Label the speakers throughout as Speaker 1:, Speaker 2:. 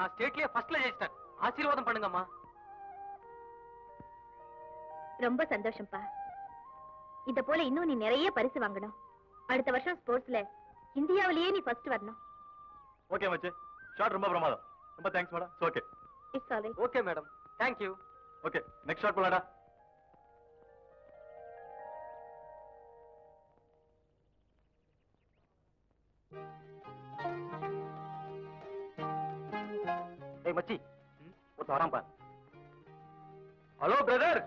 Speaker 1: நான் ஸ்டேட்லயே ஃபர்ஸ்ட்ல ஜெயிச்சிட்டேன் ஆசீர்வாதம் பண்ணுங்கம்மா
Speaker 2: ரொம்ப சந்தோஷம்ப்பா இத போல இன்னும் நீ நிறைய பரிசு வாங்கணும் அடுத்த வருஷம் ஸ்போர்ட்ஸ்ல இந்தியாவிலேயே நீ ஃபர்ஸ்ட் வரணும்
Speaker 3: ஓகே மச்சி ஷாட் ரொம்ப பிரமாதம் ரொம்ப thanks madam okay
Speaker 2: it's all
Speaker 1: okay madam thank you
Speaker 3: okay next shot போலாடா
Speaker 4: ஏய் மச்சி ஒருத்தன் வரான் பார்
Speaker 1: ஹலோ பிரதர்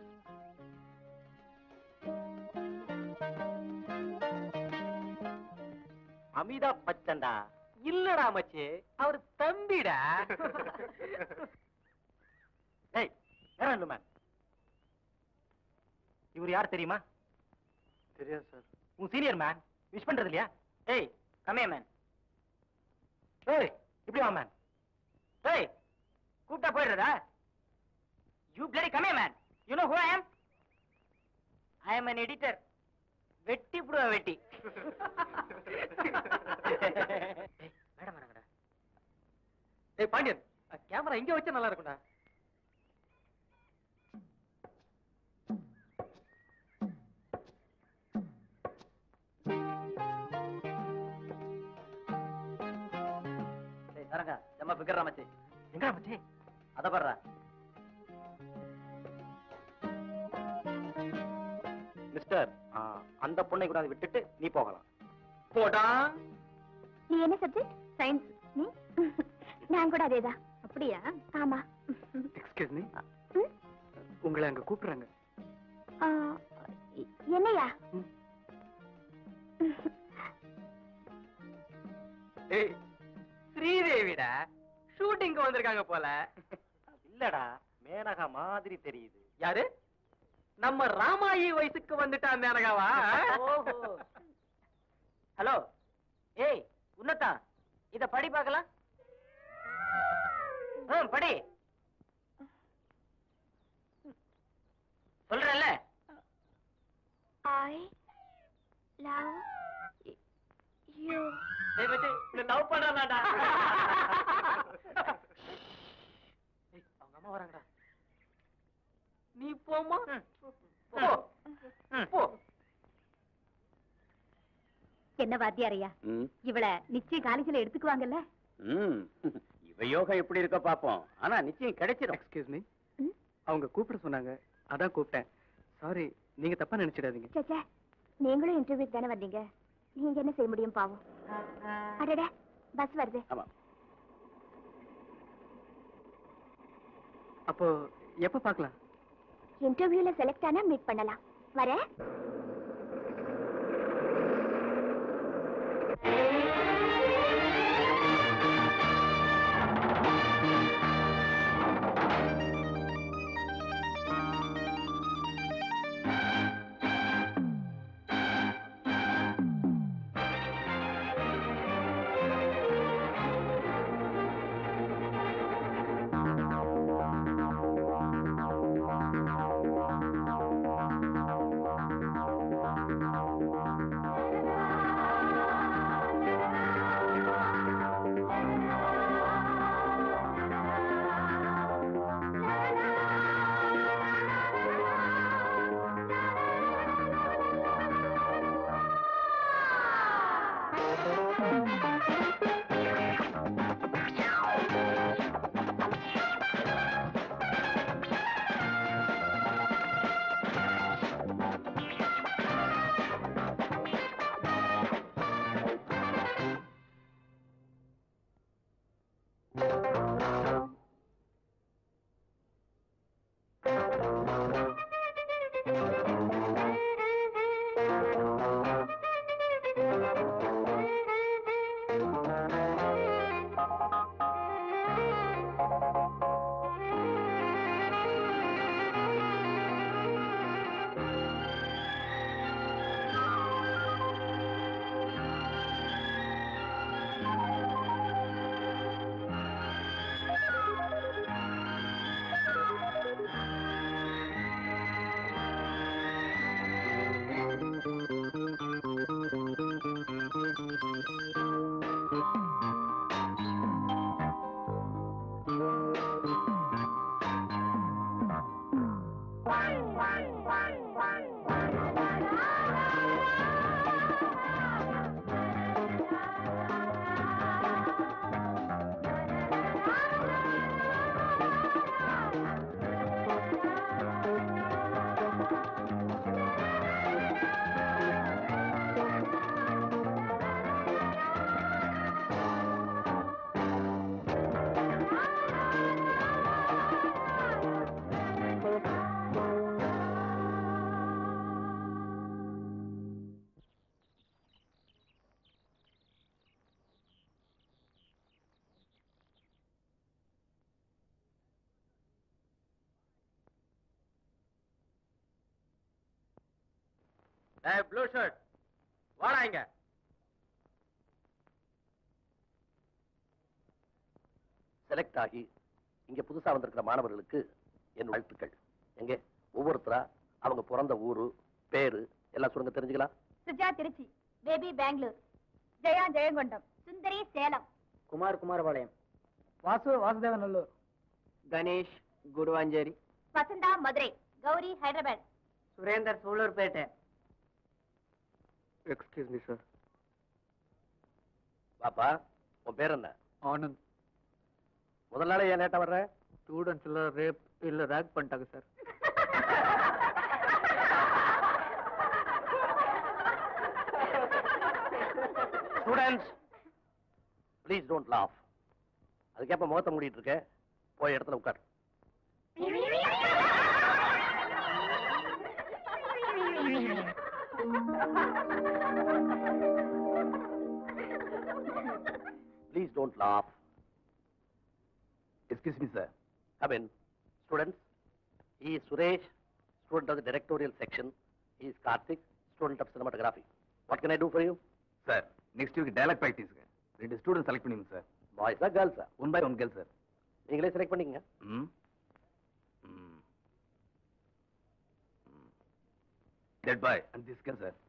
Speaker 4: அமிதாப் பச்சன்டா
Speaker 1: இல்லடா மச்சி அவர் தம்பிடா
Speaker 4: ஏய் நேரம் இல்லை மேன் இவர் யார் தெரியுமா
Speaker 1: தெரியாது சார்
Speaker 4: உன் சீனியர் மேன் விஷ் பண்றது இல்லையா ஏய் கமே மேன் ஏய் இப்படி வா மேன் ஏய் கூப்பிட்டா போயிடுறதா யூ பிளடி கமே man you know who I am I am an editor வெட்டி புடுவ வெட்டி மேடம் மேடம்
Speaker 1: டேய் பாண்டியன் கேமரா இங்க வச்சா நல்லா இருக்கும்டா
Speaker 4: ஏய் சரங்க செம்ம பிக்கறா மச்சி எங்கடா மச்சி அத பாருடா மிஸ்டர் அந்த பொண்ணை கூட விட்டுட்டு நீ போகலாம்
Speaker 1: போடா
Speaker 2: நீ என்ன சப்ஜெக்ட் சயின்ஸ் நீ நான் கூட அதேதான் அப்படியா ஆமா
Speaker 1: எக்ஸ்கியூஸ் மீ
Speaker 2: ம்?
Speaker 1: உங்களை அங்க கூப்பிடுறாங்க
Speaker 2: ஆ, எ- என்னையா
Speaker 1: ம். ஏய் ஸ்ரீதேவிடா ஷூட்டிங்க்கு வந்திருக்காங்க போல
Speaker 4: இல்லடா மேனகா மாதிரி தெரியுது
Speaker 1: யாரு நம்ம ராமாயி வயசுக்கு வந்துட்டா மேனகாவா
Speaker 4: ஹலோ ஏய் உன்னதா இத படி பார்க்கலாம் ம் படி சொல்றேன்ல
Speaker 2: ஐ லவ் யூ
Speaker 4: டேய் மச்சி இந்த லவ் பண்றானடா
Speaker 1: ஏய், அவங்க அம்மா வராங்கடா நீ போமா போ
Speaker 4: ம்.
Speaker 1: போ
Speaker 2: என்ன வாத்தியாரையா இவள நிச்சயம் காலேஜ்ல எடுத்துக்குவாங்கல்ல
Speaker 5: ம் இவ யோகம் எப்படி இருக்க பாப்போம் ஆனா நிச்சயம் கிடைச்சிடும்
Speaker 1: எக்ஸ்கியூஸ் மீ
Speaker 2: ம்?
Speaker 1: அவங்க கூப்பிட சொன்னாங்க அதான் கூப்பிட்டேன் சாரி நீங்க தப்பா நினைச்சிடாதீங்க
Speaker 2: சேச்சே நீங்களும் இன்டர்வியூக்கு தானே வந்தீங்க நீங்க என்ன செய்ய முடியும் பாவம் அடடே பஸ் வருது
Speaker 5: ஆமா
Speaker 1: அப்போ எப்ப பார்க்கலாம்
Speaker 2: இன்டர்வியூல செலக்ட் ஆனா மீட் பண்ணலாம் வரேன்
Speaker 5: ஆ ஏய் ப்ளூ ஷர்ட் வாடா இங்க
Speaker 6: செலக்ட் ஆகி இங்க புதுசா வந்திருக்கிற மாணவர்களுக்கு என் வாழ்த்துக்கள் எங்க ஒவ்வொருத்தரா அவங்க பிறந்த ஊரு பேரு எல்லாம் சொல்லுங்க தெரிஞ்சுக்கலாம்
Speaker 2: Suja Trichy baby Bangalore Jaya Jayankondam Sundari Salem
Speaker 4: Kumar Kumarapalayam
Speaker 1: Vasu Vasudevanallur Ganesh Guruvancheri
Speaker 2: Vasantha Madurai Gowri Hyderabad
Speaker 4: Surender Sullurpeta
Speaker 1: excuse me sir
Speaker 6: பாப்பா உன் பேர் என்ன
Speaker 1: ஆனந்த்
Speaker 6: முதல் நாளே ஏன் லேட்டா வர்ற
Speaker 1: ஸ்டூடெண்ட்ஸ் எல்லாம் ரேப் இல்ல ரேக் பண்ணிட்டாங்க sir
Speaker 6: students please don't laugh அதுக்கேப்ப முகத்தை மூடிட்டு இருக்க போய் இடத்துல உட்கார் please don't laugh excuse me sir come in students he is suresh student of the directorial section he is karthik student of cinematography what can i do for you
Speaker 3: sir next week dialogue ப்ராக்டிஸ்க்கு ரெண்டு student select பண்ணிங்க sir
Speaker 6: boys ஆ girls ஆ
Speaker 3: one by one girl sir
Speaker 6: நீங்களே select பண்ணிக்கங்க
Speaker 3: ம் that boy and this girl sir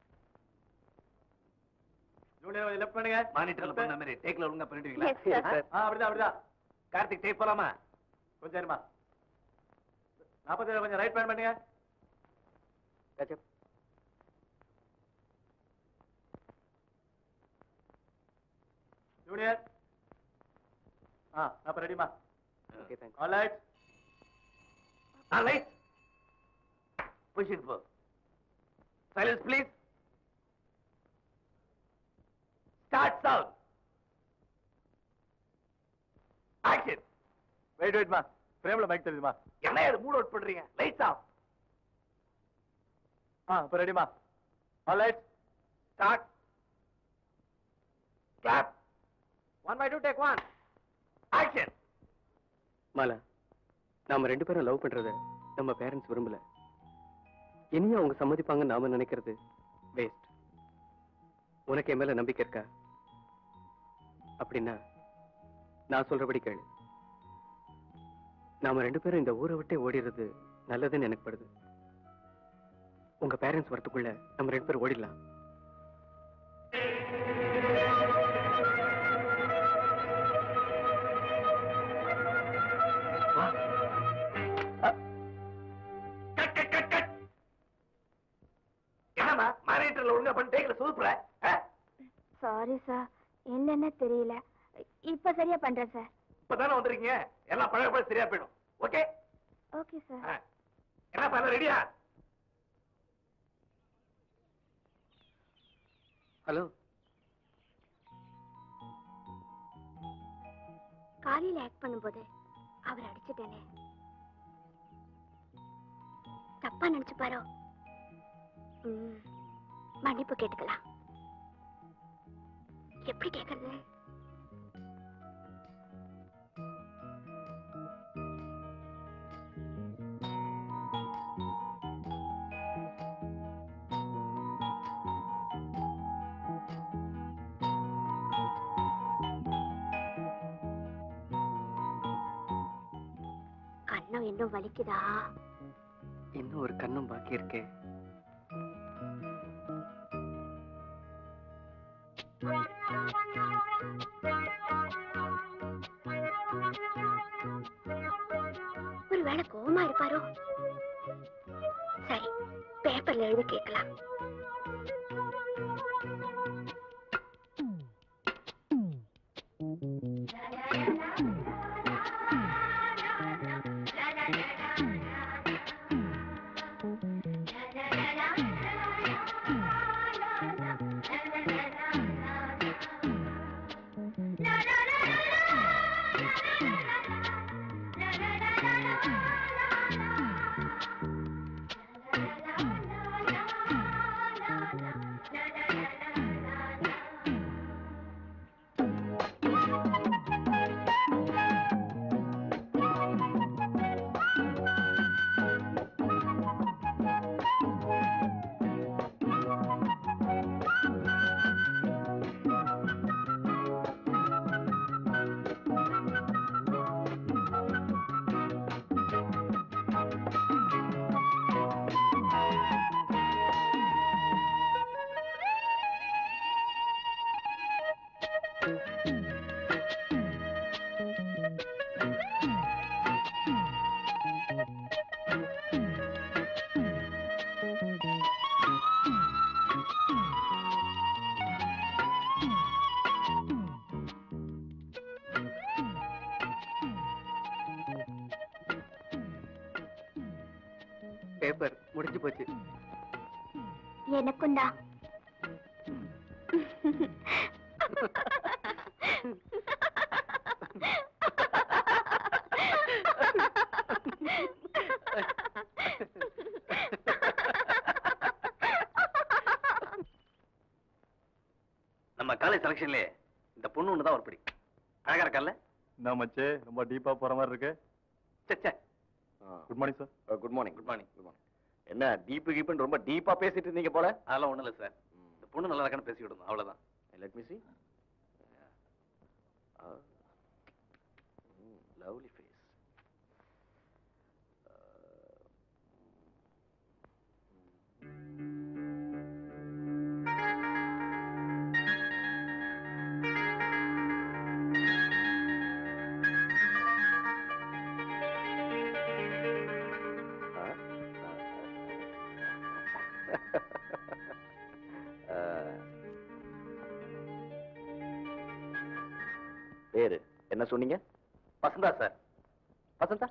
Speaker 3: junior left பண்ணுங்க மானிட்டர்ல பண்ண மாதிரி டேக்ல ஒழுங்கா பண்ணிடுவீங்களா
Speaker 2: Yes, sir.
Speaker 3: ஆ அப்படிதான் அப்படிதான் கார்த்திக் டேக் போலாமா கொஞ்சம் இருமா நாற்பத்தி கொஞ்சம் ரைட் பேன் பண்ணுங்க
Speaker 6: Catch up.
Speaker 3: ஜூனியர் ஆ அப்ப ரெடிமா
Speaker 1: okay thanks
Speaker 3: all right
Speaker 6: All right. Push it for. Silence, please. Start sound. Action.
Speaker 3: Wait வெயிட்மா ஃப்ரேம்ல மைக் தெரியுமா
Speaker 6: என்ன இது மூட் அவுட் பண்றீங்க லைட்ஸ் ஆஃப்
Speaker 3: ஆ இப்ப ரெடிமா all right
Speaker 6: start clap one by two take one action
Speaker 1: Mala நாம ரெண்டு பேரும் லவ் பண்றத நம்ம பேரண்ட்ஸ் விரும்பல இனியும் அவங்க சம்மதிப்பாங்க நாம நினைக்கிறது வேஸ்ட் உனக்கு என் மேல நம்பிக்கை இருக்கா அப்படின்னா நான் சொல்றபடி கேளு நாம ரெண்டு பேரும் இந்த ஊரை விட்டே ஓடிடுறது நல்லதுன்னு எனக்கு படுது உங்க பேரண்ட்ஸ் வரதுக்குள்ள நம்ம ரெண்டு பேரும் ஓடிடலாம்
Speaker 6: கட் கட் கட் கட் என்னம்மா மானிட்டர்ல ஒழுங்கா பண்ணி டேக்ல சூப்பர
Speaker 2: சாரி சார் என்னன்னு தெரியல இப்ப சரியா பண்றேன் சார்
Speaker 6: இப்பதானே வந்திருக்கீங்க எல்லாம் பழக பழக சரியா போயிடும் ஓகே
Speaker 2: ஓகே சார்
Speaker 6: என்ன பண்ண ரெடியா
Speaker 1: ஹலோ
Speaker 2: காலையில ஆக்ட் பண்ணும்போது அவர் அடிச்சிட்டேனே தப்பா நினைச்சு பாரோ ம், மன்னிப்பு கேட்டுக்கலாம் எப்படி கேக்குறது கண்ணம் இன்னும் வலிக்குதா
Speaker 1: இன்னும் ஒரு கண்ணும் பாக்கி இருக்கே
Speaker 2: ஒருவேளை கோவமா இருப்பாரோ சரி பேப்பர்ல எழுதி கேட்கலாம்
Speaker 1: பேப்பர் முடிஞ்சு போச்சு
Speaker 2: எனக்கும் தான்
Speaker 6: நம்ம காலேஜ் செலக்ஷன்லயே இந்த பொண்ணு ஒண்ணுதான் ஒரு படி அழகா இருக்கல்ல
Speaker 3: என்ன மச்சே ரொம்ப டீப்பா போற மாதிரி இருக்கு
Speaker 6: சே
Speaker 3: good morning sir
Speaker 6: good morning good morning good morning என்ன டீப்பு கீப்புன்னு ரொம்ப டீப்பா பேசிட்டு இருந்தீங்க போல அதெல்லாம் ஒண்ணும் இல்ல சார் இந்த பொண்ணு நல்லா இருக்கான்னு பேசி விடணும் அவ்வளவுதான் let me see lovely face பேரு என்ன சொன்னீங்க வசந்தா சார் வசந்தா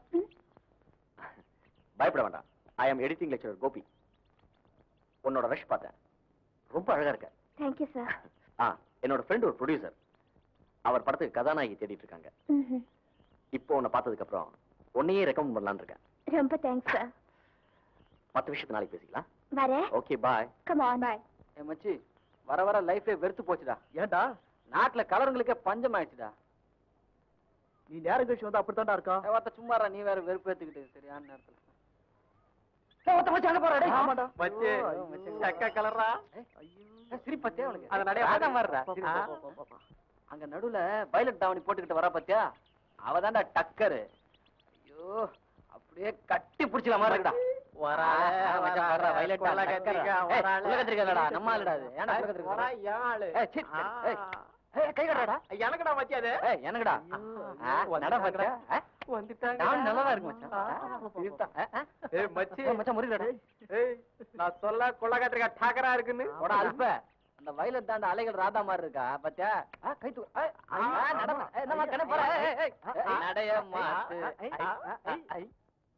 Speaker 6: பயப்பட வேண்டாம் I am editing lecturer Gopi உன்னோட ரஷ் பார்த்தேன் ரொம்ப அழகா இருக்க
Speaker 2: தேங்க்யூ சார்
Speaker 6: ஆ என்னோட ஃப்ரெண்ட் ஒரு ப்ரொடியூசர் அவர் படத்துக்கு கதாநாயகி தேடிட்டு இருக்காங்க இப்போ உன்னை பார்த்ததுக்கு அப்புறம் உன்னையே ரெக்கமெண்ட் பண்ணலாம்னு இருக்கேன்
Speaker 2: ரொம்ப தேங்க்ஸ் சார்
Speaker 6: மற்ற விஷயத்தை நாளைக்கு பேசிக்கலாம்
Speaker 2: வரேன்
Speaker 6: okay bye
Speaker 2: come on bye
Speaker 4: ஏ மச்சி வர வர லைஃபே வெறுத்து போச்சுடா
Speaker 1: ஏன்டா
Speaker 4: நாட்டுல கலருங்களுக்கே பஞ்சம் ஆயிடுச்சுடா
Speaker 1: நீ நேரம் கழிச்சு வந்து அப்படித்தான்டா இருக்கா
Speaker 4: ஏ, ஒருத்த சும்மாரா நீ வேற வெறுப்பு ஏத்துக்கிட்டு சரியான நேரத்துல ஏ, ஒருத்த மச்சி அங்க போறா டேய்.
Speaker 1: ஆமாடா.
Speaker 4: மச்சி,
Speaker 1: ஐயோ,
Speaker 4: மச்சி.
Speaker 1: சக்கா கலர்றா
Speaker 4: ஏ, சிரிப்பத்தே அவனுக்கு
Speaker 1: அத நடைய
Speaker 4: ராதா
Speaker 1: பாரு.
Speaker 4: மாதிரிடா.
Speaker 1: போ, போ,
Speaker 4: ஆ.
Speaker 1: போ, போ, போ, போ.
Speaker 4: அங்க நடுவுல பைலட் தாவணி போட்டுக்கிட்டு வரா பாத்தியா அவதான்டா டக்கரு ஐயோ அப்படியே கட்டி புடிச்சல மாதிரி இருக்குடா
Speaker 1: வராளே,
Speaker 4: ஆ, மச்சான், வர்றா,
Speaker 1: வராளே,
Speaker 4: violet ஆ,
Speaker 1: கொல்ல
Speaker 4: டக்கரு.
Speaker 1: கத்திரிக்காய்,
Speaker 4: ஏய்,
Speaker 1: வராளே.
Speaker 4: கொல்ல கத்திரிக்காய் இல்லடா, நம்ம ஆளுடா அது. ஏன்டா கொல்ல கத்திரிக்காய்
Speaker 1: வரா,
Speaker 4: சொல்ற?
Speaker 1: என் ஆளு.
Speaker 4: ஏய், சீ,
Speaker 1: ஆ.
Speaker 4: ஏய், ஏய், கை கட்டுறாடா.
Speaker 1: எனக்குடா மச்சி அது
Speaker 4: ஏய், எனக்குடா.
Speaker 1: ஐயோ,
Speaker 4: ஆ, நட பாத்தியா? ஆ?
Speaker 1: வந்துட்டாங்க
Speaker 4: தாவணி நல்லாதான் இருக்கு மச்சான்.
Speaker 1: ஆ,
Speaker 4: ஆ,
Speaker 1: போ, போ, போ.
Speaker 4: இதுதான். ஆ, ஆ.
Speaker 1: ஏய் மச்சி
Speaker 4: ஏய், மச்சான், முறியலடா.
Speaker 1: ஏய் நான் சொல்ல கொள்ள கத்திரிக்காய் டாக்கரா இருக்குன்னு
Speaker 4: போடா, அல்ப. அந்த வயலட் தாண்ட அலைகள் ராதா மாதிரி இருக்கா பாத்தியா ஆ, கை தூக்கு. ஏய், ஆ, நட மா- ஏய், என்னம்மா கண்ணு போற? ஏய், ஏய், ஏய், ஏய், நடைய மாத்து.
Speaker 1: ஐ,
Speaker 4: ஐ,
Speaker 1: ஐ,
Speaker 4: ஐ, ஐ.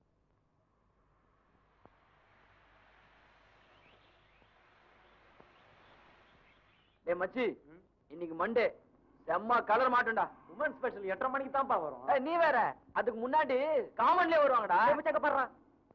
Speaker 4: டேய் மச்சி இன்னைக்கு மண்டே செம்ம கலர் மாட்டோம்டா
Speaker 1: உமன் ஸ்பெஷல் எட்டரை மணிக்கு தான்ப்பா வரும்
Speaker 4: ஏய், நீ வேற அதுக்கு முன்னாடி காமன்லயே வருவாங்கடா
Speaker 1: மச்சக்கப்படுறான்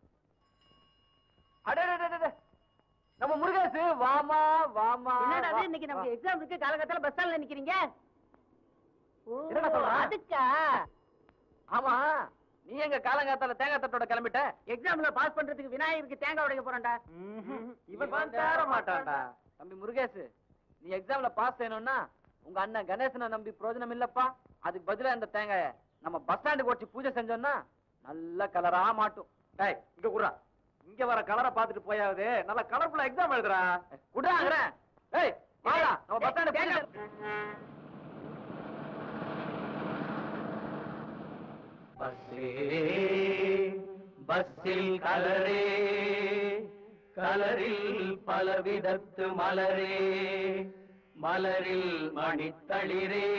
Speaker 4: அடே அடே, அடே, அடே. நம்ம முருகேசு வாமா வாமா
Speaker 7: என்னடா
Speaker 4: வா.
Speaker 7: இது, இன்னைக்கு நமக்கு எக்ஸாம் இருக்கு காலகட்டத்துல பஸ் ஸ்டாண்ட்ல நிக்கிறீங்க ஓ,
Speaker 4: என்னடா சொல்ற?
Speaker 7: அதுக்கா
Speaker 4: ஆமா நீ எங்க காலங்காத்தால தேங்காய் தட்டோட கிளம்பிட்ட
Speaker 7: எக்ஸாம்ல பாஸ் பண்றதுக்கு விநாயகருக்கு தேங்காய் உடைக்க போறேன்டா
Speaker 1: இவன் தேர மாட்டான்டா
Speaker 4: தம்பி முருகேசு நீ எக்ஸாம்ல பாஸ் செய்யணும்னா உங்க அண்ணன் கணேசனை நம்பி பிரயோஜனம் இல்லப்பா அதுக்கு பதிலா இந்த தேங்காய நம்ம பஸ் ஸ்டாண்டுக்கு வச்சு பூஜை செஞ்சோம்னா நல்ல கலரா மாட்டும்
Speaker 1: டேய் இங்க குடுறா இங்க வர கலரை பாத்துட்டு போயாவது நல்லா கலர்ஃபுல்லா எக்ஸாம் எழுதுறா
Speaker 4: குடுறாங்கிறேன் ஏய் வாடா நம்ம பஸ் ஸ்டாண்டு பூஜை
Speaker 5: பஸ்ஸில் கலரே கலரில் பலவிதத்து மலரே மலரில் மணித்தளிரே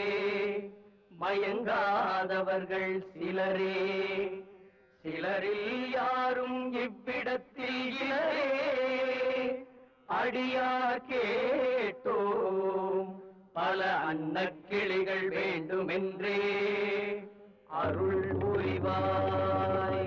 Speaker 5: மயங்காதவர்கள் சிலரே சிலரில் யாரும் இவ்விடத்தில் இலரே அடியார் கேட்டோம் பல அன்னக்கிளிகள் வேண்டுமென்றே அருள் புரிவாய்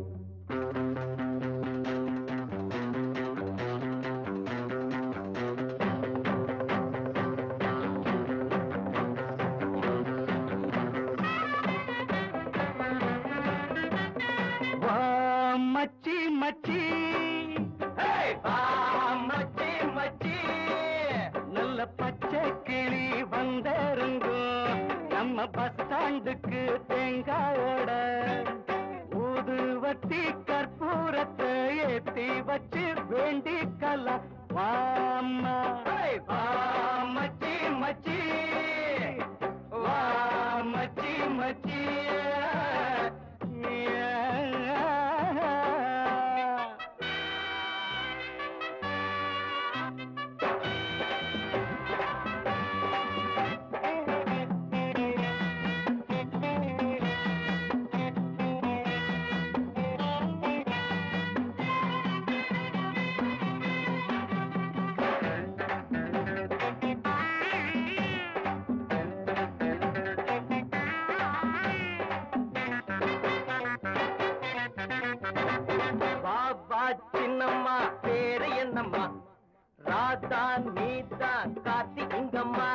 Speaker 5: வா மச்சி மச்சி ஹேய், வா மச்சி மச்சி நல்ல பச்சை கிளி வந்திருங்கும் நம்ம பஸ் ஸ்டாண்டுக்கு தேங்காயோட ஊதுவத்தி கற்பூரத்தை ஏத்தி வச்சு வேண்டிக்கலாம் வாம்மா ஹேய், வா மச்சி மச்சி வா
Speaker 1: பாபா சின்னம்மா பேரு என்னம்மா ராதா நீதா கார்த்தி இங்கம்மா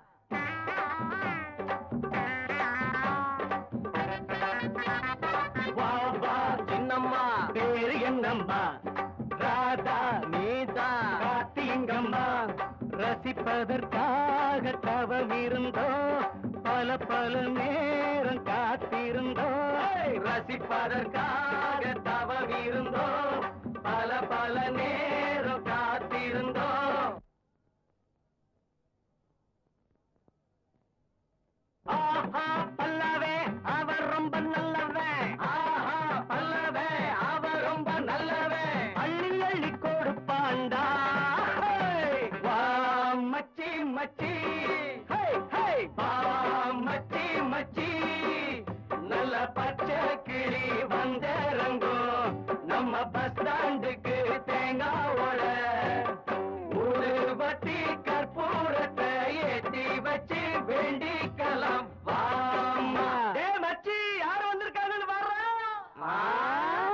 Speaker 1: பாபா சின்னம்மா பேரு என்னம்மா ராதா நீதா கார்த்தி இங்கம்மா ரசிப்பதற்காக தவம் இருந்தோ பல பல நேரம் காத்திருந்தோ ரசிப்பதற்காக தவம் இருந்தோ பல பல நேரம் காத்திருந்தோ ஆஹா பல்லவே அவர் ரொம்ப நல்லவன் ஆஹா பல்லவே அவர் ரொம்ப நல்லவன் அள்ளி அள்ளி கொடுப்பாண்டா ஹே! வா மச்சி மச்சி ஹே, ஹே! வா மச்சி மச்சி நல்ல பச்சை கிளி வந்தரங்கோ நம்ம பஸ் ஸ்டாண்டுக்கு தேங்காய் ஓட ஊதுபத்தி கற்பூரத்தை ஏத்தி வச்சு வேண்டிக்கலாம் வாமா டே மச்சி யார் வந்திருக்காங்கன்னு வர்றோம்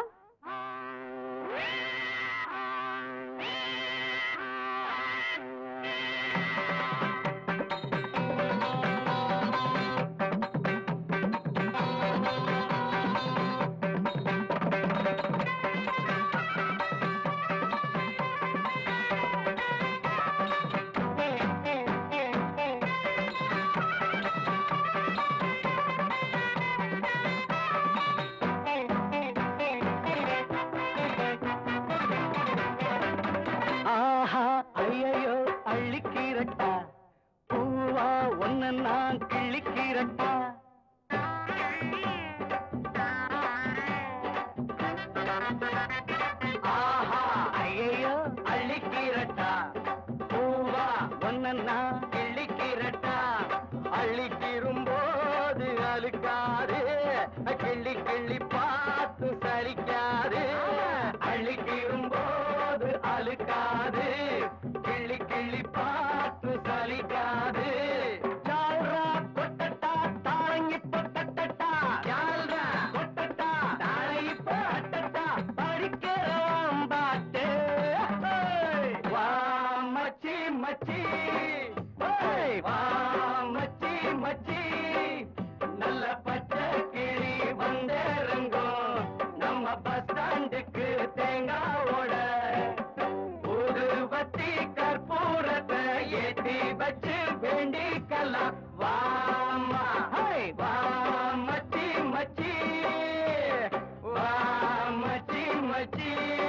Speaker 1: ஆஹா ஐயையோ அள்ளிக்கிறட்டா பூவா ஒன்ன நான் கிள்ளிக்கிறட்டா ஆஹா ஐயையோ அள்ளிக்கிறட்டா பூவா ஒன்ன நான் கிள்ளிக்கிறட்டா அள்ளிக்கிரும்போது அழுக்காது கிள்ளி கிள்ளி பார்த்து சலிக்காது அள்ளிக்கிரும்போது அழுக்காது கிள்ளி கிள்ளி பார்த்து சலிக்காது ஜால்ரா கொட்டட்டா தாழங்கி பொட்டட்டா ஜால்ரா கொட்டட்டா தாழையிப்ப அட்டட்டா படிக்கிறவாம் பாட்டு ஹேய்! வா மச்சி மச்சி ஹேய்! வா மச்சி மச்சி நல்ல பச்சை கிளி வந்தேருங்கோ நம்ம பஸ் ஸ்டாண்டுக்கு தேங்காய் ஓட ஊதுபத்தி கற்பூரத்தை ஏத்தி வச்சு வேண்டிக்கலாம் வாமா ஹை வா மச்சி மச்சி வா மச்சி மச்சி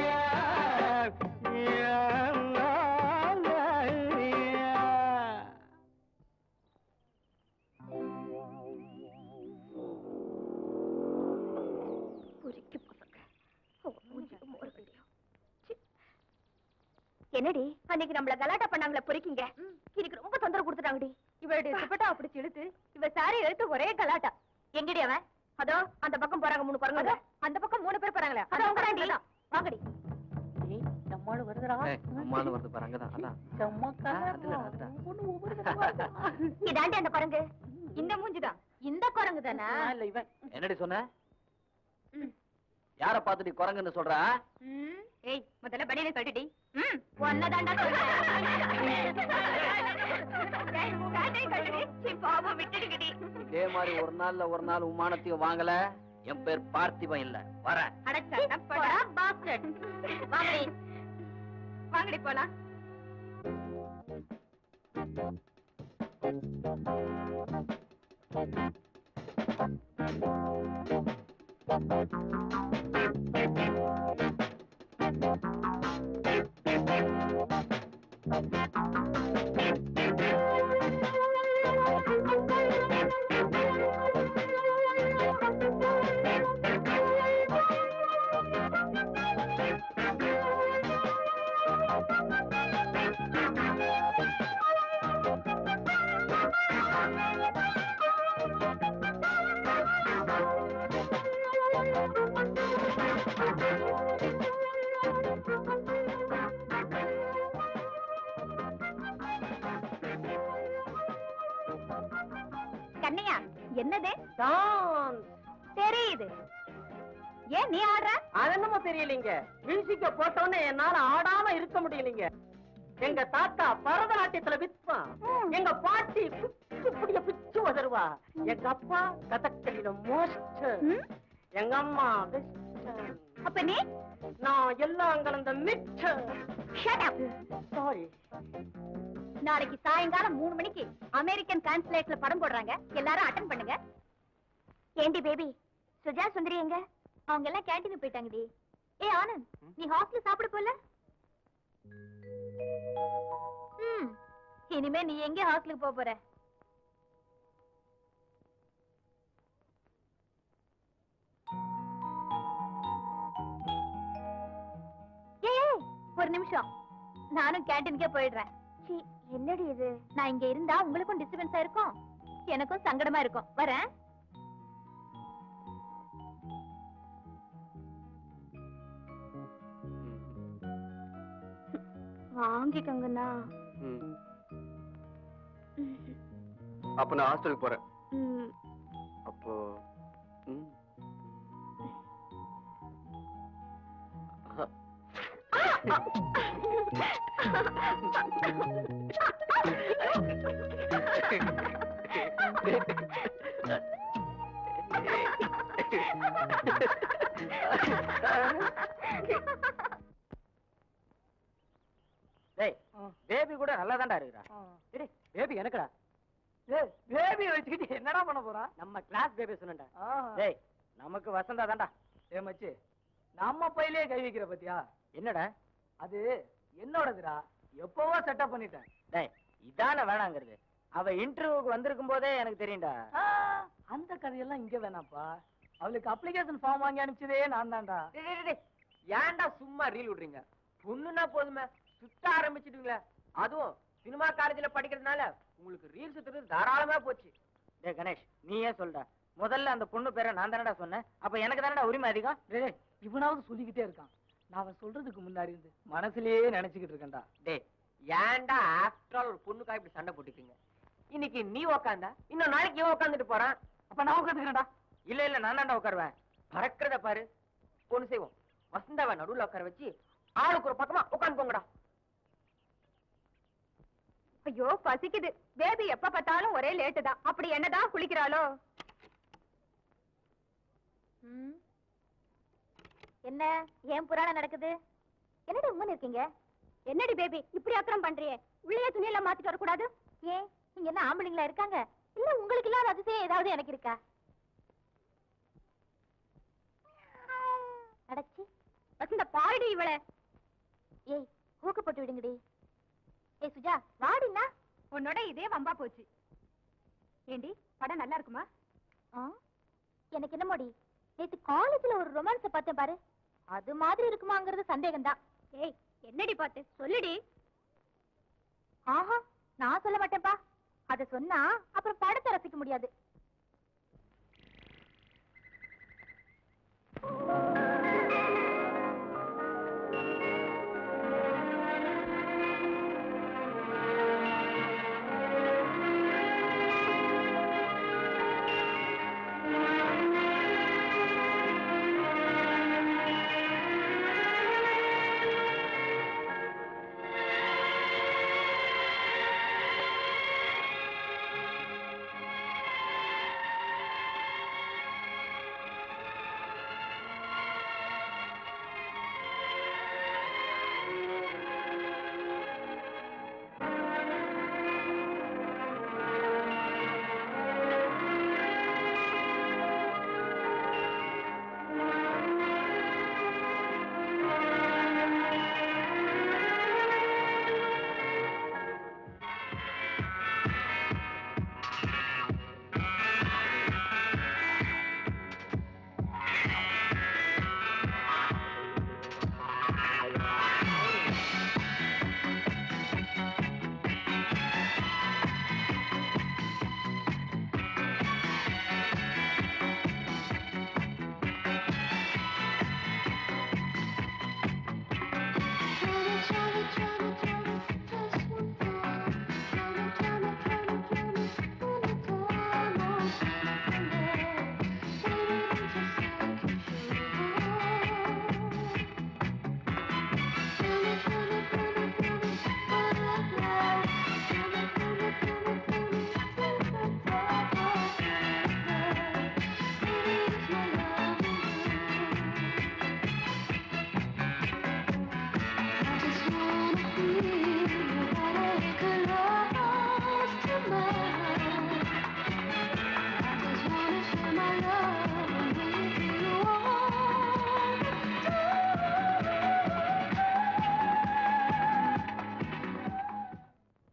Speaker 2: பொறுக்கி பசங்க அவங்க மூஞ்சிக்கு மோர் கட்டியும் சி. என்னடி அன்னைக்கு நம்மள கலாட்டா பண்ணாங்களே பொறுக்கிங்க எனக்கு ரொம்ப தொந்தரவு கொடுத்துட்டாங்கடி இவளுடைய துப்பட்டா அப்படி இழுத்து இவ சாரி எடுத்து ஒரே கலாட்டா எங்கடி அவன் அதோ அந்த பக்கம் போறாங்க மூணு குரங்கு அந்த பக்கம் மூணு பேர் போறாங்களே அதோ அவங்க வாங்கடி
Speaker 7: நம்மளு வருதுடா
Speaker 1: அம்மானு வருது பாருங்க தான் அதான்
Speaker 7: செம்ம
Speaker 1: அதுல, அதுல.
Speaker 2: இதாண்டி அந்த குரங்கு இந்த மூஞ்சிதான் இந்த குரங்கு தானா
Speaker 7: இல்ல இவன்
Speaker 6: என்னடி சொன்ன
Speaker 2: ம்.
Speaker 6: யார பார்த்து நீ குரங்குன்னு சொல்ற
Speaker 2: ம். ஏய் முதல்ல பனியனை கட்டுடி ம் ஒன்னதாண்டா சொல்றேன் ஏய், பேண்டையும் கட்டுடி சீ, பாவம் விட்டுடுங்கடி
Speaker 6: இதே மாதிரி ஒரு நாள்ல ஒரு நாள் உமானத்தையும் வாங்கல என் பேர் பார்த்திபன் இல்ல வரேன்
Speaker 2: அடச்சா போடா பாஸ்டர்ட் வாங்கடி வாங்கடி போலாம் கண்ணையா என்னது
Speaker 7: டான்ஸ்
Speaker 2: தெரியுது ஏன் நீ ஆடுற
Speaker 7: அதென்னமோ தெரியலீங்க மியூசிக்க போட்டோன்னே என்னால ஆடாம இருக்க முடியலீங்க எங்க தாத்தா பரதநாட்டியத்துல விற்பான் எங்க பாட்டி பிச்சு புடிய பிச்சு உதருவா எங்க அப்பா கதக்களியில மோஸ்ட்
Speaker 2: ம்?
Speaker 7: எங்க அம்மா வெஸ்டர்ன்
Speaker 2: அப்ப நீ
Speaker 7: நான் எல்லாம் கலந்த மிக்சர்
Speaker 2: ஷட் அப்
Speaker 7: சாரி
Speaker 2: நாளைக்கு சாயங்காலம் மூணு மணிக்கு அமெரிக்கன் கான்சுலேட்ல படம் போடுறாங்க எல்லாரும் அட்டன் பண்ணுங்க ஏண்டி பேபி சுஜா சுந்தரி எங்க அவங்க எல்லாம் கேண்டீனுக்கு போயிட்டாங்கடி ஏ ஆனந்த் நீ ஹாஸ்டல்ல சாப்பிட போல ம் இனிமே நீ எங்க ஹாஸ்டலுக்கு போக போற ஏய், ஏய், ஒரு நிமிஷம் நானும் கேண்டீனுக்கே போயிடுறேன் என்னடி இது நான் இங்க இருந்தா உங்களுக்கும் டிஸ்டர்பன்ஸா இருக்கும் எனக்கும் சங்கடமா இருக்கும் வரேன் வாங்கிக்கோங்கண்ணா
Speaker 1: ம். அப்ப நான் ஹாஸ்டலுக்கு போறேன் அப்போ ம்.
Speaker 4: டேய் பேபி கூட நல்லா தான்டா இருக்கிறா
Speaker 7: பேபி எனக்குடா பேபி வச்சுக்கிட்டு என்னடா பண்ண போறான்
Speaker 4: நம்ம கிளாஸ் பேபி சொன்னேன்டா டேய் நமக்கு வசந்தா தான்டா
Speaker 7: ஏ மச்சி நம்ம பையிலே கை வைக்கிற பத்தியா
Speaker 4: என்னடா
Speaker 7: அது என்னோடதுடா எப்பவோ செட்டப் பண்ணிட்டேன்
Speaker 4: டேய் இதான வேணாங்கிறது அவ இன்டர்வியூக்கு வந்திருக்கும் போதே எனக்கு தெரியும்டா
Speaker 7: ஆ, அந்த கதையெல்லாம் இங்க வேணாப்பா அவளுக்கு அப்ளிகேஷன் ஃபார்ம் வாங்கி அனுப்பிச்சதே நான் தான்டா
Speaker 8: ஏன்டா சும்மா ரீல் விடுறீங்க பொண்ணுன்னா போதுமே சுத்த ஆரம்பிச்சிடுவீங்களே அதுவும் சினிமா காலேஜ்ல படிக்கிறதுனால உங்களுக்கு ரீல் சுத்துறது தாராளமா போச்சு
Speaker 4: டேய் கணேஷ் நீயே சொல்டா முதல்ல அந்த பொண்ணு பேரை நான் தானடா சொன்னேன் அப்ப எனக்கு தானடா உரிமை அதிகம்
Speaker 7: டேய் இவனாவது சொல்லிக்கிட்டே இருக்கான் நான் அவன் சொல்றதுக்கு முன்னாடி இருந்து மனசுலயே நினைச்சுக்கிட்டு இருக்கேன்டா
Speaker 8: டேய் ஏன்டா ஆஃப்டர் ஆல் ஒரு பொண்ணுக்கா இப்படி சண்டை போட்டுக்கீங்க இன்னைக்கு நீ உக்காந்தா இன்னும் நாளைக்கு இவன் உட்காந்துட்டு போறான்
Speaker 7: அப்ப நான் உட்காந்துக்கிறேன்டா
Speaker 4: இல்ல இல்ல நான் தான்டா உட்காருவேன்
Speaker 8: பறக்கிறத பாரு ஒண்ணு செய்வோம் வசந்தாவை நடுவுல உட்கார வச்சு ஆளுக்கு ஒரு பக்கமா உட்காந்துக்கோங்கடா
Speaker 2: ஐயோ பசிக்குது பேபி எப்ப பார்த்தாலும் ஒரே லேட்டு தான் அப்படி என்னதான் குளிக்கிறாளோ ம். என்ன ஏன் புராணம் நடக்குது என்னடி உங்கன்னு இருக்கீங்க என்னடி பேபி இப்படி அக்கறம் பண்றியே உள்ளே துணியெல்லாம் மாத்திட்டு வரக்கூடாது ஏன் இங்க என்ன ஆம்பளைங்களா இருக்காங்க இல்ல உங்களுக்கு இல்லாத அதிசயம் ஏதாவது எனக்கு இருக்கா அடச்சி வசந்த பாடி இவளை ஏய் ஊக்கப்பட்டு விடுங்கடி ஏய் சுஜா வாடினா உன்னோட இதே வம்பா போச்சு ஏண்டி படம் நல்லா இருக்குமா எனக்கு என்ன மோடி நேத்து காலேஜ்ல ஒரு ரொமான்ஸ பார்த்தேன் பாரு அது மாதிரி இருக்குமாங்கிறது சந்தேகம்தான் ஏய் என்னடி பாத்து சொல்லுடி ஆஹா நான் சொல்ல மாட்டேன்ப்பா அத சொன்னா அப்புறம் படத்தை ரசிக்க முடியாது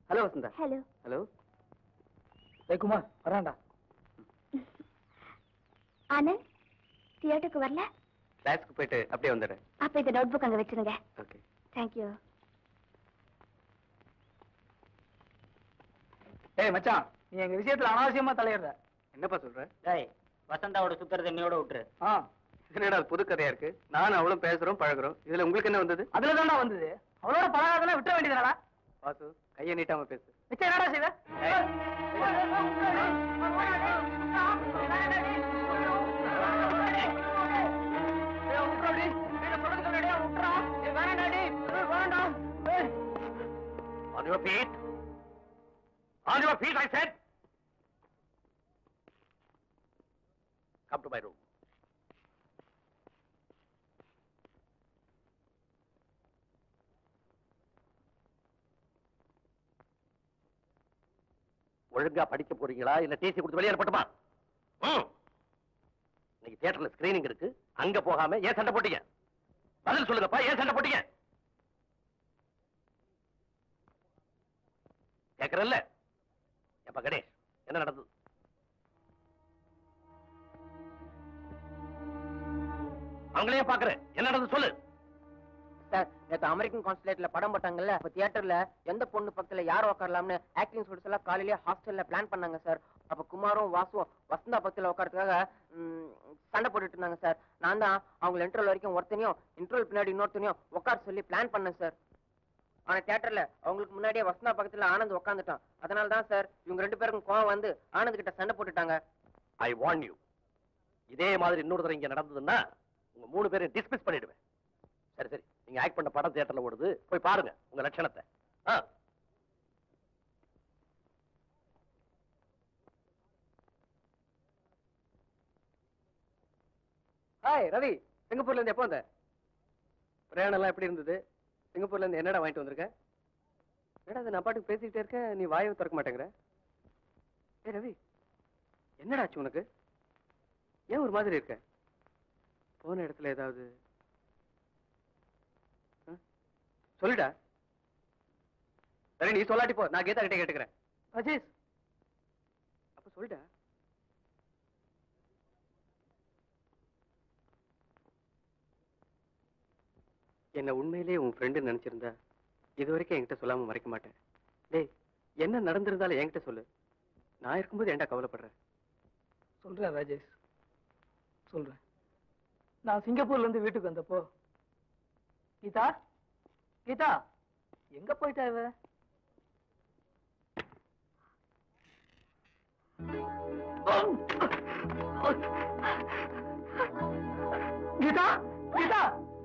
Speaker 1: ஹலோ வசந்தா
Speaker 2: ஹலோ
Speaker 1: ஹலோ
Speaker 8: ஏய் குமார் வரான்டா
Speaker 2: ஆனந்த் தியேட்டருக்கு வரல
Speaker 1: கிளாஸ்க்கு போயிட்டு அப்படியே வந்துடுறேன்
Speaker 2: அப்ப இந்த நோட் புக் அங்க வச்சிருங்க
Speaker 1: ஓகே
Speaker 2: தேங்க்யூ
Speaker 8: ஏய் மச்சான் நீ எங்க விஷயத்துல அனாவசியமா தலையிடுற
Speaker 1: என்னப்பா சொல்ற
Speaker 4: டேய் வசந்தாவோட சுத்துறது என்னையோட விட்டுரு
Speaker 8: ஆ
Speaker 1: என்னடா அது புது கதையா இருக்கு நானும் அவளும் பேசுறோம் பழகுறோம் இதுல உங்களுக்கு என்ன வந்தது
Speaker 8: அதுல தான்டா வந்தது அவளோட பழகாதெல்லாம் விட்டுற வேண்டியதுடா
Speaker 1: வாசு கையை நீட்டாம பேசு
Speaker 8: மிச்சம் என்னடா செய்வ
Speaker 6: On your feet. On your feet, I said. Come to my room. ஒழுங்கா படிக்க போறீங்களா இல்ல டிசி கொடுத்து வெளியே அனுப்பட்டுமா ம். இன்னைக்கு தியேட்டர்ல ஸ்கிரீனிங் இருக்கு அங்க போகாம ஏன் சண்டை போட்டீங்க பதில் சொல்லுங்கப்பா ஏன் சண்டை போட்டீங்க கேக்குறல்ல எப்ப கணேஷ் என்ன நடந்தது அவங்களையே பாக்குறேன் என்ன நடந்தது சொல்லு
Speaker 8: சார் நேத்து அமெரிக்கன் கான்சுலேட்ல படம் போட்டாங்கல்ல அப்ப தியேட்டர்ல எந்த பொண்ணு பக்கத்துல யார் உட்காரலாம்னு ஆக்டிங் ஸ்டூடெண்ட்ஸ் எல்லாம் காலையிலேயே ஹாஸ்டல்ல பிளான் பண்ணாங்க சார் அப்ப குமாரும் வாசுவும் வசந்தா பக்கத்துல உட்காரத்துக்காக ம், சண்டை போட்டுட்டு இருந்தாங்க சார் நான் தான் அவங்க இன்டர்வல் வரைக்கும் ஒருத்தனையும் இன்டர்வல் பின்னாடி இன்னொருத்தனையும் உட்கார சொல்லி பிளான் பண்ணேன் சார் ஆனா தியேட்டர்ல அவங்களுக்கு முன்னாடியே வசந்தா பக்கத்துல ஆனந்த் உட்காந்துட்டான் அதனால தான் சார் இவங்க ரெண்டு பேருக்கும் கோவம் வந்து ஆனந்த் கிட்ட சண்டை போட்டுட்டாங்க
Speaker 6: ஐ வார்ன் யூ இதே மாதிரி இன்னொரு தடவை இங்க நடந்ததுன்னா உங்க மூணு பேரையும் டிஸ்மிஸ் பண்ணிடுவேன் சரி சரி நீங்க ஆக்ட் பண்ண படம் தியேட்டர்ல ஓடுது போய் பாருங்க உங்க லட்சணத்தை ஆ
Speaker 1: ஹாய் ரவி சிங்கப்பூர்ல இருந்து எப்போ வந்த பிரயாணம் எல்லாம் எப்படி இருந்தது சிங்கப்பூர்ல இருந்து என்னடா வாங்கிட்டு வந்திருக்க என்னடா இது நான் பாட்டுக்கு பேசிக்கிட்டே இருக்கேன் நீ வாயை திறக்க மாட்டேங்கிற ஏய் ரவி என்னடா ஆச்சு உனக்கு ஏன் ஒரு மாதிரி இருக்க போன இடத்துல ஏதாவது ஆ? சொல்லுடா சரி நீ சொல்லாட்டி போ நான் கீதா கிட்டே கேட்டுக்கிறேன்
Speaker 8: அஜீஸ்
Speaker 1: அப்ப சொல்லுடா என்ன உண்மையிலேயே உன் ஃப்ரெண்டு நினைச்சிருந்தா இது வரைக்கும் என்கிட்ட சொல்லாம மறைக்க மாட்டேன் டேய் என்ன நடந்திருந்தாலும் என்கிட்ட சொல்லு நான் இருக்கும்போது ஏன்டா கவலைப்படுறேன்
Speaker 8: சொல்றேன் ராஜேஷ் சொல்றேன் நான் சிங்கப்பூர்ல இருந்து வீட்டுக்கு வந்தப்போ கீதா கீதா எங்க போயிட்டா இவ கீதா கீதா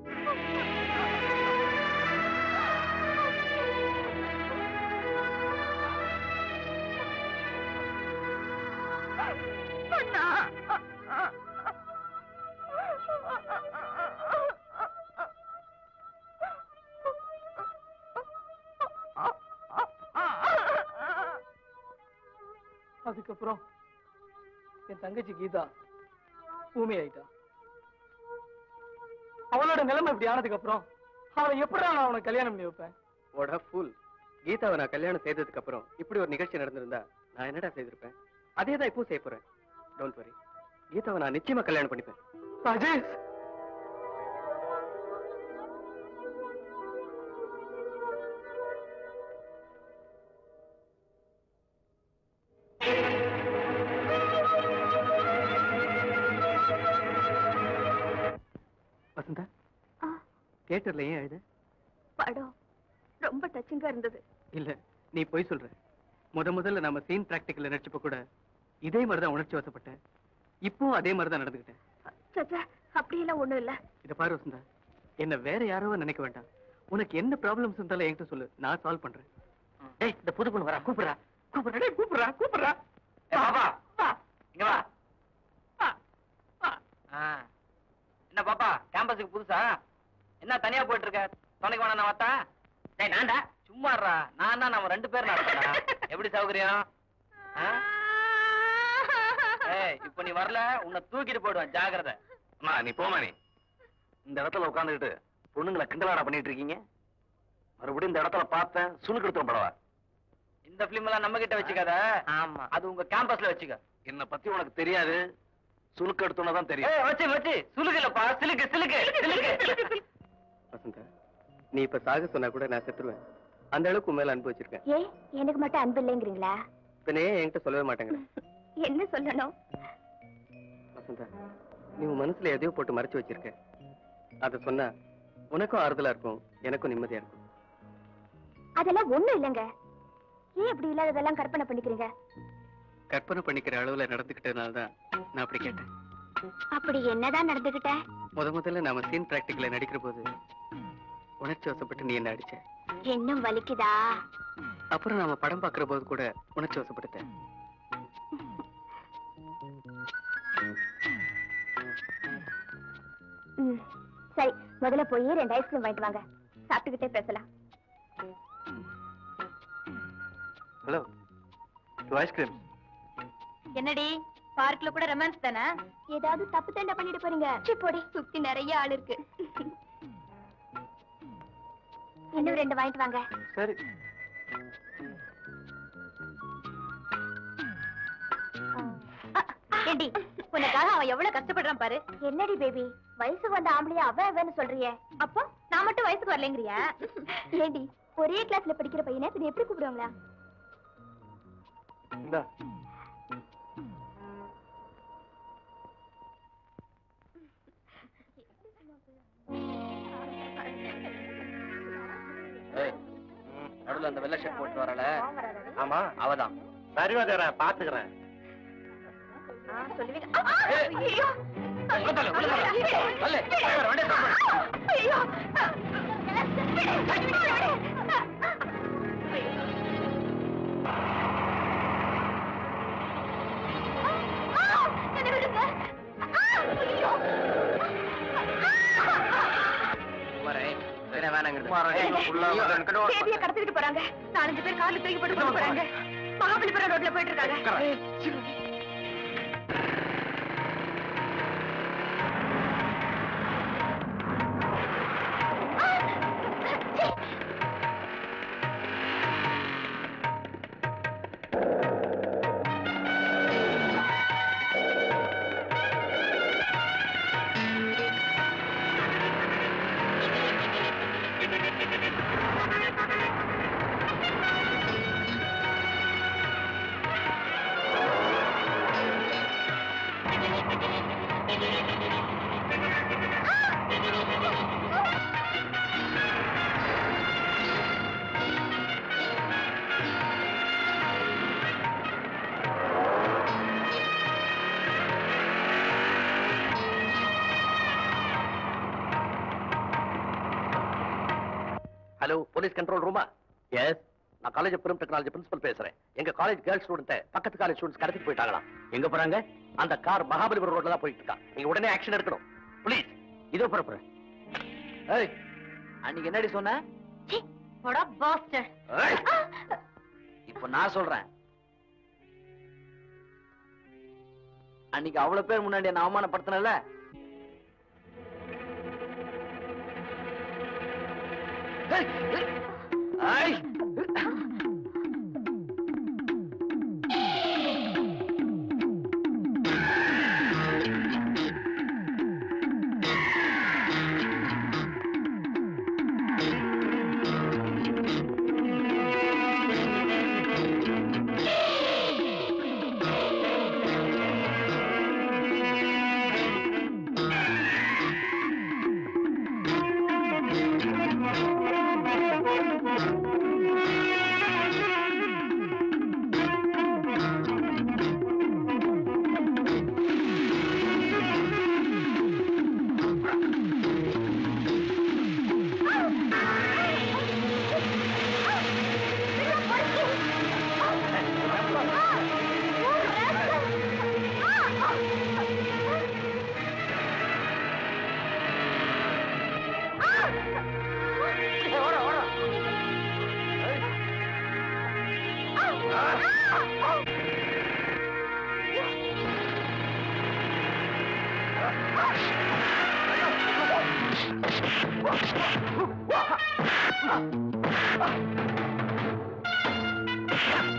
Speaker 8: அதுக்கப்புறம் என் தங்கச்சி கீதா ஊமை ஆயிட்டா அவளோட நிலைமை இப்படி ஆனதுக்கு அப்புறம் அவளை எப்படிடா நான் அவனை கல்யாணம் பண்ணி வைப்பேன்
Speaker 1: ஓடா ஃபுல் கீதாவை நான் கல்யாணம் செய்ததுக்கு அப்புறம் இப்படி ஒரு நிகழ்ச்சி நடந்திருந்தா நான் என்னடா செய்திருப்பேன் அதே தான் இப்போ செய்ய போறேன் டோன்ட் வரி கீதாவை நான் நிச்சயமா கல்யாணம் பண்ணிப்பேன்
Speaker 8: ராஜேஷ்
Speaker 1: வசந்தா
Speaker 2: ஆ,
Speaker 1: தியேட்டர்ல ஏன் அழுத
Speaker 2: படம் ரொம்ப டச்சிங்கா இருந்தது
Speaker 1: இல்ல நீ போய் சொல்ற முத முதல்ல நாம சீன் பிராக்டிக்கல்ல நடிச்சப்ப கூட இதே மாதிரிதான் உணர்ச்சி வசப்பட்டேன் இப்போ அதே மாதிரிதான் நடந்துக்கிட்டேன்
Speaker 2: சச்சா அப்படியெல்லாம் ஒண்ணும் இல்ல
Speaker 1: இத பாரு வசந்தா என்ன வேற யாரோ நினைக்க வேண்டாம் உனக்கு என்ன ப்ராப்ளம்ஸ் இருந்தாலும் என்கிட்ட சொல்லு நான் சால்வ் பண்றேன்
Speaker 6: டேய் இந்த புது பொண்ணு வரா கூப்பிடுறா
Speaker 1: கூப்பிடுறா டேய், கூப்பிடுறா கூப்பிடுறா
Speaker 4: ஏய், பாப்பா இங்க வா ஆ. என்ன பாப்பா கேம்பஸுக்கு புதுசா என்ன தனியா போயிட்டு இருக்க துணைக்கு வேணா நான் வத்தா டேய் நான்டா சும்மாடுறா நான் தான் நம்ம ரெண்டு பேரும் நடத்தா எப்படி சௌகரியம் ஆ? ஏய் இப்போ நீ வரல உன்னை தூக்கிட்டு போயிடுவேன் ஜாக்கிரதை
Speaker 6: அம்மா நீ போமா நீ இந்த இடத்துல உட்காந்துக்கிட்டு பொண்ணுங்களை கிண்டலாடா பண்ணிட்டு இருக்கீங்க மறுபடியும் இந்த இடத்துல பார்த்தேன் சுணுக்கெடுத்து படவா
Speaker 4: இந்த பிலிம் எல்லாம் நம்ம கிட்ட வச்சுக்காத
Speaker 8: ஆமா
Speaker 4: அது உங்க கேம்பஸ்ல வச்சுக்க
Speaker 6: என்னை பத்தி உனக்கு தெரியாது சுலுக்கு எடுத்தோன்னு தான் தெரியும்
Speaker 4: ஏய் வச்சு வச்சு சுலுக்கு இல்லப்பா சிலுக்கு சிலுக்கு சிலுக்கு
Speaker 1: வசந்தா நீ இப்ப சாக சொன்னா கூட நான் செத்துருவேன் அந்த அளவுக்கு உன் மேல அன்பு வச்சிருக்கேன்
Speaker 2: ஏ எனக்கு மட்டும் அன்பு இல்லைங்கிறீங்களா
Speaker 1: பின்ன ஏன் என்கிட்ட சொல்லவே மாட்டேங்கிற
Speaker 2: என்ன சொல்லணும்
Speaker 1: வசந்தா நீ உன் மனசுல எதையோ போட்டு மறைச்சு வச்சிருக்க அத சொன்னா உனக்கும் ஆறுதலா இருக்கும் எனக்கும் நிம்மதியா இருக்கும்
Speaker 2: அதெல்லாம் ஒண்ணும் இல்லைங்க ஏன் இப்படி இல்லாததெல்லாம் கற்பனை பண்ணிக்கிறீங்க
Speaker 1: கற்பனை பண்ணிக்கிற அளவுல நடந்துக்கிட்டதுனால தான் நான் அப்படி கேட்டேன்
Speaker 2: அப்படி என்னதான் நடந்துகிட்ட
Speaker 1: முத முதல்ல நாம சீன் பிராக்டிக்கல நடிக்கிற போது உணர்ச்சி வசப்பட்டு நீ என்ன அடிச்ச
Speaker 2: இன்னும் வலிக்குதா
Speaker 1: அப்புறம் நாம படம் பாக்குற போது கூட உணர்ச்சி வசப்பட்டுட்டேன்
Speaker 2: ம், சரி முதல்ல போய் ரெண்டு ஐஸ்கிரீம் வாங்கிட்டு வாங்க சாப்பிட்டுக்கிட்டே பேசலாம்
Speaker 3: ஹலோ ஐஸ்கிரீம்
Speaker 2: என்னடி பார்க்ல கூட ரொமான்ஸ் தானே ஏதாவது தப்பு தண்டை பண்ணிட்டு போறீங்க சி போடி சுத்தி நிறைய ஆள் இருக்கு இன்னும் ரெண்டு வாங்கிட்டு வாங்க
Speaker 3: சரி
Speaker 2: ஏண்டி உனக்காக அவன் எவ்வளவு கஷ்டப்படுறான் பாரு என்னடி பேபி வயசுக்கு வந்த ஆம்பளைய அவன் அவன்னு சொல்றியே அப்போ நான் மட்டும் வயசுக்கு வரலங்கிறியா ஏண்டி ஒரே கிளாஸ்ல படிக்கிற பையனை பின்ன எப்படி கூப்பிடுவாங்களா
Speaker 3: இந்தா
Speaker 6: ஏய், நடுவுல அந்த வெள்ளை ஷர்ட் போட்டு வரல
Speaker 3: ஆமா
Speaker 6: அவதான்
Speaker 3: சரிவா தரேன் பாத்துக்கிறேன்
Speaker 2: சொல்லுவீங்க
Speaker 6: ஏய். உள்ள தள்ளு, உள்ள தள்ளு. தள்ளு. டிரைவர், வண்டியை stop பண்ணு. குமாரே, வேணா, வேணாங்கிறது. ஐயோ, எனக்கு ஒரு-
Speaker 2: தேவிய கடத்திட்டு போறாங்க நாலஞ்சு பேர் கார்ல தூக்கி போட்டு கொண்டு போறாங்க மகாபலிபுரம் ரோட்ல போயிட்டு இருக்காங்க
Speaker 6: ஹலோ போலீஸ் கண்ட்ரோல் ரூமா எஸ் நான் காலேஜ் பெரும் டெக்னாலஜி பிரின்சிபல் பேசுறேன் எங்க காலேஜ் கேர்ள்ஸ் ஸ்டூடெண்ட் பக்கத்து காலேஜ் ஸ்டூடெண்ட்ஸ் கடத்திட்டு போயிட்டாங்களாம் எங்க போறாங்க அந்த கார் மகாபலிபுரம் ரோட்ல தான் போயிட்டு இருக்கா நீங்க உடனே ஆக்ஷன் எடுக்கணும் ப்ளீஸ் இதோ புறப்புறேன் ஏய்
Speaker 4: அன்னைக்கு என்னடி சொன்ன
Speaker 2: போடா பாஸ்டர்
Speaker 6: ஏய்
Speaker 4: இப்ப நான் சொல்றேன் அன்னைக்கு அவ்வளவு பேர் முன்னாடி என்ன அவமானப்படுத்தினல
Speaker 6: ஏய், ஏய். ஏய்.
Speaker 2: Ah!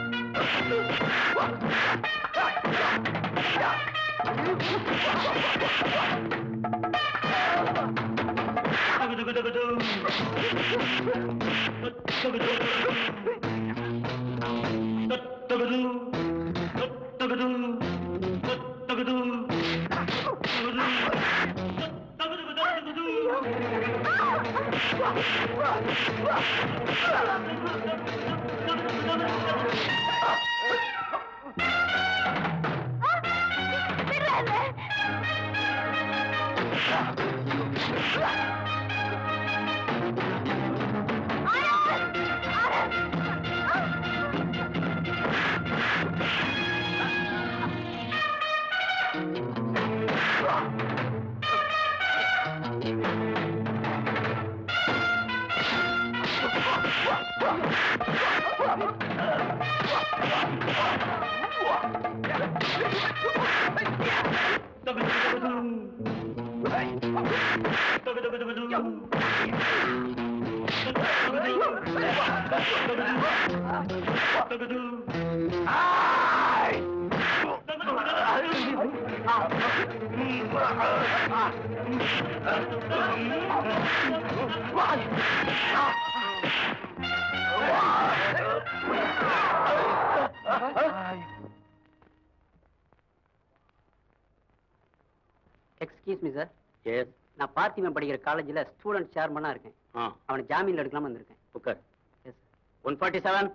Speaker 8: Excuse me sir
Speaker 6: yes
Speaker 8: நான் பார்த்திபன் படிக்கிற காலேஜில் ஸ்டூடெண்ட் சேர்மனாக இருக்கேன்
Speaker 6: ஆ
Speaker 8: அவனை ஜாமீன்ல எடுக்கலாம்னு வந்திருக்கேன்
Speaker 6: உட்கார்
Speaker 8: S
Speaker 6: one forty seven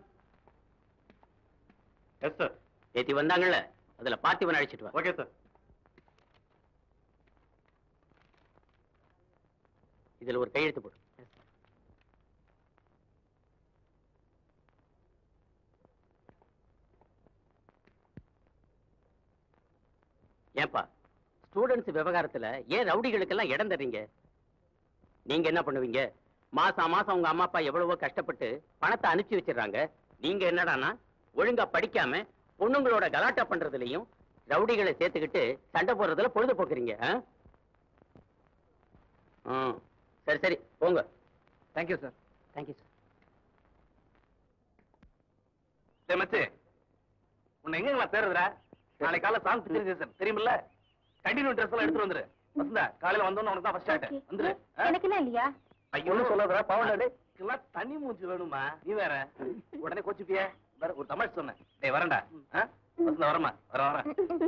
Speaker 3: yes sir
Speaker 6: நேத்தி வந்தாங்கல்ல அதுல பார்த்திபன் அழைச்சிட்டு வா
Speaker 3: ஓகே சார்
Speaker 6: இதுல ஒரு கையெழுத்து போடு ஏன்பா ஸ்டூடெண்ட்ஸ் விவகாரத்துல ஏன் ரவுடிகளுக்கெல்லாம் இடம் தர்றீங்க நீங்க என்ன பண்ணுவீங்க மாசம் மாசம் உங்க அம்மா அப்பா எவ்வளவோ கஷ்டப்பட்டு பணத்தை அனுப்பிச்சு வச்சிடுறாங்க நீங்க என்னடான்னா ஒழுங்கா படிக்காம பொண்ணுங்களோட கலாட்டா பண்றதுலயும் ரவுடிகளை சேர்த்துக்கிட்டு சண்டை போடுறதுல பொழுதுபோக்குறீங்க ஆ? ஆ சரி சரி போங்க
Speaker 1: தேங்க்யூ சார்
Speaker 8: தேங்க்யூ சார்
Speaker 6: சரி மச்சி உன்னை எங்கங்களா தேடுறா நாளைக்கு காலை சாங் பிக்சரைசேஷன் தெரியுமில்ல கண்டினியூ ட்ரெஸ் எல்லாம் எடுத்துட்டு வந்துரு வசந்தா காலையில வந்தோன்னு உனக்கு தான் ஃபர்ஸ்ட் ஸ்டார்ட்
Speaker 2: Okay.
Speaker 6: வந்துரு ஆ?
Speaker 2: எனக்கு எல்லாம் இல்லையா
Speaker 6: ஐயோ சொல்லாதடா பாவம்டா இதெல்லாம் தனி மூஞ்சி வேணுமா நீ வேற உடனே கோச்சுப்பிய வேற ஒரு தமிழ் சொன்னேன் டேய் வரேன்டா ஆ? வசந்தா வரமா வர வரேன்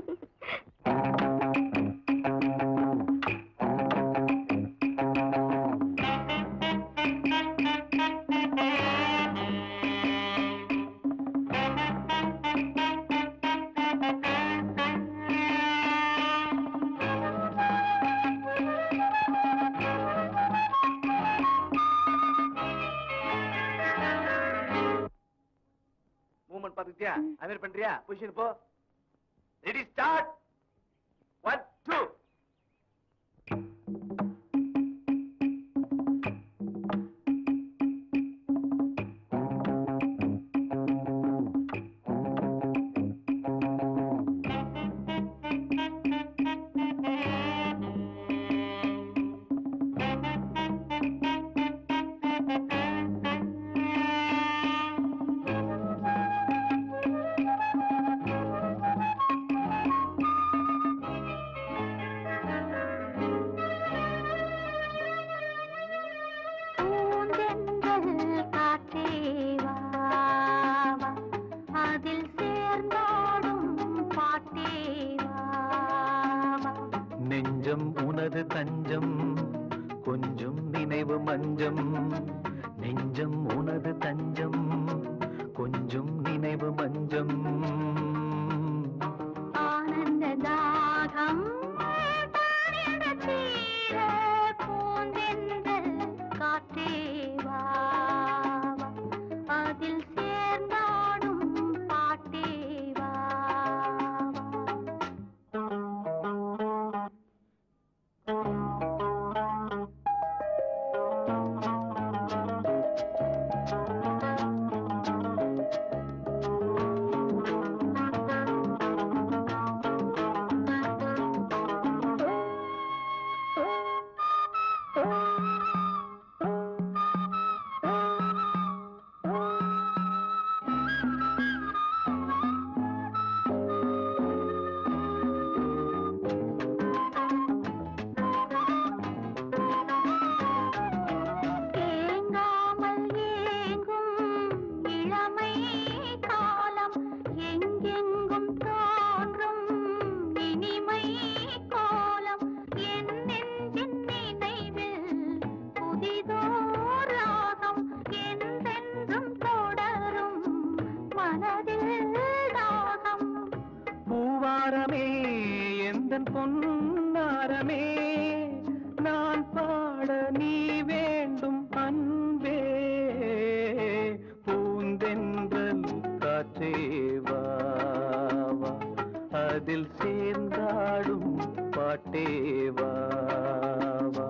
Speaker 6: மூவ்மெண்ட் பாத்துக்கிட்டியா அது பண்றியா பொசிஷன் போ ரெடி ஸ்டார்ட் ஒன் டூ
Speaker 2: இளமை காலம் எங்கெங்கும் தோன்றும் இனிமை கோலம் என் நெஞ்சின் நினைவில் புதிதோர் ராகம் என்றென்றும் தொடரும் மனதில் தாகம்
Speaker 9: பூவாரமே எந்தன் பொன்னாரமே நான் பாட நீ வேண்டும் அன்பே பூந்தென்றல் காற்றே வா வா. அதில் சேர்ந்தாடும் பாட்டே வா வா.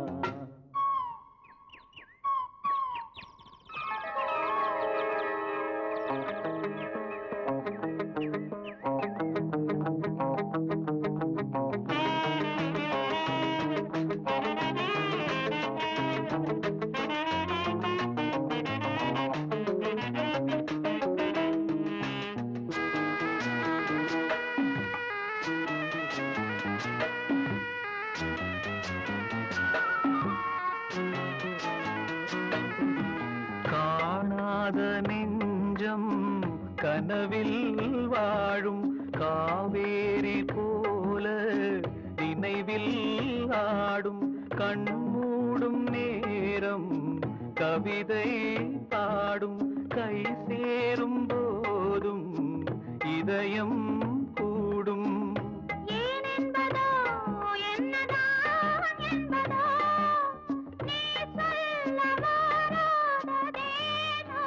Speaker 9: காணாத நெஞ்சம் கனவில் வாழும் காவேரி போல நினைவில் ஆடும் கண்மூடும் நேரம் கவிதை பாடும் கை சேரும் போதும் இதயம் கூடும்
Speaker 2: ஏன் என்பதோ என்னதான் என்பதோ நீ சொல்ல வராததேனோ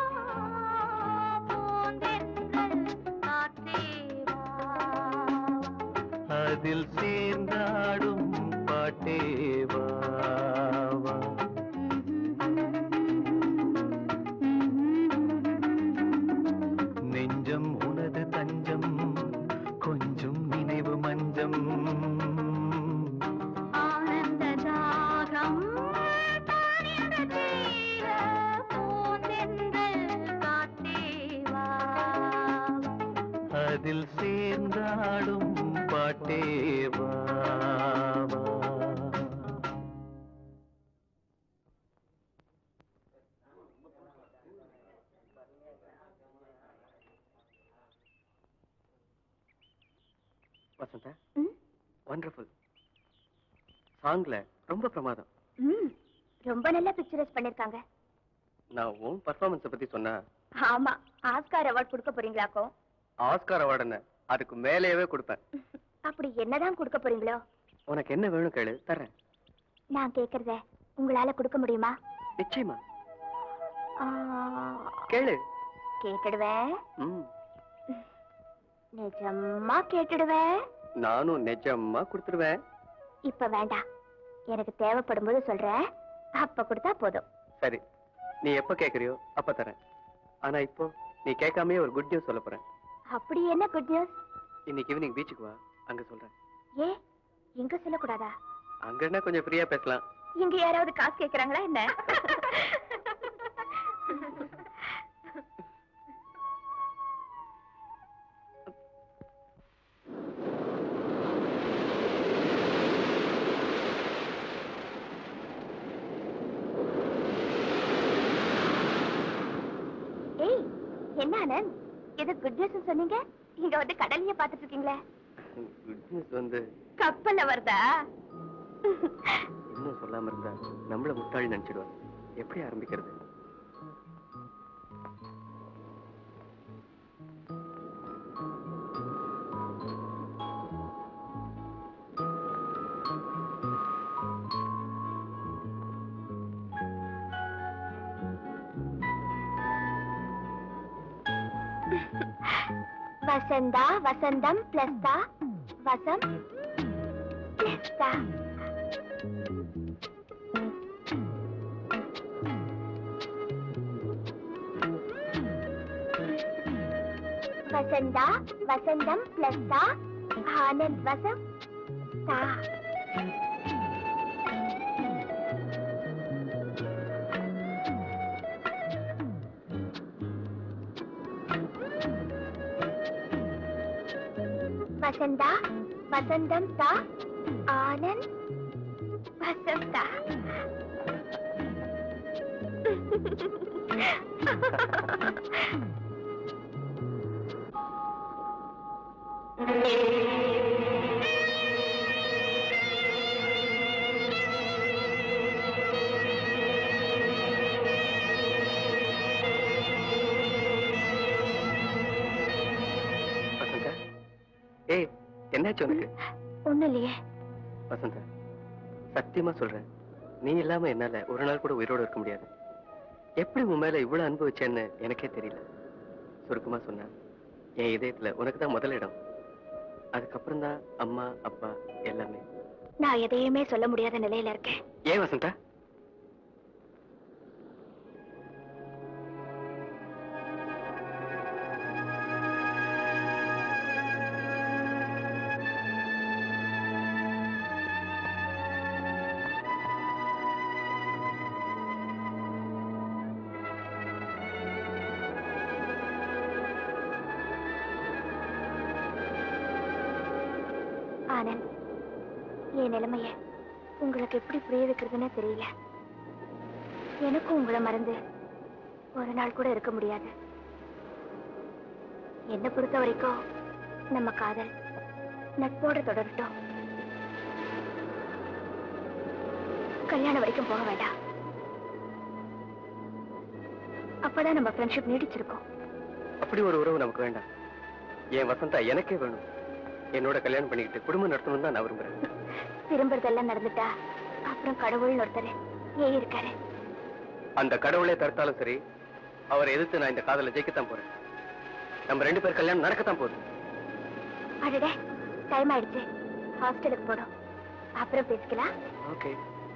Speaker 2: பூந்தென்றல் காற்றே வா
Speaker 9: அதில் சேர்ந்தாடும் பாட்டே வா வா. நெஞ்சம் உனது தஞ்சம் கொஞ்சம் நினைவு மஞ்சம்
Speaker 2: ஆனந்த தாகம் தானியங்க தீர பூந்தென்றல் காற்றே வா
Speaker 9: அதில் சேர்ந்தாடும் பாட்டே வா வா.
Speaker 1: வசந்தா
Speaker 2: ம்?
Speaker 1: வண்டர்ஃபுல் சாங்ல ரொம்ப பிரமாதம்
Speaker 2: ம் ரொம்ப நல்லா பிக்சரைஸ் பண்ணிருக்காங்க
Speaker 1: நான் உன் பர்ஃபார்மன்ஸை பத்தி சொன்னா
Speaker 2: ஆமா ஆஸ்கார் அவார்ட் கொடுக்க போறீங்களாக்கும்
Speaker 1: ஆஸ்கார் அவார்டு என்ன அதுக்கு மேலேயே கொடுப்பேன்
Speaker 2: அப்படி என்னதான் கொடுக்க போறீங்களோ
Speaker 1: உனக்கு என்ன வேணும் கேளு தர்றேன்
Speaker 2: நான் கேக்குறத உங்களால கொடுக்க முடியுமா
Speaker 1: நிச்சயமா
Speaker 2: ஆ,
Speaker 1: கேளு
Speaker 2: கேட்டுடுவேன்
Speaker 1: ம்
Speaker 2: நிஜமா கேட்டுடுவேன்
Speaker 1: நானும் நிஜமா கொடுத்துருவேன்
Speaker 2: இப்ப வேண்டாம் எனக்கு தேவைப்படும் போது சொல்றேன் அப்ப கொடுத்தா போதும்
Speaker 1: சரி நீ எப்ப கேக்குறியோ அப்ப தரேன் ஆனா இப்போ நீ கேட்காமயே ஒரு குட் நியூஸ் சொல்ல போறேன்
Speaker 2: அப்படி என்ன குட் நியூஸ்
Speaker 1: இன்னைக்கு ஈவினிங் பீச்சுக்கு வா அங்க சொல்றேன்
Speaker 2: ஏ எங்க சொல்லக்கூடாதா
Speaker 1: அங்கன்னா கொஞ்சம் ஃப்ரீயா பேசலாம்
Speaker 2: இங்க யாராவது காசு கேக்குறாங்களா என்ன ஏய் என்ன ஆனந்த் எது குட் நியூஸ் சொன்னீங்க இங்க வந்து கடலையே பாத்துட்டு இருக்கீங்களே
Speaker 1: குட் நியூஸ் வந்து
Speaker 2: கப்பல்ல வருதா
Speaker 1: இன்னும் சொல்லாம இருந்தா நம்மள முட்டாளி நினைச்சிடுவா எப்படி ஆரம்பிக்கிறது
Speaker 2: வசந்தா வசந்தம் பிளஸ் தா வசம் பிளஸ் தா வசந்தா வசந்தம் பிளஸ் தா ஆனந்த் வசம் தா வசந்தா வசந்தம் தா ஆனந்த் வசந்தா
Speaker 1: வசந்தா ஏய் என்னாச்சு உனக்கு
Speaker 2: ஒண்ணும் இல்லையே
Speaker 1: வசந்தா சத்தியமா சொல்றேன் நீ இல்லாம என்னால ஒரு நாள் கூட உயிரோட இருக்க முடியாது எப்படி உன் மேல இவ்வளவு அன்பு வச்சேன்னு எனக்கே தெரியல சுருக்கமா சொன்னா என் இதயத்துல உனக்கு தான் முதல் இடம் அதுக்கப்புறம் தான் அம்மா அப்பா எல்லாமே
Speaker 2: நான் எதையுமே சொல்ல முடியாத நிலையில இருக்கேன்
Speaker 1: ஏன் வசந்தா
Speaker 2: ஆனந்த் என் நிலைமைய உங்களுக்கு எப்படி புரிய வைக்கிறதுன்னு தெரியல எனக்கும் உங்களை மறந்து ஒரு நாள் கூட இருக்க முடியாது என்னை பொறுத்த வரைக்கும் நம்ம காதல் நட்போட தொடரட்டும் கல்யாணம் வரைக்கும் போக வேண்டாம் அப்பதான் நம்ம ஃப்ரெண்ட்ஷிப் நீடிச்சிருக்கோம்
Speaker 1: அப்படி ஒரு உறவு நமக்கு வேண்டாம் என் வசந்தா எனக்கே வேணும் என்னோட கல்யாணம் பண்ணிக்கிட்டு குடும்பம் நடத்தணும் தான் நான் விரும்புறேன்
Speaker 2: திரும்புறதெல்லாம் நடந்துட்டா அப்புறம் கடவுள்னு ஒருத்தர் ஏன் இருக்காரு
Speaker 1: அந்த கடவுளே தடுத்தாலும் சரி அவரை எதிர்த்து நான் இந்த காதலை ஜெயிக்கத்தான் போறேன் நம்ம ரெண்டு பேர் கல்யாணம் நடக்கத்தான் போகுது
Speaker 2: அடடே டைம் ஆயிடுச்சு ஹாஸ்டலுக்கு போடும் அப்புறம் பேசிக்கலாம்
Speaker 1: ஓகே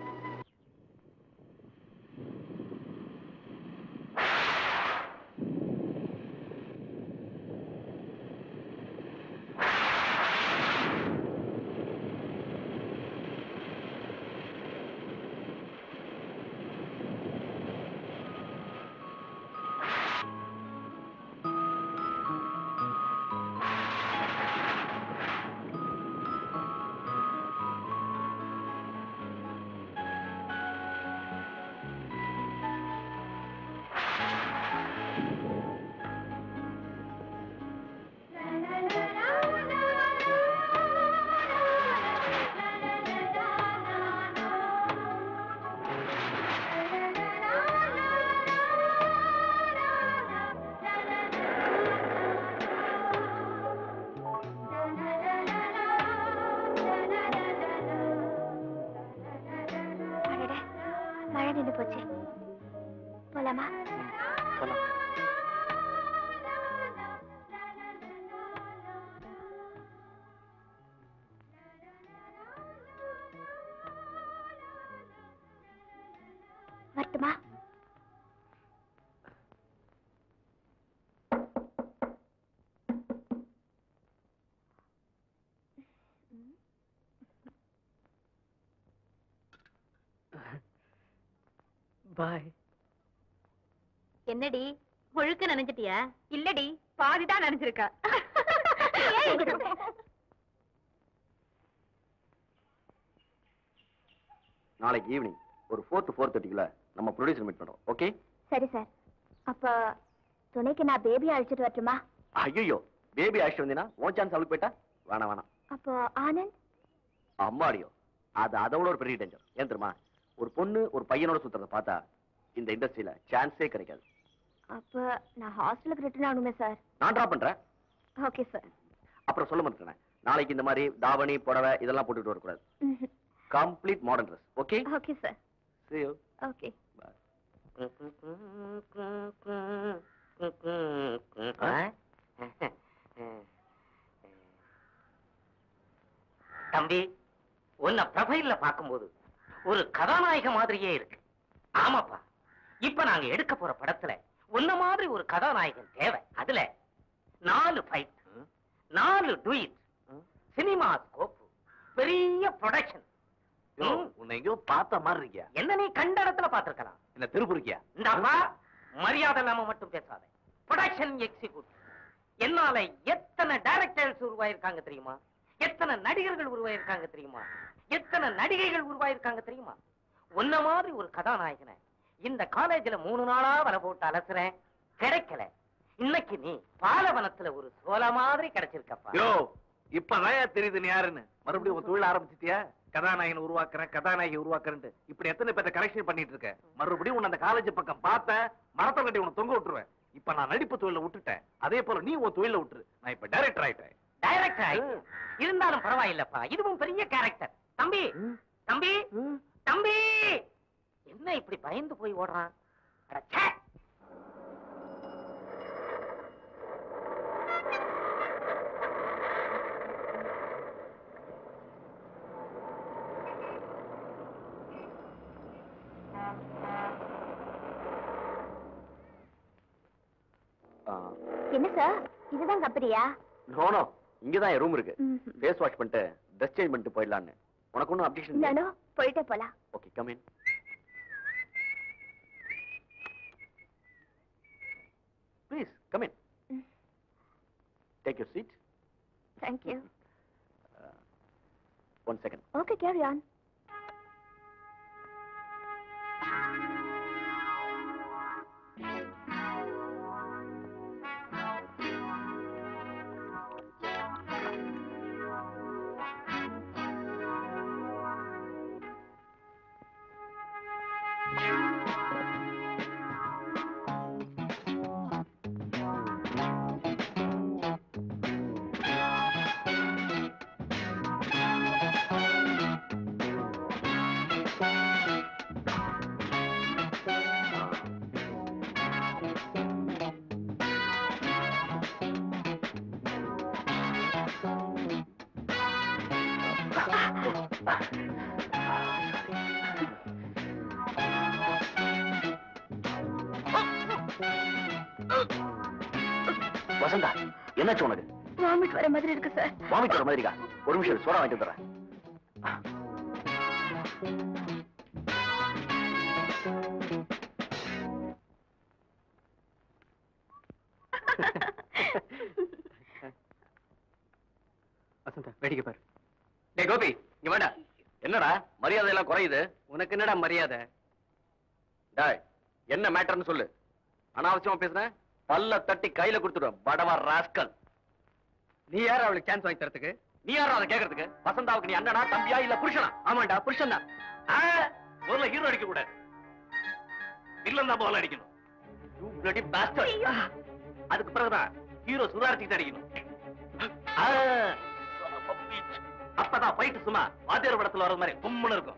Speaker 2: அடடே மழை நின்று போச்சு போலாமா
Speaker 1: போலாம்
Speaker 2: வரட்டுமா
Speaker 1: பாய்
Speaker 2: என்னடி முழுக்க நினைச்சிட்டியா இல்லடி பாதிதான் நினைச்சிருக்கா
Speaker 6: நாளைக்கு ஈவினிங் ஒரு ஃபோர்த்து ஃபோர் தேர்ட்டிக்குள்ள நம்ம ப்ரொடியூசர் மீட் பண்றோம் ஓகே
Speaker 2: சரி சார் அப்ப துணைக்கு நான் பேபி அழைச்சிட்டு வரட்டுமா
Speaker 6: ஐயோ பேபி அழைச்சிட்டு வந்தீங்கன்னா உன் சான்ஸ் அவளுக்கு போயிட்டா வேணாம் வேணாம்
Speaker 2: அப்போ ஆனந்த்
Speaker 6: அம்மாடியோ அது அதை விட ஒரு பெரிய டேஞ்சர் ஏன் தெரியுமா ஒரு பொண்ணு ஒரு பையனோட சுத்துறத பார்த்தா இந்த இண்டஸ்ட்ரியில சான்ஸே கிடைக்காது
Speaker 2: அப்ப நான் ஹாஸ்டலுக்கு ரிட்டர்ன் ஆகணுமே சார்
Speaker 6: நான் ட்ராப் பண்றேன்
Speaker 2: ஓகே சார்
Speaker 6: அப்புறம் சொல்ல மாட்டேன் நாளைக்கு இந்த மாதிரி தாவணி புடவை இதெல்லாம் போட்டுட்டு வரக்கூடாது complete modern dress okay
Speaker 2: okay sir
Speaker 6: see you
Speaker 2: okay
Speaker 4: தம்பி உன்னை ப்ரொஃபைல்ல பார்க்கும்போது ஒரு கதாநாயக மாதிரியே இருக்கு ஆமாப்பா இப்ப நாங்க எடுக்க போற படத்துல உன்ன மாதிரி ஒரு கதாநாயகன் தேவை அதுல நாலு ஃபைட் நாலு டுயிட் சினிமா ஸ்கோப் பெரிய ப்ரொடக்ஷன்
Speaker 6: உன்னை எங்கேயோ பார்த்த மாதிரி இருக்கியா
Speaker 4: என்ன நீ கண்ட இடத்துல பார்த்திருக்கலாம்
Speaker 6: என்ன திருப்பூரிக்கியா
Speaker 4: இந்தாப்பா மரியாதை இல்லாம மட்டும் பேசாத ப்ரொடக்ஷன் எக்ஸிக்யூட்டிவ் என்னால எத்தனை டைரக்டர்ஸ் உருவாயிருக்காங்க தெரியுமா எத்தனை நடிகர்கள் உருவாயிருக்காங்க தெரியுமா எத்தனை நடிகைகள் உருவாயிருக்காங்க தெரியுமா உன்ன மாதிரி ஒரு கதாநாயகனை இந்த காலேஜ்ல மூணு நாளா வர போட்டு அலசுறேன் கிடைக்கல இன்னைக்கு நீ பாலவனத்துல ஒரு சோள மாதிரி கிடைச்சிருக்கப்பா
Speaker 6: யோ இப்பதான் தெரியுது நீ யாருன்னு மறுபடியும் உன் தொழில் ஆரம்பிச்சிட்டியா கதாநாயகன் உருவாக்குறேன் கதாநாயகி உருவாக்குறேன் இப்படி எத்தனை பேர்த்த கரெக்ஷன் பண்ணிட்டு இருக்க மறுபடியும் உன்னை அந்த காலேஜ் பக்கம் பார்த்தேன் மரத்தை கட்டி உன்னை தொங்க விட்டுருவேன் இப்ப நான் நடிப்பு தொழில விட்டுட்டேன் அதே போல நீ உன் தொழில விட்டுரு நான் இப்ப டைரக்டர் ஆயிட்டேன்
Speaker 4: டைரக்டர் இருந்தாலும் பரவாயில்லப்பா இதுவும் பெரிய கேரக்டர் தம்பி தம்பி தம்பி என்ன இப்படி பயந்து போய் ஓடுறான் அட, ச்சே.
Speaker 2: என்ன சார் இதுதான் கம்பெனியா
Speaker 6: நோனோ இங்கதான் என் ரூம் இருக்கு ஃபேஸ் வாஷ் பண்ணிட்டு ட்ரெஸ் சேஞ்ச் பண்ணிட்டு போயிடலான்னு உனக்கு ஒன்றும் அப்ஜெக்ஷன்
Speaker 2: நானும் போயிட்டே போலாம்
Speaker 6: okay come in please come in take your seat
Speaker 2: thank you
Speaker 6: one second
Speaker 2: okay carry on
Speaker 6: Vasantha என்னாச்சு உனக்கு
Speaker 2: வாமிட் வர மாதிரி இருக்கு சார்
Speaker 6: வாமிட் வர மாதிரிக்கா ஒரு நிமிஷம் இரு, சோடா வாங்கிட்டு வந்துடுறேன்
Speaker 1: வசந்தா வேடிக்கை பாரு
Speaker 6: டேய் கோபி இங்க வேண்டா என்னடா மரியாதை எல்லாம் குறையுது
Speaker 1: உனக்கு என்னடா மரியாதை
Speaker 6: டேய் என்ன மேட்டர்னு சொல்லு அனாவசியமா பேசுறேன் பல்ல தட்டி கையில கொடுத்துடுவேன் படவா ராஸ்கல்
Speaker 1: நீ யார் அவளுக்கு சான்ஸ் வாங்கி தரத்துக்கு
Speaker 6: நீ யாரா அதை கேக்குறதுக்கு வசந்தாவுக்கு நீ அண்ணனா தம்பியா இல்ல புருஷனா
Speaker 1: ஆமாண்டா புருஷன் தான்
Speaker 6: ஆ, முதல்ல ஹீரோ அடிக்க கூடாது வில்லன் தான் முதல்ல அடிக்கணும் You bloody bastard. அதுக்கு பிறகுதான் ஹீரோ சுதாரிச்சுக்கிட்டு அடிக்கணும் ஆ, அப்பதான் ஃபைட் சும்மா வாத்தியார் படத்துல வர மாதிரி கும்முன்னு இருக்கும்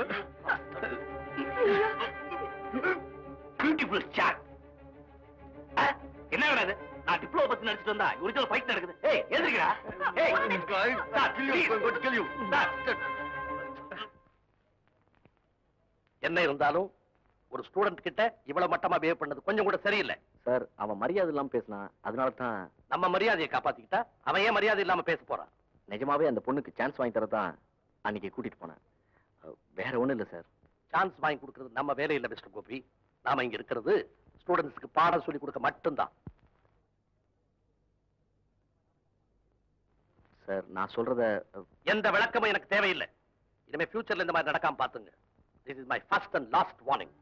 Speaker 6: பியூட்டிஃபுல் ஷாட் என்ன வேணாது நான் டிப்ளோ பத்தி நடிச்சிட்டு வந்தா ஒரிஜினல் ஃபைட் நடக்குது ஏய் எழுந்திருக்கா ஏய் start, please. Start. என்ன இருந்தாலும் ஒரு ஸ்டூடெண்ட் கிட்ட இவ்வளவு மட்டமா பிஹேவ் பண்ணது கொஞ்சம் கூட சரியில்லை சார் அவன் மரியாதை இல்லாம பேசினான் அதனால தான் நம்ம மரியாதையை காப்பாத்திக்கிட்டா அவன் ஏன் மரியாதை இல்லாம பேச போறான் நிஜமாவே அந்த பொண்ணுக்கு சான்ஸ் வாங்கி தரதான் அன்னைக்கு கூட்டிட்டு போனேன் அஹ், வேற ஒண்ணும் இல்ல சார் சான்ஸ் வாங்கி கொடுக்கிறது நம்ம வேலை இல்ல மிஸ்டர் கோபி நாம இங்க இருக்கிறது ஸ்டூடெண்ட்ஸ்க்கு பாடம் சொல்லி கொடுக்க மட்டும்தான் சார் நான் சொல்றத எந்த விளக்கமும் எனக்கு தேவையில்லை இனிமே ஃபியூச்சர்ல இந்த மாதிரி நடக்காம பாத்துங்க this is my first and last warning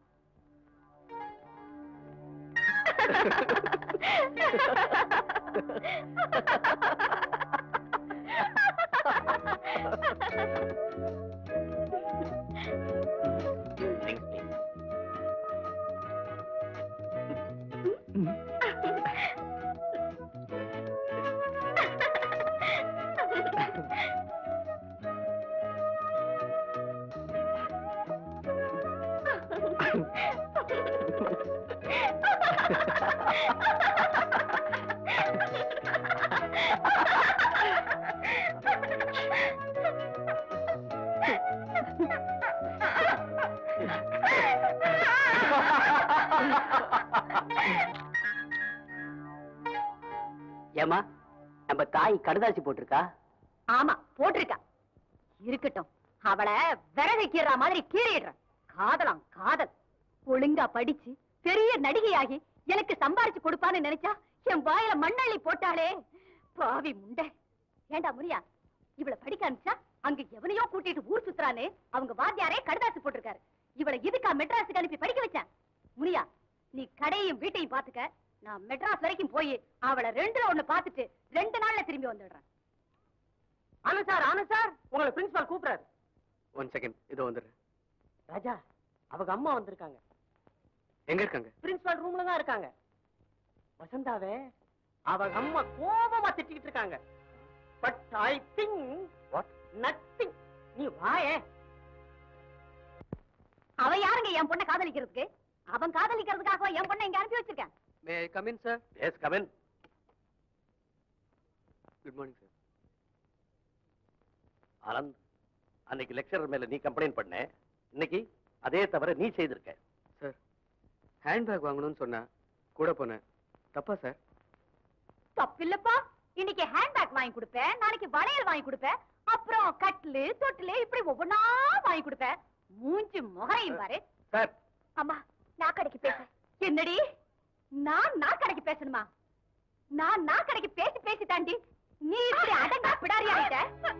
Speaker 8: ஏமா நம்ம தாய் கடுதாசி போட்டிருக்கா
Speaker 2: ஆமா போட்டிருக்கா இருக்கட்டும் அவளை விறகு கீறா மாதிரி கீறிடுறேன் காதலாம் காதல் ஒழுங்கா படிச்சு பெரிய நடிகையாகி எனக்கு சம்பாரிச்சு கொடுப்பான்னு நினைச்சா என் வாயில மண்ணள்ளி போட்டாளே பாவி முண்டை ஏண்டா முனியா இவளை படிக்க அனுப்பிச்சா அங்க எவனையோ கூட்டிட்டு ஊர் சுத்துறானே அவங்க வாத்தியாரே கடுதாசி போட்டிருக்காரு இவளை இதுக்கா மெட்ராஸுக்கு அனுப்பி படிக்க வச்சேன் முனியா நீ கடையும் வீட்டையும் பாத்துக்க நான் மெட்ராஸ் வரைக்கும் போய் அவளை ரெண்டுல ஒண்ணு பாத்துட்டு ரெண்டு நாள்ல திரும்பி வந்துடுறேன்
Speaker 7: ஆனந்த் சார் ஆனந்த் சார் உங்களை பிரின்சிபால் கூப்பிடுறாரு
Speaker 1: ஒன் செகண்ட் இதோ வந்துடுறேன்
Speaker 7: ராஜா அவங்க அம்மா வந்திருக்காங்க
Speaker 1: எங்க இருக்காங்க
Speaker 7: பிரின்சிபால் ரூம்ல தான் இருக்காங்க வசந்தாவே அவங்க அம்மா கோபமா திட்டிக்கிட்டு இருக்காங்க but I think what nothing நீ வாயே
Speaker 2: அவ யாருங்க என் பொண்ணை காதலிக்கிறதுக்கு அவன் காதலிக்கிறதுக்காக என் பொண்ணை இங்க அனுப்பி வச்சிருக்கேன்
Speaker 1: may come in sir
Speaker 6: yes come in
Speaker 1: good morning sir
Speaker 6: Anand அன்னைக்கு லெக்சரர் மேல நீ கம்ப்ளைண்ட் பண்ண இன்னைக்கு அதே தவிர நீ செய்திருக்க
Speaker 1: சார் ஹேண்ட்பேக் வாங்கணும்னு சொன்னா கூட போனேன் தப்பா சார்
Speaker 2: தப்பில்லப்பா இன்னைக்கு ஹேண்ட்பேக் வாங்கி கொடுப்பேன் நாளைக்கு வளையல் வாங்கி கொடுப்பேன் அப்புறம் கட்லு தொட்டிலு இப்படி ஒவ்வொன்னா வாங்கி கொடுப்பேன் மூஞ்சி முகரையும் பாரு
Speaker 6: சார்
Speaker 2: அம்மா நான் கடைக்கு பேச என்னடி நான் நான் கடைக்கு பேசணுமா நான் நான் கடைக்கு பேசி பேசி தாண்டி நீ இப்படி அடங்கா பிடாரி ஆயிட்ட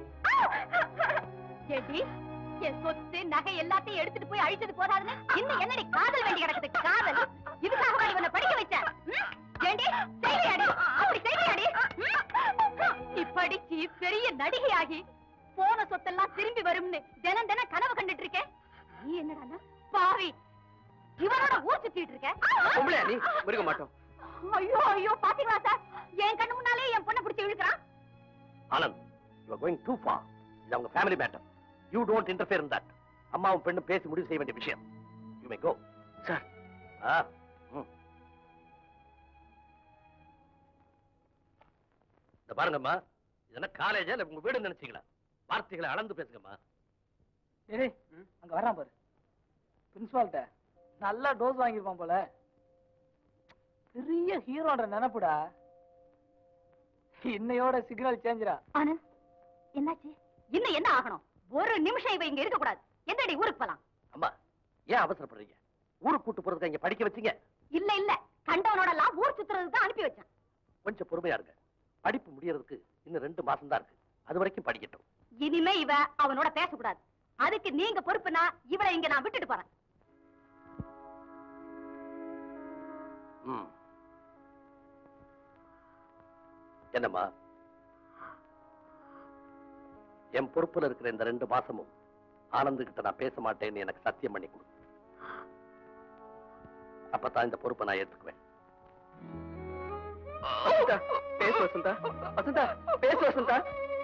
Speaker 2: ஏடி என் சொத்து நகை எல்லாத்தையும் எடுத்துட்டு போய் அழிச்சது போதாதுன்னு இன்னும் என்னடி காதல் வேண்டி கிடக்குது காதல் இதுக்காக இவனை படிக்க வச்சேன் ம்? ஏண்டி செய்வியாடி அப்படி செய்வியாடி ம்? நீ படிச்சு பெரிய நடிகையாகி போன சொத்தெல்லாம் திரும்பி வரும்னு தினம் தினம் கனவு கண்டுட்டு இருக்கேன் நீ என்னடா பாவி இவனோட ஊர் சுத்திட்டு இருக்க
Speaker 1: பொம்பளையா நீ முருக மாட்டோம்
Speaker 2: ஐயோ ஐயோ பாத்தீங்களா சார் என் கண்ணு முன்னாலே என் பொண்ணை பிடிச்சி இழுக்கிறான்
Speaker 6: Anand you are going too far இது அவங்க family matter you don't interfere in that அம்மாவும் பெண்ணும் பேசி முடிவு செய்ய வேண்டிய விஷயம் யூ மே கோ
Speaker 1: சார்
Speaker 6: ஆ ம். இந்த பாருங்கம்மா இதெல்லாம் காலேஜா இல்ல உங்க வீடு நினைச்சீங்களா வார்த்தைகளை அளந்து பேசுங்கம்மா
Speaker 4: டேய் அங்க வர்றான் பாரு பிரின்சிபால்கிட்ட நல்லா டோஸ் வாங்கியிருப்பான் போல பெரிய ஹீரோன்ற நினைப்புடா இன்னையோட சிக்னல் சேஞ்சுடா
Speaker 2: ஆனந்த் என்னாச்சு இன்னும் என்ன ஆகணும் ஒரு நிமிஷம் இவ இங்க இருக்க கூடாது எந்தடி ஊருக்கு போலாம்
Speaker 6: அம்மா ஏன் அவசரப்படுறீங்க ஊருக்கு கூட்டு போறதுக்கு இங்க படிக்க வச்சீங்க
Speaker 2: இல்ல இல்ல கண்டவனோட எல்லாம் ஊர் சுத்துறதுக்கு தான் அனுப்பி வச்சேன்
Speaker 6: கொஞ்சம் பொறுமையா இருங்க படிப்பு முடியறதுக்கு இன்னும் ரெண்டு மாசம் தான் இருக்கு அது வரைக்கும் படிக்கட்டும்
Speaker 2: இனிமே இவ அவனோட பேசக்கூடாது அதுக்கு நீங்க பொறுப்புனா இவளை இங்க நான் விட்டுட்டு போறேன்
Speaker 6: ம். என்னம்மா என் பொறுப்புல இருக்கிற இந்த ரெண்டு மாசமும் ஆனந்து கிட்ட நான் பேச மாட்டேன்னு எனக்கு சத்தியம் பண்ணி கொடு அப்பதான் இந்த பொறுப்பை நான் ஏத்துக்குவேன்
Speaker 1: வசந்தா பேசு வசந்தா வசந்தா பேசு வசந்தா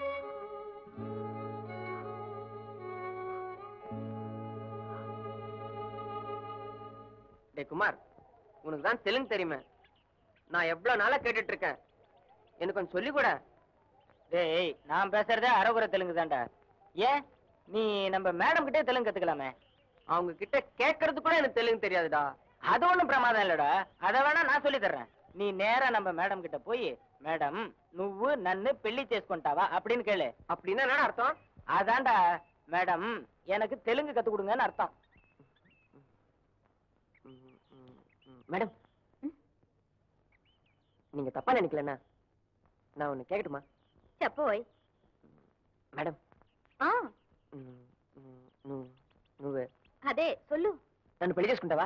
Speaker 8: டேய் குமார் உனக்கு தான் தெலுங்கு தெரியுமே நான் எவ்வளவு நாளா கேட்டுட்டு இருக்கேன் எனக்கு கொஞ்சம் சொல்லி கூட
Speaker 4: டேய் நான் பேசுறதே அரகுர தெலுங்கு தான்டா ஏன் நீ நம்ம மேடம் கிட்டே தெலுங்கு கத்துக்கலாமே
Speaker 8: அவங்க கிட்ட கேட்கறது கூட எனக்கு தெலுங்கு தெரியாதுடா
Speaker 4: அது ஒண்ணும் பிரமாதம் இல்லடா அத வேணா நான் சொல்லி தர்றேன் நீ நேரா நம்ம மேடம் கிட்ட போய் மேடம் నువ్వు నన్ను పెళ్లి చేసుకుంటావா அப்படின்னு கேளு
Speaker 8: அப்படின்னா என்ன அர்த்தம்
Speaker 4: அதான்டா மேடம் எனக்கு தெலுங்கு கத்து கொடுங்கன்னு அர்த்தம்
Speaker 8: மேடம் நீங்க தப்பா நினைக்கலண்ணா நான் ஒண்ணு கேட்கட்டுமா
Speaker 2: చెప్పోయ్
Speaker 8: மேடம்
Speaker 2: ఆ
Speaker 8: నువ్వు
Speaker 2: అదే సొల్లు
Speaker 8: నన్ను పెళ్లి చేసుకుంటావా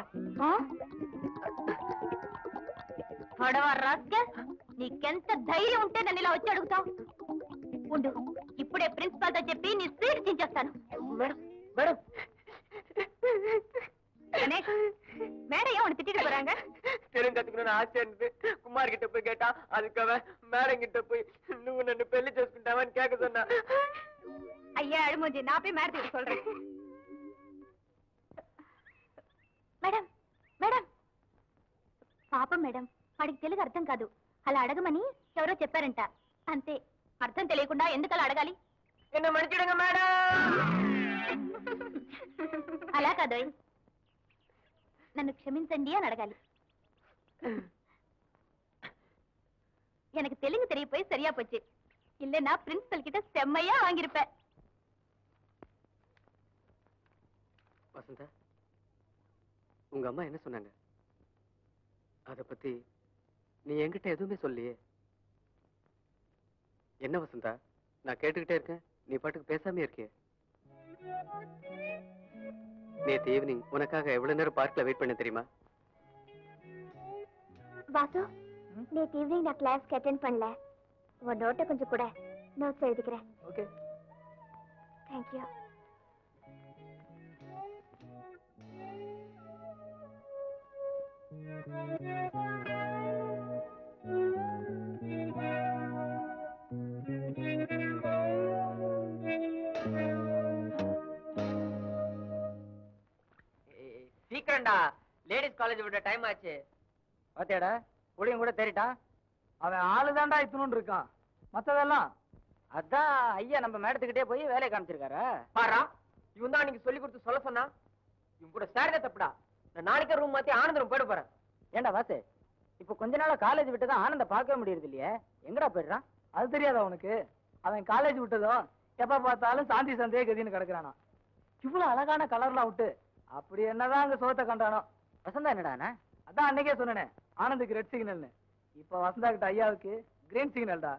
Speaker 2: పడవ రాస్కల్ నీకెంత ధైర్యం ఉంటే నన్ను ఇలా వచ్చి అడుగుతావు ఉండు ఇప్పుడే ప్రిన్సిపాల్ తో చెప్పి నీ సీట్ చించేస్తాను
Speaker 8: மேடம் மேடம்
Speaker 2: கணேஷ் மேடம் ஏன் உன்னை திட்டிட்டு போறாங்க
Speaker 8: தெலுங்கு கத்துக்கணும்னு ஆசை இருந்தது குமார் கிட்ட போய் கேட்டா அதுக்காக மேடம் கிட்ட போய் నువ్వు నన్ను పెళ్లి చేసుకుంటావని கேட்க சொன்னா
Speaker 2: ஐயா அழுமூஞ்சி நான் போய் மேடத்துக்கு சொல்றேன் మేడం మేడం పాపం మేడం వాడికి తెలుగు అర్థం కాదు అలా అడగమని ఎవరో చెప్పారంట అంతే అర్థం తెలియకుండా ఎందుకు అలా అడగాలి
Speaker 8: என்ன மன்னிச்சிடுங்க மேடம்
Speaker 2: అలా కాదోయ్ నన్ను క్షమించండి అని అడగాలి எனக்கு தெலுங்கு தெரிய போய் சரியா போச்சு இல்லைன்னா பிரின்சிபல் கிட்ட செம்மையா வாங்கியிருப்பேன்
Speaker 1: வசந்தா உங்க அம்மா என்ன சொன்னாங்க அத பத்தி நீ என்கிட்ட எதுவுமே சொல்லியே என்ன வசந்தா நான் கேட்டுக்கிட்டே இருக்கேன் நீ பாட்டுக்கு பேசாம இருக்கியே நேத்து ஈவினிங் உனக்காக எவ்வளவு நேரம் பார்க்ல வெயிட் பண்ண தெரியுமா
Speaker 2: வாசு நேற்று ஈவினிங் நான் கிளாஸ்க்கு அட்டென்ட் பண்ணல உன் நோட்டை கொஞ்சம் கூட நோட்ஸ் எழுதிக்கிறேன்
Speaker 1: ஓகே
Speaker 2: தேங்க்யூ
Speaker 8: சீக்கிரம்டா லேடிஸ் காலேஜ் விட டைம் ஆச்சு
Speaker 4: பாத்தியாடா புளியும் கூட தேறிட்டான் அவன் ஆளுதான்டா இத்தனும் இருக்கான் மத்ததெல்லாம் அதான் ஐயா நம்ம மேடத்துக்கிட்டே போய் வேலையை காமிச்சிருக்காரா
Speaker 8: பாரா இவன் தான் நீங்க சொல்லி கொடுத்து சொல்ல சொன்னா இவன் கூட சேரதே தப்புடா நான் நாளைக்கே ரூம் மாத்தி ஆனந்தரம் போயிட போறேன்
Speaker 4: ஏண்டா வாசு இப்போ கொஞ்ச நாளா காலேஜ் விட்டு தான் ஆனந்த பார்க்கவே முடியறது இல்லையே எங்கடா போயிடுறான் அது தெரியாதா உனக்கு அவன் காலேஜ் விட்டதும் எப்ப பார்த்தாலும் சாந்தி சந்தையே கதின்னு கிடக்குறானா இவ்வளவு அழகான கலர்லாம் விட்டு அப்படி என்னதான் அங்க சோத்தை கண்டானோ வசந்தா என்னடாண்ணா அதான் அன்னைக்கே சொன்னேனே ஆனந்துக்கு ரெட் சிக்னல்னு இப்ப வசந்தா கிட்ட ஐயாவுக்கு கிரீன் சிக்னல்டா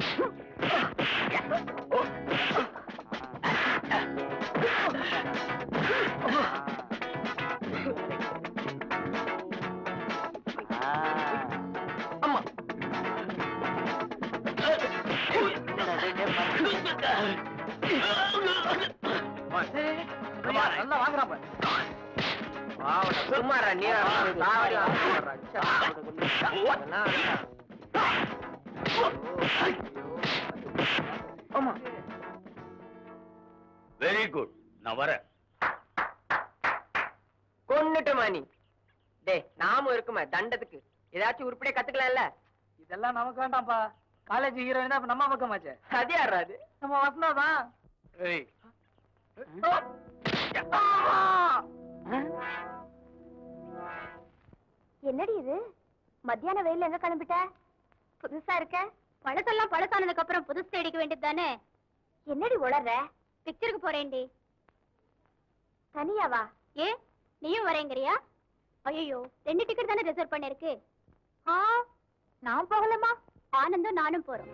Speaker 4: நல்லா வாங்குறான் பாரு.
Speaker 8: சும்மாடா நீ லாவடி
Speaker 4: ஆமா
Speaker 5: வெரி குட் நான் வரேன்
Speaker 8: கொன்னுட்டமா நீ டேய் நாமும் இருக்குமே தண்டத்துக்கு ஏதாச்சும் உருப்படியா கத்துக்கலாம்ல
Speaker 4: இதெல்லாம் நமக்கு வேண்டாம்ப்பா காலேஜ் ஹீரோயின் தான் இப்ப நம்ம பக்கமாச்சே
Speaker 8: அது யாரா அது
Speaker 4: நம்ம வசந்தா தான்
Speaker 1: ஏய்
Speaker 2: என்னடி இது மத்தியான வெயில்ல எங்க கிளம்பிட்ட புதுசா இருக்க பழசெல்லாம் பழசானதுக்கு அப்புறம் புதுசு தேடிக்க வேண்டியது தானே என்னடி உளற பிக்சருக்கு போறேன்டி தனியாவா ஏ நீயும் வரேங்கறியா ஐயோ ரெண்டு டிக்கெட் தானே ரிசர்வ் பண்ணிருக்கு ஆ நான் போகலமா ஆனந்தும் நானும் போறோம்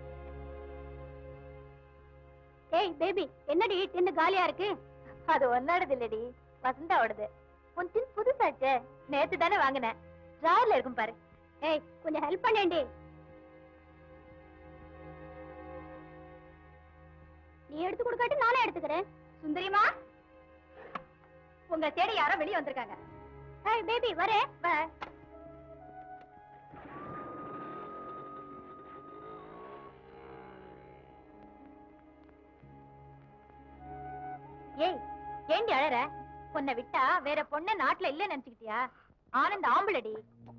Speaker 2: ஏய் பேபி என்னடி டின்னு காலியா இருக்கு அது ஒன்னாடது இல்லடி வசந்தாவோடது உன் டின் புதுசாச்சே நேத்து தானே வாங்கினேன் டிராயர்ல இருக்கும் பாரு ஏய் கொஞ்சம் ஹெல்ப் பண்ணேன்டி நீ எடுத்து கொடுக்காட்டி நானே எடுத்துக்கிறேன் சுந்தரிமா உங்க தேடி யாரோ வெளிய வந்திருக்காங்க ஏய் பேபி வரே வா ஏய் ஏண்டி அழற உன்னை விட்டா வேற பொண்ணு நாட்டுல இல்ல நினைச்சுக்கிட்டியா ஆனந்த் ஆம்பளடி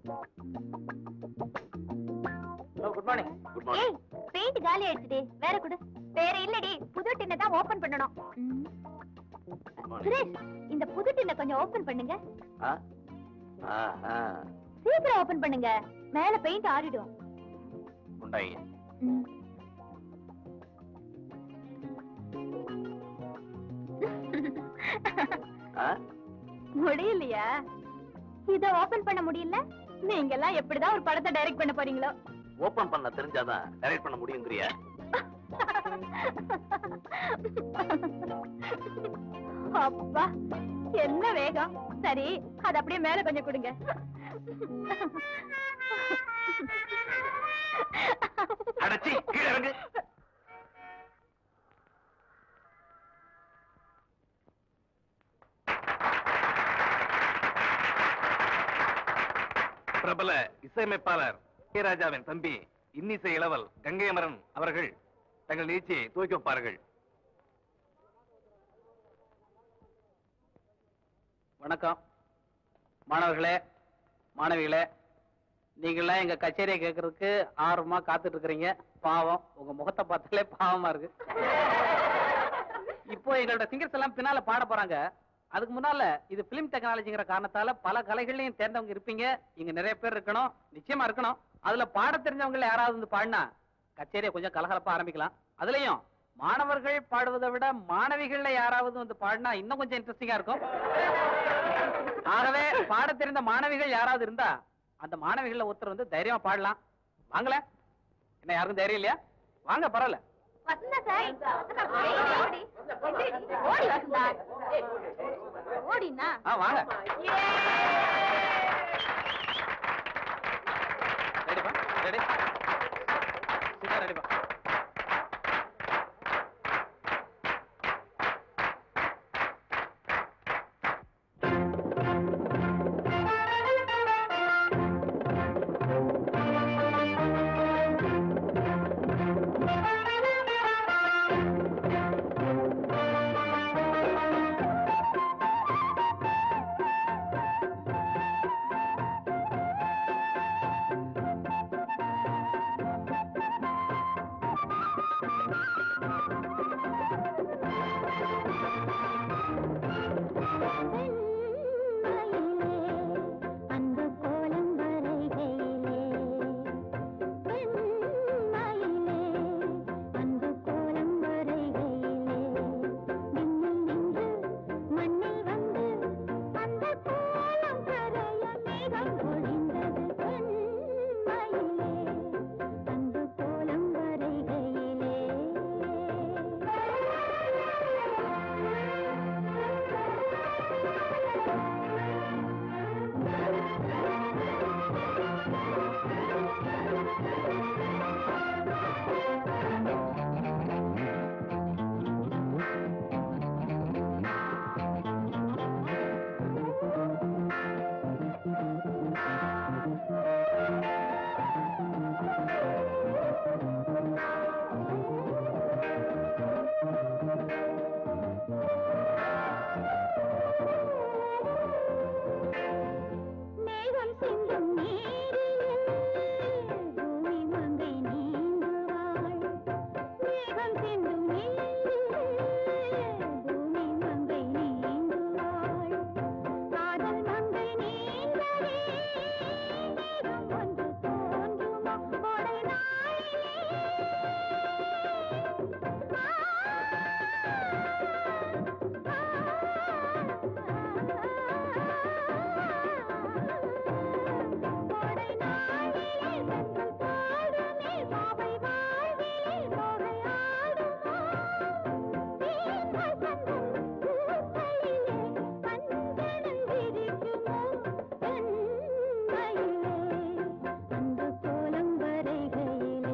Speaker 4: குட் மார்னிங்
Speaker 5: குட் மார்னிங்
Speaker 2: ஏய் பெயிண்ட் காலி ஆயிடுச்சுடி வேற குடு வேற இல்லடி புது டின்னை தான் ஓபன் பண்ணணும் சுரேஷ் இந்த புது டின்னை கொஞ்சம் ஓபன் பண்ணுங்க
Speaker 5: ஆ ஆ ஆ
Speaker 2: சீக்கிரம் ஓபன் பண்ணுங்க மேல பெயிண்ட் ஆறிடும்
Speaker 5: உண்டாங்க
Speaker 2: ம்.
Speaker 5: ஆ
Speaker 2: முடியலையா இத ஓபன் பண்ண முடியல நீங்க எல்லாம் எப்படிதான் ஒரு படத்தை டைரக்ட் பண்ண போறீங்களோ
Speaker 5: ஓபன் பண்ண தெரிஞ்சாதான் டைரக்ட் பண்ண முடியுங்கிறியா
Speaker 2: அப்பா என்ன வேகம் சரி அது அப்படியே மேல கொஞ்சம் கொடுங்க
Speaker 5: அடச்சி கீழே இறங்கு
Speaker 3: பிரபல இசையமைப்பாளர் ராஜாவின் தம்பி இன்னிசை இளவல் கங்கை அமரன் அவர்கள் தங்கள் நீச்சியை துவக்கி வைப்பார்கள்
Speaker 4: வணக்கம் மாணவர்களே மாணவிகளே நீங்களாம் எங்க கச்சேரியை கேட்கறதுக்கு ஆர்வமா காத்துட்டு இருக்கிறீங்க பாவம் உங்க முகத்தை பார்த்தாலே பாவமா இருக்கு இப்போ எங்களோட சிங்கர்ஸ் எல்லாம் பின்னால பாட போறாங்க அதுக்கு முன்னால இது பிலிம் டெக்னாலஜிங்கிற காரணத்தால பல கலைகள்லயும் தேர்ந்தவங்க இருப்பீங்க இங்க நிறைய பேர் இருக்கணும் நிச்சயமா இருக்கணும் அதுல பாட தெரிஞ்சவங்க யாராவது வந்து பாடினா கச்சேரியை கொஞ்சம் கலகலப்பா ஆரம்பிக்கலாம் அதுலயும் மாணவர்கள் பாடுவதை விட மாணவிகள்ல யாராவது வந்து பாடினா இன்னும் கொஞ்சம் இன்ட்ரெஸ்டிங்கா இருக்கும் ஆகவே பாட தெரிந்த மாணவிகள் யாராவது இருந்தா அந்த மாணவிகள்ல ஒருத்தர் வந்து தைரியமா பாடலாம் வாங்களேன் என்ன யாருக்கும் தைரியம் இல்லையா வாங்க பரவாயில்ல
Speaker 2: வசந்தா சார் ஓடி ஓடி வசந்தா ஓடினா
Speaker 4: ஆ வாங்க
Speaker 1: ரெடி சீதா ரெடிப்பா
Speaker 2: அந்த கோலம் வரைகையிலே பெண்மயிலே அந்த கோலம் வரைகையிலே விண்ணில் நின்று மண்ணில் வந்து அந்த கோலம் கரைய மேகம் பொழிந்தது பெண்மயிலே அந்த கோலம் வரைகையிலே மேகம் சிந்தும் நீரிலே பூமி மங்கை நீந்துவாள் மேகம் சிந்தும் நீரிலே பூமி மங்கை நீந்துவாள் காதல் மங்கை நீந்தவே மேகம் ஒன்று தோன்றுமோ கோடை நாளிலே கோடை நாளிலே பெண்கள் பாடுமே பாவை வாழ்விலே தோகை ஆடுமோ தேன் வசந்தம் பூக்களிலே கண்களில் விரிக்குமோ பெண்மையிலே அந்த கோலம் வரைகையிலே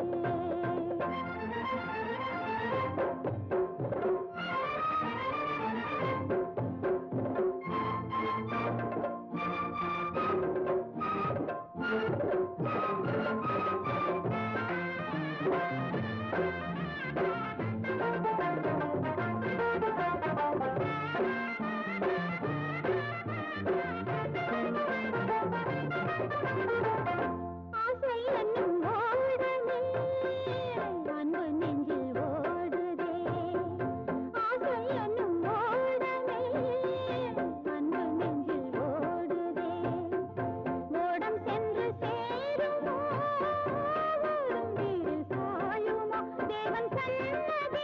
Speaker 2: ஆசை என்னும் ஓடமே அன்பு நெஞ்சில் ஓடுதே ஆசை என்னும் ஓடமே அன்பு நெஞ்சில் ஓடுதே ஓடம் சென்று சேருமோ ஓடும் நீரில் சாயுமோ தேவன் சன்னதி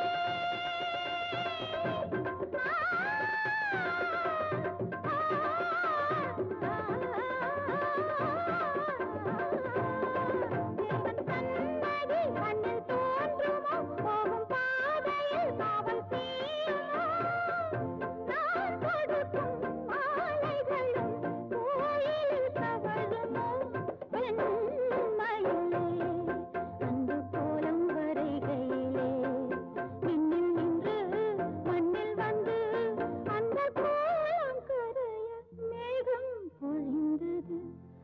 Speaker 2: தேவன் சன்னதி கண்ணில் தோன்றுமோ போகும் பாதையில் காவல் செய்யுமோ நான் கொடுக்கும் மாலைகளும் கோயிலில் தவழுமோ பெண்மையிலே அந்த கோலம் வரைகையிலே விண்ணில் நின்று மண்ணில் வந்து அந்த கோலம் கரைய மேகம் பொழிந்தது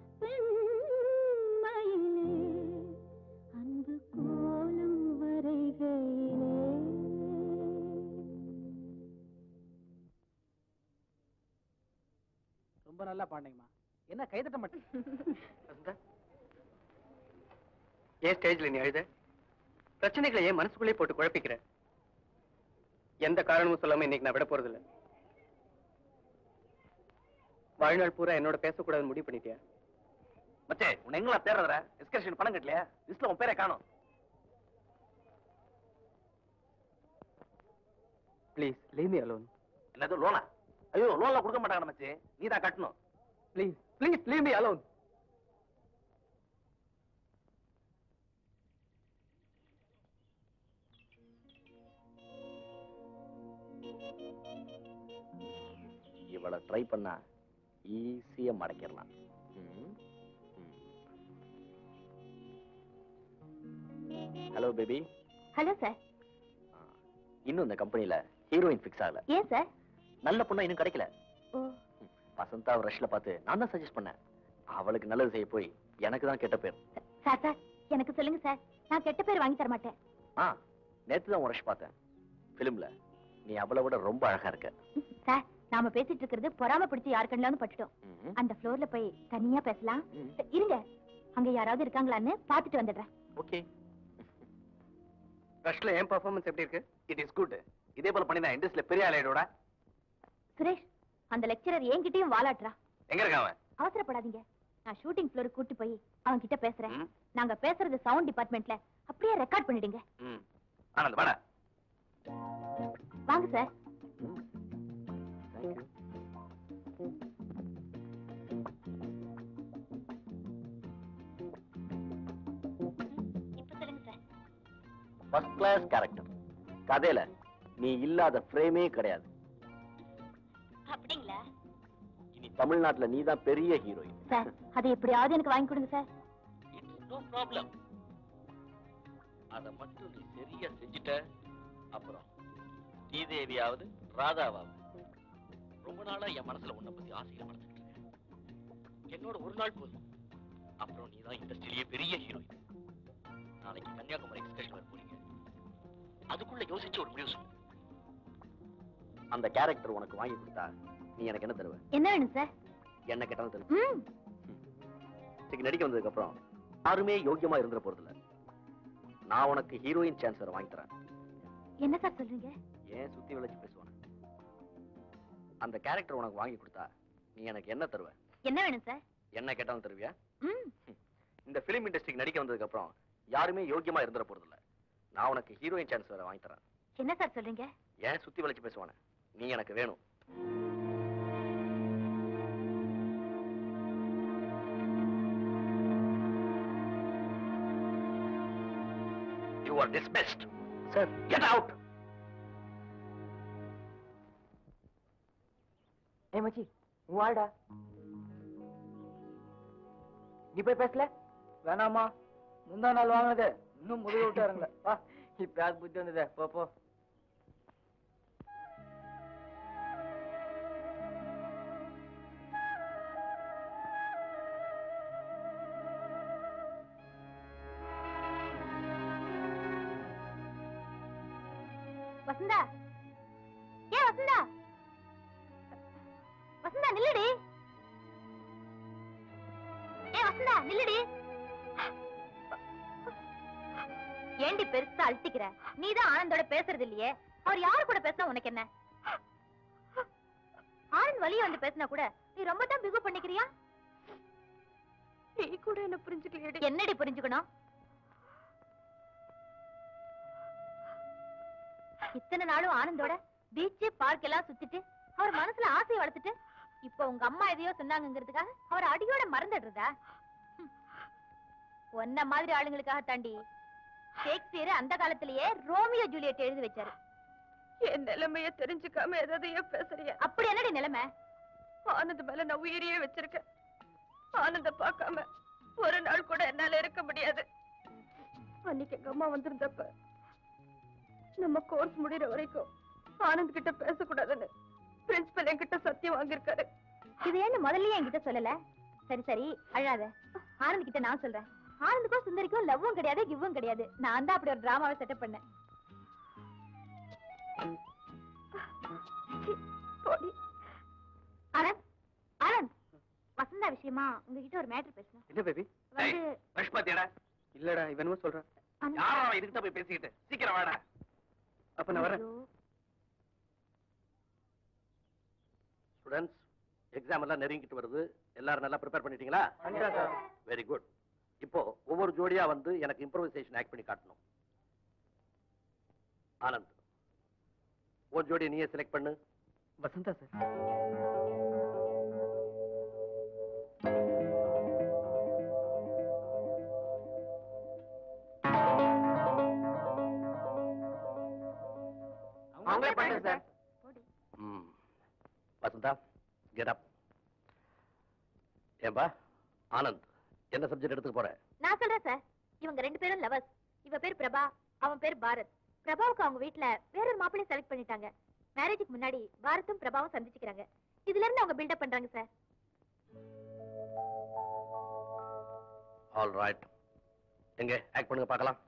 Speaker 2: பெண்மையிலே அந்த கோலம் வரைகையிலே
Speaker 1: ரொம்ப நல்லா பாண்டிங்கம்மா என்ன கைதட்ட மாட்டேன்
Speaker 10: வசந்தா ஏன் ஸ்டேஜ்ல நீ அழுத பிரச்சனைகளை ஏன் மனசுக்குள்ளே போட்டு குழப்பிக்கிற எந்த காரணமும் சொல்லாம இன்னைக்கு நான் விட போறதில்ல வாழ்நாள் பூரா என்னோட பேசக்கூடாதுன்னு முடிவு பண்ணிட்டியா
Speaker 6: மச்சே உன்னை எங்களா தேடுறதுற எஸ்கர்ஷன் பணம் கட்டலையா லிஸ்ட்ல உன் பேரை காணும்
Speaker 10: ப்ளீஸ் லீவ் மீ அலோன்
Speaker 6: என்னது லோனா ஐயோ லோன்ல கொடுக்க மாட்டாங்க மச்சி நீ தான் கட்டணும்
Speaker 10: please please leave me alone
Speaker 6: இவளை ட்ரை பண்ணா ஈஸியா மடக்கிடலாம் ம், ம். ஹலோ பேபி
Speaker 2: ஹலோ சார்
Speaker 6: இன்னும் இந்த கம்பெனில ஹீரோயின் ஃபிக்ஸ் ஆகல
Speaker 2: ஏன் சார்
Speaker 6: நல்ல பொண்ணா இன்னும் கிடைக்கல
Speaker 2: ஓ
Speaker 6: வசந்தா ரஷ்ல பார்த்து நான் தான் சஜஸ்ட் பண்ணேன் அவளுக்கு நல்லது செய்ய போய் எனக்கு தான் கெட்ட பேர்
Speaker 2: சார் சார் எனக்கு சொல்லுங்க சார் நான் கெட்ட பேர் வாங்கி தர மாட்டேன்
Speaker 6: ஆ நேத்து தான் ரஷ் பார்த்தேன் பிலிம்ல நீ அவளை விட ரொம்ப அழகா இருக்க
Speaker 2: சார் நாம பேசிட்டு இருக்கிறது பொறாம பிடிச்சு யாரு கண்ணிலாவது பட்டுட்டோம்
Speaker 6: ம்ஹும்.
Speaker 2: அந்த ஃப்ளோர்ல போய் தனியா பேசலாம்
Speaker 6: ம்.
Speaker 2: இருங்க அங்க யாராவது இருக்காங்களான்னு பாத்துட்டு வந்துடுறேன்
Speaker 6: ஓகே
Speaker 1: ரஷ்ல என் பர்ஃபார்மன்ஸ் எப்படி இருக்கு
Speaker 3: இட் இஸ் குட் இதே போல பண்ணி நான் இண்டஸ்ட்ரியில பெரிய ஆளாயிடோட
Speaker 2: சுரேஷ் அந்த லெக்சரர் என்கிட்டயும் வாலாட்டுறா
Speaker 3: எங்க இருக்கான் அவன்
Speaker 2: அவசரப்படாதீங்க நான் ஷூட்டிங் ஃப்ளோருக்கு கூட்டி போய் அவன் கிட்ட பேசுறேன்
Speaker 3: ம்.
Speaker 2: நாங்க பேசுறது சவுண்ட் டிபார்ட்மெண்ட்ல அப்படியே ரெக்கார்ட் பண்ணிடுங்க
Speaker 3: ம் ஆனந்த் வாடா
Speaker 2: வாங்க சார் இப்ப சொல்லுங்க சார்
Speaker 6: ஃபர்ஸ்ட் கிளாஸ் கேரக்டர் கதையில நீ இல்லாத ஃப்ரேமே கிடையாது
Speaker 2: அப்படிங்களா
Speaker 6: இனி தமிழ்நாட்டுல நீ தான் பெரிய ஹீரோயின்
Speaker 2: சார் அதை எப்படியாவது எனக்கு வாங்கி கொடுங்க சார்
Speaker 6: இட்ஸ் நோ ப்ராப்ளம் அத மட்டும் நீ சரியா செஞ்சுட்ட அப்புறம் ஸ்ரீதேவியாவது ராதாவாவது ரொம்ப நாளா என் மனசுல உன்னை பத்தி ஆசையில வளர்த்துக்கிட்டு இருக்கேன் என்னோட ஒரு நாள் போதும் அப்புறம் நீ தான் இண்டஸ்ட்ரியிலேயே பெரிய ஹீரோயின் நாளைக்கு கன்னியாகுமரி எக்ஸ்கர்ஷன் வர போறீங்க அதுக்குள்ள யோசிச்சு ஒரு முடிவு சொல்லு அந்த கேரக்டர் உனக்கு வாங்கி கொடுத்தா நீ எனக்கு என்ன தருவ
Speaker 2: என்ன வேணும் சார்
Speaker 6: என்ன கேட்டாலும் தருவ
Speaker 2: ம்
Speaker 6: இன்னைக்கு நடிக்க வந்ததுக்கு அப்புறம் யாருமே யோக்கியமா இருந்துற போறது இல்ல நான் உனக்கு ஹீரோயின் சான்ஸ் வேற வாங்கி தரேன்
Speaker 2: என்ன சார் சொல்றீங்க
Speaker 6: ஏன் சுத்தி விளைச்சு பேசுவான அந்த கேரக்டர் உனக்கு வாங்கி கொடுத்தா நீ எனக்கு என்ன தருவ
Speaker 2: என்ன வேணும் சார்
Speaker 6: என்ன கேட்டாலும் தருவியா
Speaker 2: ம்
Speaker 6: இந்த பிலிம் இண்டஸ்ட்ரிக்கு நடிக்க வந்ததுக்கு அப்புறம் யாருமே யோக்கியமா இருந்துற போறது இல்ல நான் உனக்கு ஹீரோயின் சான்ஸ் வேற வாங்கி தரேன்
Speaker 2: என்ன சார் சொல்றீங்க
Speaker 6: ஏன் சுத்தி விளைச்சு பேசுவான நீ எனக்கு வேணும் you are dismissed sir get out
Speaker 8: ஏய் மச்சி உன் ஆள்டா நீ போய் பேசல வேணாமா முந்தா நாள் வாங்கினது இன்னும் முதல் விட்டாருங்கள வா இப்ப யார் புத்தி வந்தது போ போ
Speaker 2: வசந்தா ஏ வசந்தா வசந்தா நில்லுடி ஏ வசந்தா நில்லுடி ஏண்டி பெருசா அழுத்திக்கிற நீதான் ஆனந்தோட பேசுறது இல்லையே அவர் யாரு கூட பேசினா உனக்கு என்ன ஆனந்த் வழிய வந்து பேசினா கூட நீ ரொம்ப தான் பிகு பண்ணிக்கிறியா
Speaker 11: நீ கூட என்ன புரிஞ்சுக்கலையடி
Speaker 2: என்னடி புரிஞ்சுக்கணும் இத்தனை நாளும் ஆனந்தோட பீச் பார்க் எல்லாம் சுத்திட்டு அவர் மனசுல ஆசையை வளர்த்துட்டு இப்ப உங்க அம்மா எதையோ சொன்னாங்கங்கிறதுக்காக அவர் அடியோட மறந்துடுறதா ஹம். உன்ன மாதிரி ஆளுங்களுக்காக தாண்டி ஷேக்ஸ்பியர் அந்த காலத்திலேயே ரோமியோ ஜூலியட் எழுதி வச்சாரு
Speaker 11: என் நிலைமைய தெரிஞ்சுக்காம எதையோ பேசுறிய
Speaker 2: அப்படி என்னடி நிலைமை
Speaker 11: ஆனந்த் மேல நான் உயிரையே வச்சிருக்கேன் ஆனந்த பார்க்காம ஒரு நாள் கூட என்னால இருக்க முடியாது அன்னைக்கு எங்க அம்மா வந்திருந்தப்ப நம்ம கோர்ஸ் முடியற வரைக்கும் ஆனந்த் கிட்ட பேசக்கூடாதுன்னு பிரின்சிபல் என்கிட்ட சத்தியம் வாங்கியிருக்காரு
Speaker 2: இது ஏன்னு முதல்லயே என்கிட்ட சொல்லல சரி சரி அழாத ஆனந்த் கிட்ட நான் சொல்றேன் ஆனந்துக்கும் சுந்தரிக்கும் லவ்வும் கிடையாது கிவ்வும் கிடையாது நான் தான் அப்படி ஒரு டிராமாவை செட்டப் பண்ணேன்
Speaker 11: சி, போடி
Speaker 2: ஆனந்த் ஆனந்த் வசந்தா விஷயமா உங்ககிட்ட ஒரு மேட்டர் பேசணும்
Speaker 1: என்ன பேபி
Speaker 2: வந்து
Speaker 3: ரஷ் பாத்தியாடா
Speaker 1: இல்லடா இவனும் சொல்றான்
Speaker 2: ஆனந்த்,
Speaker 3: யாரோ அவன் இதுக்கிட்ட போய் பேசிக்கிட்டு சீக்கிரம் வாடா
Speaker 1: அப்ப நான் வரேன்
Speaker 2: ஐயோ,
Speaker 6: ஸ்டூடெண்ட்ஸ் எக்ஸாம் எல்லாம் நெருங்கிட்டு வருது எல்லாரும் நல்லா ப்ரிப்பேர் பண்ணிட்டீங்களா வெரி குட் இப்போ ஒவ்வொரு ஜோடியா வந்து எனக்கு இம்ப்ரோவைசேஷன் ஆக்ட் பண்ணி காட்டணும் ஆனந்த் ஒரு ஜோடியை நீயே செலக்ட் பண்ணு
Speaker 1: வசந்தா சார்
Speaker 8: அவங்களே பண்ணுங்க சார்
Speaker 6: ம் வசந்தா கெட் அப் ஏன்பா ஆனந்த் என்ன சப்ஜெக்ட் எடுத்துக்க போற
Speaker 2: நான் சொல்றேன் சார் இவங்க ரெண்டு பேரும் லவர்ஸ் இவ பேர் பிரபா அவன் பேர் பாரத் பிரபாவுக்கு அவங்க வீட்ல வேற ஒரு மாப்பிள்ளை செலக்ட் பண்ணிட்டாங்க மேரேஜுக்கு முன்னாடி பாரத்தும் பிரபாவும் சந்திச்சுக்கிறாங்க இதுல இருந்து அவங்க பில்டப் பண்றாங்க சார்
Speaker 6: ஆல் ரைட் எங்க ஆக்ட் பண்ணுங்க பார்க்கலாம்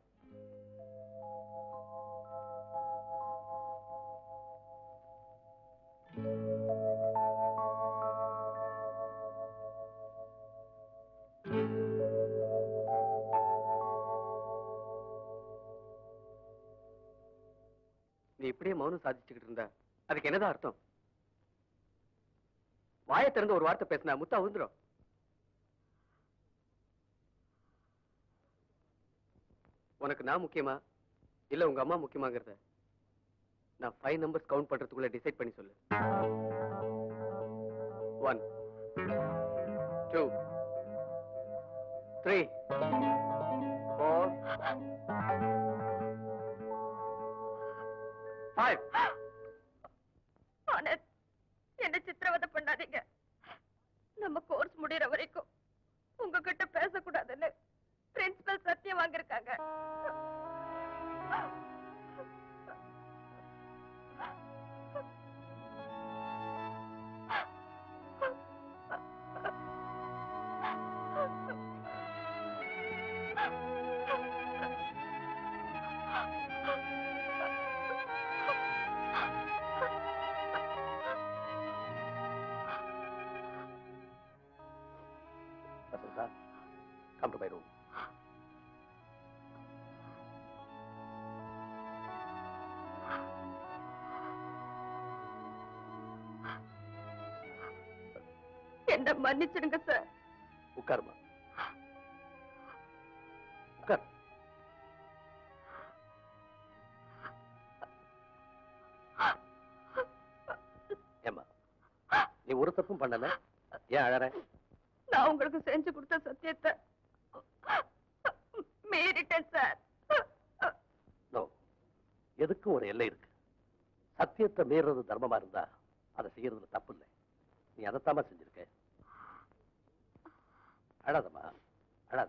Speaker 1: நீ இப்படியே மௌனம் சாதிச்சுக்கிட்டு இருந்தா அதுக்கு என்னதான் அர்த்தம் வாயை திறந்து ஒரு வார்த்தை பேசினா முத்தா விழுந்துரும் உனக்கு நான் முக்கியமா இல்ல உங்க அம்மா முக்கியமாங்கிறத நான் ஃபைவ் நம்பர்ஸ் கவுண்ட் பண்றதுக்குள்ள டிசைட் பண்ணி சொல்லு one two three four five
Speaker 11: Anand என்ன சித்திரவதை பண்ணாதீங்க நம்ம கோர்ஸ் முடியற வரைக்கும் உங்ககிட்ட பேசக்கூடாதுன்னு பிரின்சிபல் சத்தியம் வாங்கியிருக்காங்க
Speaker 6: Vasantha come to my room
Speaker 11: என்ன மன்னிச்சிடுங்க சார்
Speaker 6: உட்காருமா உட்கார் ஏம்மா நீ ஒரு தப்பும் பண்ணல ஏன் அழற
Speaker 11: நான் உங்களுக்கு செஞ்சு கொடுத்த சத்தியத்தை மீறிட்டேன் சார்
Speaker 6: நோ எதுக்கும் ஒரு எல்லை இருக்கு சத்தியத்தை மீறுறது தர்மமா இருந்தா அதை செய்யறதுல தப்பு இல்லை நீ அதைத்தாம்மா செஞ்சிருக்க அழாதம்மா அழாத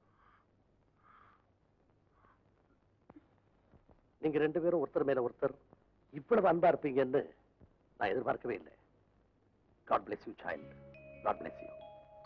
Speaker 6: நீங்க ரெண்டு பேரும் ஒருத்தர் மேல ஒருத்தர் இவ்வளவு அன்பா இருப்பீங்கன்னு நான் எதிர்பார்க்கவே இல்லை God bless you child God bless you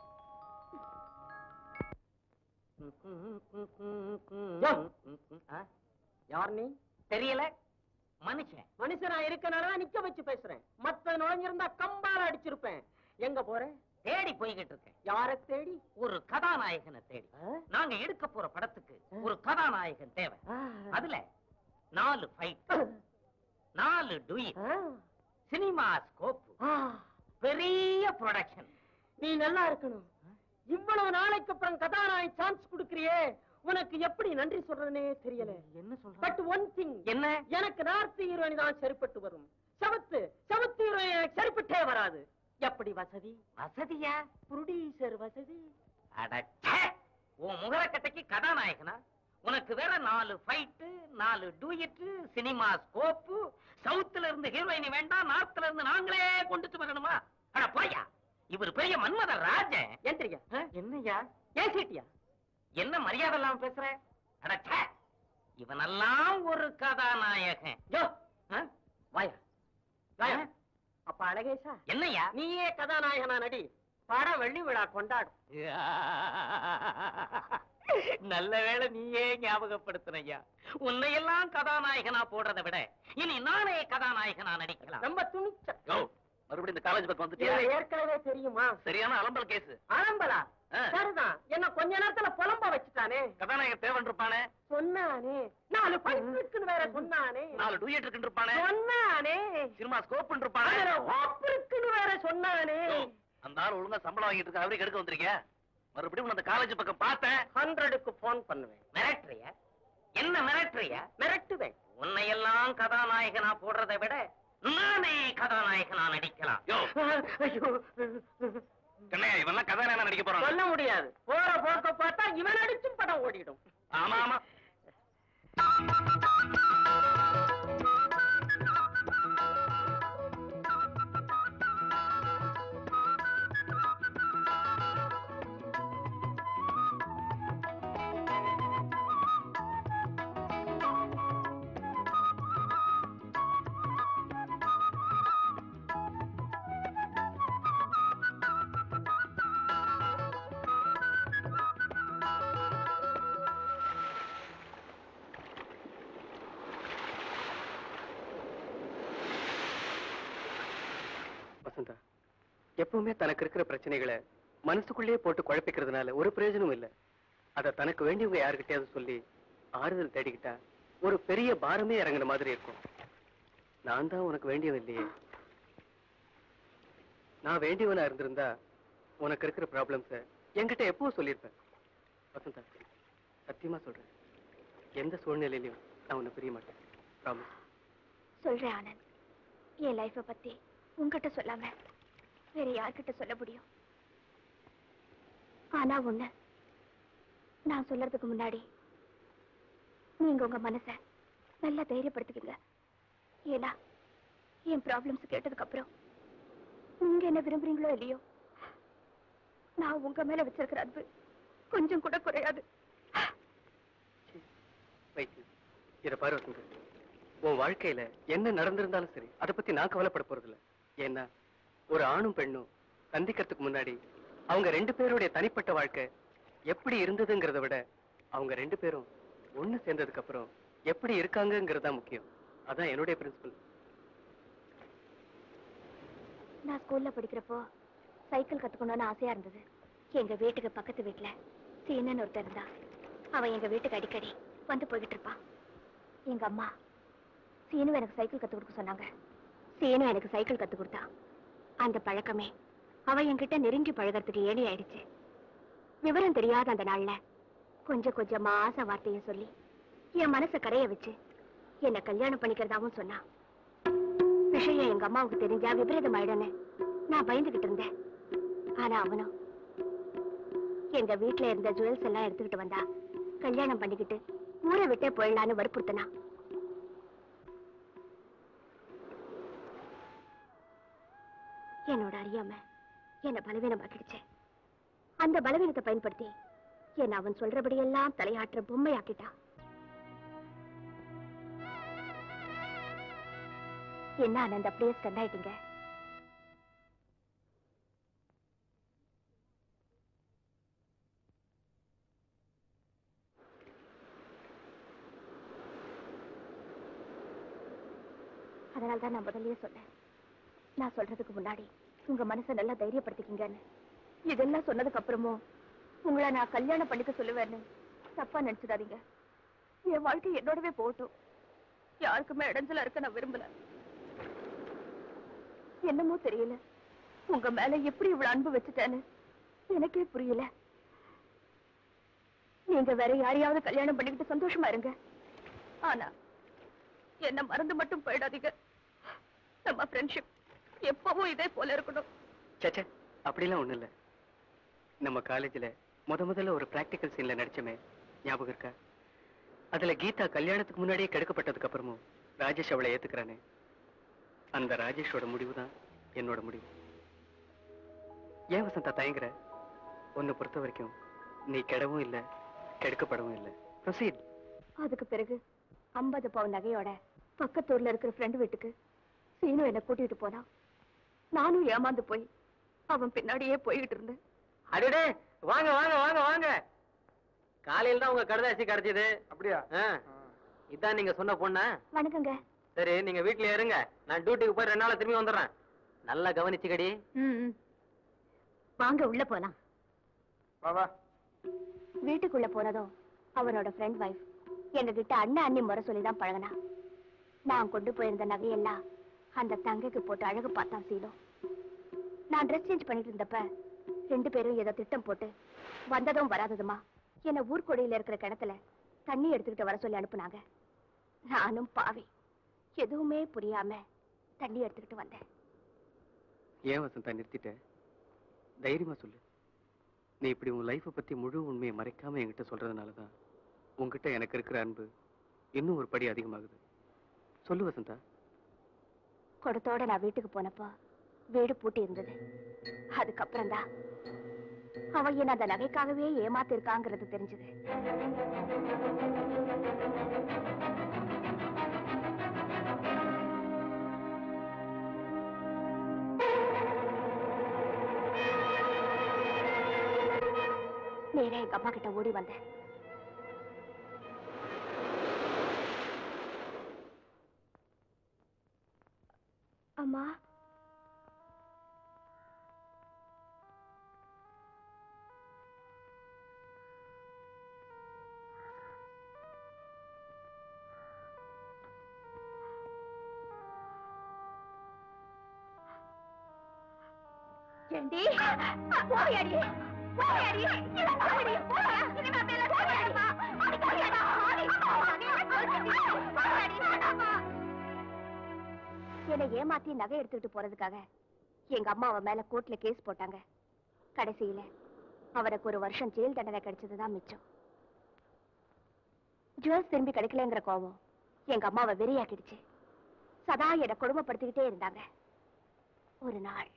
Speaker 7: யோ. யார் நீ
Speaker 4: தெரியல மனுஷன்
Speaker 7: மனுஷனா இருக்கனால நிக்க வச்சு பேசுறேன் மத்த நுழைஞ்சிருந்தா கம்பால அடிச்சிருப்பேன் எங்க போற
Speaker 4: தேடி போய்கிட்டு இருக்கேன்
Speaker 7: யார தேடி
Speaker 4: ஒரு கதாநாயகனை தேடி நாங்க எடுக்க போற படத்துக்கு ஒரு கதாநாயகன் தேவை அதுல நாலு ஃபைட் நாலு டுயிட் சினிமா ஸ்கோப் பெரிய ப்ரொடக்ஷன்
Speaker 7: நீ நல்லா இருக்கணும் இவ்வளவு நாளைக்கு அப்புறம் கதாநாயகி சான்ஸ் கொடுக்கறியே உனக்கு எப்படி நன்றி சொல்றதுனே தெரியல
Speaker 4: என்ன சொல்ற
Speaker 7: பட் ஒன் திங்
Speaker 4: என்ன
Speaker 7: எனக்கு நார்த் ஹீரோயின் தான் சரிப்பட்டு வரும் சவுத்து சவுத்து ஹீரோயின் எனக்கு சரிப்பட்டே வராது எப்படி வசதி
Speaker 4: வசதியா
Speaker 7: ப்ரொடியூசர் வசதி
Speaker 4: அடச்சே உன் முகரக்கட்டைக்கு கதாநாயகனா உனக்கு வேற நாலு ஃபைட்டு நாலு டூயட்டு சினிமா ஸ்கோப்பு சவுத்துல இருந்து ஹீரோயினி வேண்டாம் நார்த்ல இருந்து நாங்களே கொண்டுட்டு வரணுமா அட போயா இவர் பெரிய மன்மத ராஜன்
Speaker 7: எந்திரியா
Speaker 4: என்னய்யா
Speaker 7: ஏசிட்டியா
Speaker 4: என்ன மரியாதை இல்லாம பேசுற அடச்சே இவனெல்லாம் ஒரு கதாநாயகன்
Speaker 7: யோ
Speaker 4: ஆ?
Speaker 7: வாயா வாயா அப்ப அழகேஷா
Speaker 4: என்னய்யா
Speaker 7: நீயே கதாநாயகனா நடி பட வெள்ளி விழா கொண்டாடும்
Speaker 4: நல்ல வேளை நீயே ஞாபகப்படுத்தினையா உன்னையெல்லாம் கதாநாயகனா போடுறதை விட இனி நானே கதாநாயகனா நடிக்கலாம்
Speaker 7: ரொம்ப துணிச்ச
Speaker 6: யோ மறுபடியும் இந்த காலேஜ் பக்கம் வந்துட்டியா
Speaker 7: இதுல ஏற்கனவே தெரியுமா
Speaker 6: சரியான அலம்பல் கேஸ்
Speaker 7: ஆரம்பலா
Speaker 6: ஆ.
Speaker 7: சரிதான் என்ன கொஞ்ச நேரத்துல புலம்ப வச்சுட்டானே
Speaker 6: கதாநாயகன் தேவன் இருப்பானே
Speaker 7: சொன்னானே நாலு பைப்புக்குன்னு வேற சொன்னானே
Speaker 6: நாலு டூயட் இருக்குன்னு இருப்பானே
Speaker 7: சொன்னானே
Speaker 6: சினிமா ஸ்கோப் இருப்பானே
Speaker 7: அதுல hope இருக்குன்னு வேற சொன்னானே
Speaker 6: யோ, அந்த ஆள் ஒழுங்கா சம்பளம் வாங்கிட்டு இருக்க அவரே கெடுக்க வந்திருக்கீங்க மறுபடியும் உன்னை அந்த காலேஜ் பக்கம் பார்த்தேன்
Speaker 7: ஹண்ட்ரடுக்கு போன் பண்ணுவேன்
Speaker 4: மிரட்டுறிய என்ன மிரட்டுறிய
Speaker 7: மிரட்டுவேன்
Speaker 4: உன்னையெல்லாம் கதாநாயகனா போடுறதை விட நானே கதாநாயகனா நடிக்கலாம்
Speaker 6: யோ
Speaker 7: ஐயோ
Speaker 6: கண்ணையா இவெல்லாம் கதாநாயகனா நடிக்க போறான்
Speaker 7: சொல்ல முடியாது போற போக்க பார்த்தா இவன் அடிச்சும் படம் ஓடிடும்
Speaker 6: ஆமா ஆமா
Speaker 1: எப்பவுமே தனக்கு இருக்கிற பிரச்சனைகளை மனசுக்குள்ளேயே போட்டு குழப்பிக்கிறதுனால ஒரு பிரயோஜனமும் இல்லை அதை தனக்கு வேண்டியவங்க யாருக்கிட்டயாவது சொல்லி ஆறுதல் தேடிக்கிட்டா ஒரு பெரிய பாரமே இறங்குன மாதிரி இருக்கும் நான் தான் உனக்கு வேண்டியவன் இல்லையே நான் வேண்டியவனா இருந்திருந்தா உனக்கு இருக்கிற ப்ராப்ளம்ஸ என்கிட்ட எப்பவும் சொல்லியிருப்பேன் வசந்தா சத்தியமா சொல்றேன் எந்த சூழ்நிலையிலும் நான் உன்னை பிரிய மாட்டேன் ப்ராமிஸ்
Speaker 2: சொல்றேன் ஆனந்த் என் லைஃப பத்தி உன்கிட்ட சொல்லாம வேற யார்கிட்ட சொல்ல முடியும் ஆனா ஒண்ணு நான் சொல்றதுக்கு முன்னாடி நீங்க உங்க மனச நல்லா தைரியப்படுத்திக்கங்க ஏன்னா என் ப்ராப்ளம்ஸ் கேட்டதுக்கு அப்புறம் நீங்க என்ன விரும்புறீங்களோ இல்லையோ நான் உங்க மேல வச்சிருக்கிற அன்பு கொஞ்சம் கூட குறையாது
Speaker 1: வைத்தியம் இத பாரு வசந்த் உன் வாழ்க்கையில என்ன நடந்திருந்தாலும் சரி அதை பத்தி நான் கவலைப்பட போறதில்ல ஏன்னா ஒரு ஆணும் பெண்ணும் சந்திக்கிறதுக்கு முன்னாடி அவங்க ரெண்டு பேருடைய தனிப்பட்ட வாழ்க்கை எப்படி இருந்ததுங்கிறத விட அவங்க ரெண்டு பேரும் ஒண்ணு சேர்ந்ததுக்கு அப்புறம் எப்படி இருக்காங்கங்கிறது தான் முக்கியம் அதான் என்னுடைய பிரின்சிபல்
Speaker 2: நான் ஸ்கூல்ல படிக்கிறப்போ சைக்கிள் கத்துக்கணும்னு ஆசையா இருந்தது எங்க வீட்டுக்கு பக்கத்து வீட்டுல சீனன்னு ஒருத்தர் இருந்தான் அவன் எங்க வீட்டுக்கு அடிக்கடி வந்து போய்கிட்டு இருப்பான் எங்க அம்மா சீனு எனக்கு சைக்கிள் கத்து கொடுக்க சொன்னாங்க சீனு எனக்கு சைக்கிள் கத்து கொடுத்தான் அந்த பழக்கமே அவ என்கிட்ட நெருங்கி பழகறதுக்கு ஏணி ஆயிடுச்சு விவரம் தெரியாத அந்த நாள்ல கொஞ்சம் கொஞ்சமா ஆசை வார்த்தையை சொல்லி என் மனசை கரைய வச்சு என்னை கல்யாணம் பண்ணிக்கிறதாவும் சொன்னான் விஷயம் எங்க அம்மாவுக்கு தெரிஞ்சா விபரீதம் ஆயிடும்னு நான் பயந்துகிட்டு இருந்தேன் ஆனா அவனும் எங்க வீட்ல இருந்த ஜுவல்ஸ் எல்லாம் எடுத்துக்கிட்டு வந்தா கல்யாணம் பண்ணிக்கிட்டு ஊரை விட்டே போயிடலான்னு வற்புறுத்தினா என்னோட அறியாம என்ன பலவீனமாக்கிடுச்சு அந்த பலவீனத்தை பயன்படுத்தி என்ன அவன் சொல்றபடியெல்லாம் தலையாற்ற பொம்மையாக்கிட்டான் என்ன ஆனந்த் அப்படியே ஸ்டன் ஆயிட்டீங்க அதனால தான் நான் முதல்லயே சொன்னேன் நான் சொல்றதுக்கு முன்னாடி உங்க மனசை நல்லா தைரியப்படுத்திக்கிங்கன்னு இதெல்லாம் சொன்னதுக்கு அப்புறமும் உங்களை நான் கல்யாணம் பண்ணிக்க சொல்லுவேன்னு தப்பா நினைச்சிடாதீங்க என் வாழ்க்கை என்னோடவே போகட்டும் யாருக்குமே இடைஞ்சலா இருக்க நான் விரும்பல என்னமோ தெரியல உங்க மேல எப்படி இவ்வளவு அன்பு வச்சுட்டேன்னு எனக்கே புரியல நீங்க வேற யாரையாவது கல்யாணம் பண்ணிக்கிட்டு சந்தோஷமா இருங்க ஆனா என்ன மறந்து மட்டும் போயிடாதீங்க நம்ம ஃப்ரெண்ட்ஷிப் எப்பவும் இதே போல இருக்கணும்
Speaker 1: சேச்சே அப்படிலாம் ஒண்ணும் இல்ல நம்ம காலேஜ்ல முத முதல்ல ஒரு பிராக்டிக்கல் சீன்ல நடிச்சோமே ஞாபகம் இருக்கா அதுல கீதா கல்யாணத்துக்கு முன்னாடியே கெடுக்கப்பட்டதுக்கு அப்புறமும் ராஜேஷ் அவளை ஏத்துக்கிறானே அந்த ராஜேஷோட முடிவு தான் என்னோட முடிவு ஏன் வசந்தா தயங்குற உன்னை பொறுத்த வரைக்கும் நீ கெடவும் இல்ல கெடுக்கப்படவும் இல்ல ப்ரொசீட்
Speaker 2: அதுக்கு பிறகு ஐம்பது பவுன் நகையோட பக்கத்தூர்ல இருக்கிற ஃப்ரெண்டு வீட்டுக்கு சீனு என்ன கூட்டிட்டு போனான் நானும் ஏமாந்து போய் அவன் பின்னாடியே போய்கிட்டு இருந்தேன்
Speaker 8: அடடே வாங்க வாங்க வாங்க வாங்க காலையில தான் உங்க கடுதாசி கிடைச்சது
Speaker 12: அப்படியா
Speaker 8: இதான் நீங்க சொன்ன பொண்ணா
Speaker 2: வணக்கங்க
Speaker 8: சரி நீங்க வீட்ல இருங்க நான் டியூட்டிக்கு போய் ரெண்டு நாள்ல திரும்பி வந்துடுறேன் நல்லா கவனிச்சுக்கடி
Speaker 2: ம் வாங்க உள்ள போலாம்
Speaker 12: வா வா
Speaker 2: வீட்டுக்குள்ள போனதும் அவனோட ஃப்ரெண்ட் வைஃப் எங்க கிட்ட அண்ணன் அண்ணி முறை சொல்லி தான் பழகினா நான் கொண்டு போயிருந்த நகையெல்லாம் அந்த தங்கைக்கு போட்டு அழகு பார்த்தான் சீனு நான் ட்ரெஸ் சேஞ்ச் பண்ணிட்டு இருந்தப்ப ரெண்டு பேரும் ஏதோ திட்டம் போட்டு வந்ததும் வராததுமா என்ன ஊர்கொடியில இருக்கிற கிணத்துல தண்ணி எடுத்துக்கிட்டு வர சொல்லி அனுப்புனாங்க நானும் பாவி எதுவுமே புரியாம தண்ணி எடுத்துக்கிட்டு வந்தேன்
Speaker 1: ஏன் வசந்தா நிறுத்திட்ட தைரியமா சொல்லு நீ இப்படி உன் லைஃப்பை பத்தி முழு உண்மையை மறைக்காம என்கிட்ட சொல்றதுனால தான் உன்கிட்ட எனக்கு இருக்கிற அன்பு இன்னும் ஒரு படி அதிகமாகுது சொல்லு வசந்தா
Speaker 2: குடத்தோட நான் வீட்டுக்கு போனப்போ வீடு பூட்டி இருந்தது அதுக்கப்புறம் தான் அவ என்ன அந்த நகைக்காகவே ஏமாத்திருக்காங்கிறது தெரிஞ்சது நேரா எங்க அம்மா கிட்ட ஓடி வந்தேன் அம்மா ஏண்டி போயாடி போயாடி இளம் போடி போயா இனிமே மேல போயாடிமா அடிக்காதடா ஆடி நீ என்ன சொல்றீங்க போயாடி வேண்டாமா என்னை ஏமாத்தி நகை எடுத்துக்கிட்டு போறதுக்காக எங்க அம்மா அவ மேல கோர்ட்ல கேஸ் போட்டாங்க கடைசியில அவருக்கு ஒரு வருஷம் ஜெயில் தண்டனை கிடைச்சதுதான் மிச்சம் ஜுவல்ஸ் திரும்பி கிடைக்கலங்கிற கோபம் எங்க அம்மாவை வெறியாக்கிடுச்சு சதா என்னை கொடுமைப்படுத்திக்கிட்டே இருந்தாங்க ஒரு நாள்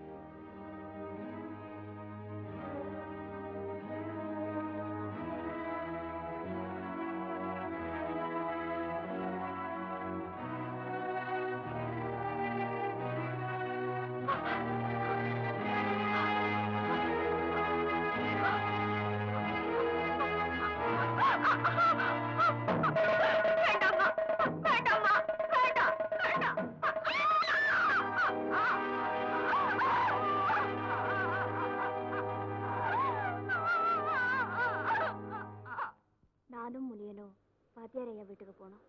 Speaker 2: வேண்டாம்மா வேண்டாம்மா வேண்டாம் வேண்டாம் நானும் முனியனும் வாத்தியார் ஐயா வீட்டுக்கு போனோம்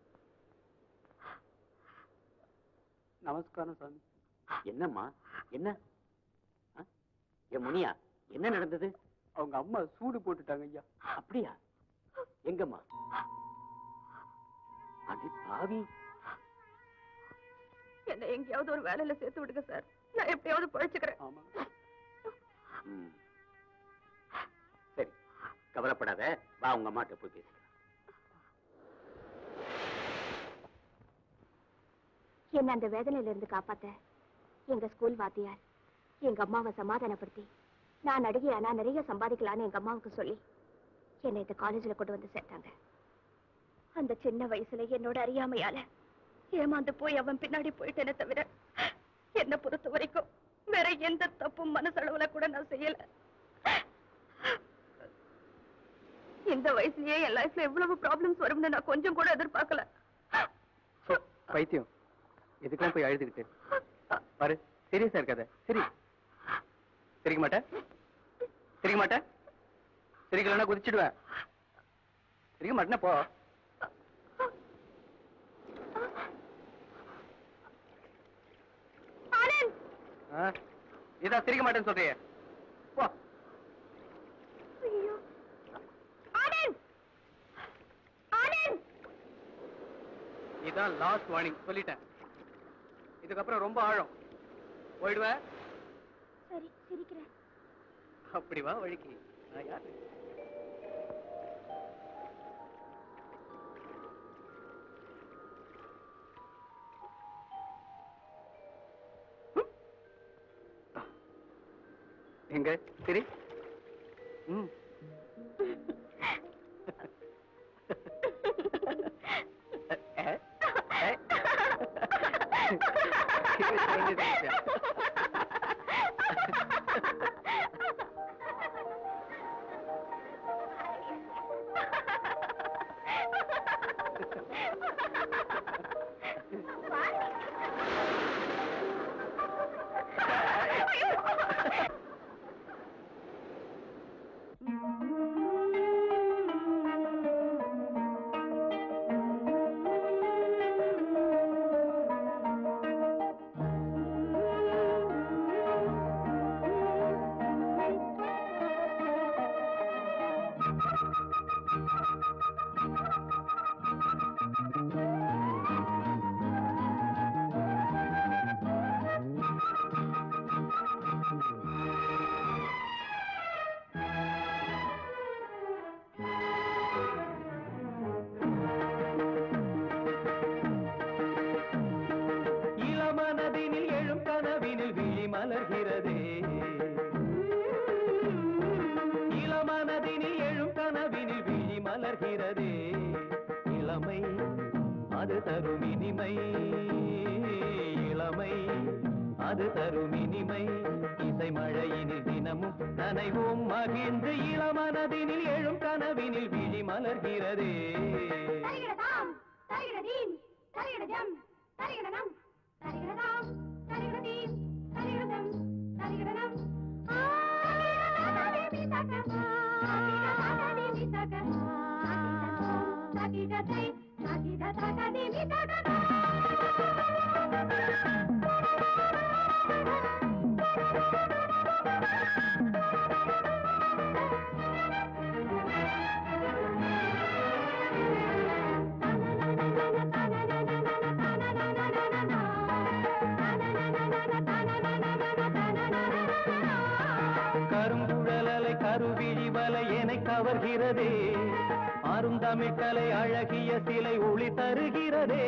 Speaker 5: நமஸ்காரம் சாமி என்னம்மா என்ன ஆ? என் முனியா என்ன நடந்தது
Speaker 1: அவங்க அம்மா சூடு போட்டுட்டாங்க ஐயா
Speaker 5: அப்படியா எங்கம்மா அது பாவி
Speaker 11: என்ன எங்கேயாவது ஒரு வேலையில சேர்த்து விடுங்க சார் நான் எப்படியாவது பழைச்சுக்கிறேன்
Speaker 1: ஆமா
Speaker 5: ம். சரி கவலைப்படாத வா உங்க அம்மாட்ட போய் பேசிக்கலாம்
Speaker 2: என்ன அந்த வேதனையில இருந்து காப்பாத்த எங்க ஸ்கூல் வாத்தியார் எங்க அம்மாவை சமாதானப்படுத்தி நான் நடிகையானா நிறைய சம்பாதிக்கலான்னு எங்க அம்மாவுக்கு சொல்லி என்னை இந்த காலேஜ்ல கொண்டு வந்து சேர்த்தாங்க அந்த சின்ன வயசுல என்னோட அறியாமையால ஏமாந்து போய் அவன் பின்னாடி போயிட்டேனே தவிர என்ன பொறுத்த வரைக்கும் வேற எந்த தப்பும் மனசளவுல கூட நான் செய்யல இந்த வயசுலயே என் லைஃப்ல எவ்வளவு ப்ராப்ளம்ஸ் வரும்னு நான் கொஞ்சம் கூட எதிர்பார்க்கல
Speaker 1: பைத்தியம் எதுக்கெல்லாம் போய் அழுதுகிட்டு பாரு சீரியஸா இருக்காத சரி சிரிக்க மாட்டேன் சிரிக்க மாட்டேன் சிரிக்கலன்னா குதிச்சிடுவேன் சிரிக்க மாட்டேன்னா போ
Speaker 2: ஆனந்த்
Speaker 1: ஆ? இதான் சிரிக்க மாட்டேன்னு சொல்றியே போ
Speaker 2: ஐயோ ஆனந்த் ஆனந்த்
Speaker 1: இதான் லாஸ்ட் வார்னிங் சொல்லிட்டேன் இதுக்கப்புறம் ரொம்ப ஆழம் போயிடுவ
Speaker 2: சரி சிரிக்கிறேன்
Speaker 1: அப்படி வா வழிக்கு நான் யாரு எங்க சரி ம் அஹ், அஹ்.
Speaker 9: இளமனதினில் எழும் கனவினில் விழி மலர்கிறதே இளமனதினில் எழும் கனவினில் விழி மலர்கிறதே இளமை அது தரும் இனிமை இளமை அது தரும் இனிமை இசை மழையினில் தினமும் நனைவோம் மகிழ்ந்து இளமனதினில் எழும் கனவினில் விழி மலர்கிறதே
Speaker 2: தரிகிடதாம் தரிகிடதீம் தரிகிடஜம் தரிகிடனம் தரிகிடதாம் தரிகிடதீம் தரிகிடதம் தரிகிடனம்
Speaker 9: கருங்குழலலை கருவிழி வலை என கவர்கிறதே அருந்தமிழ் கலை அழகிய சிலை ஒளி தருகிறதே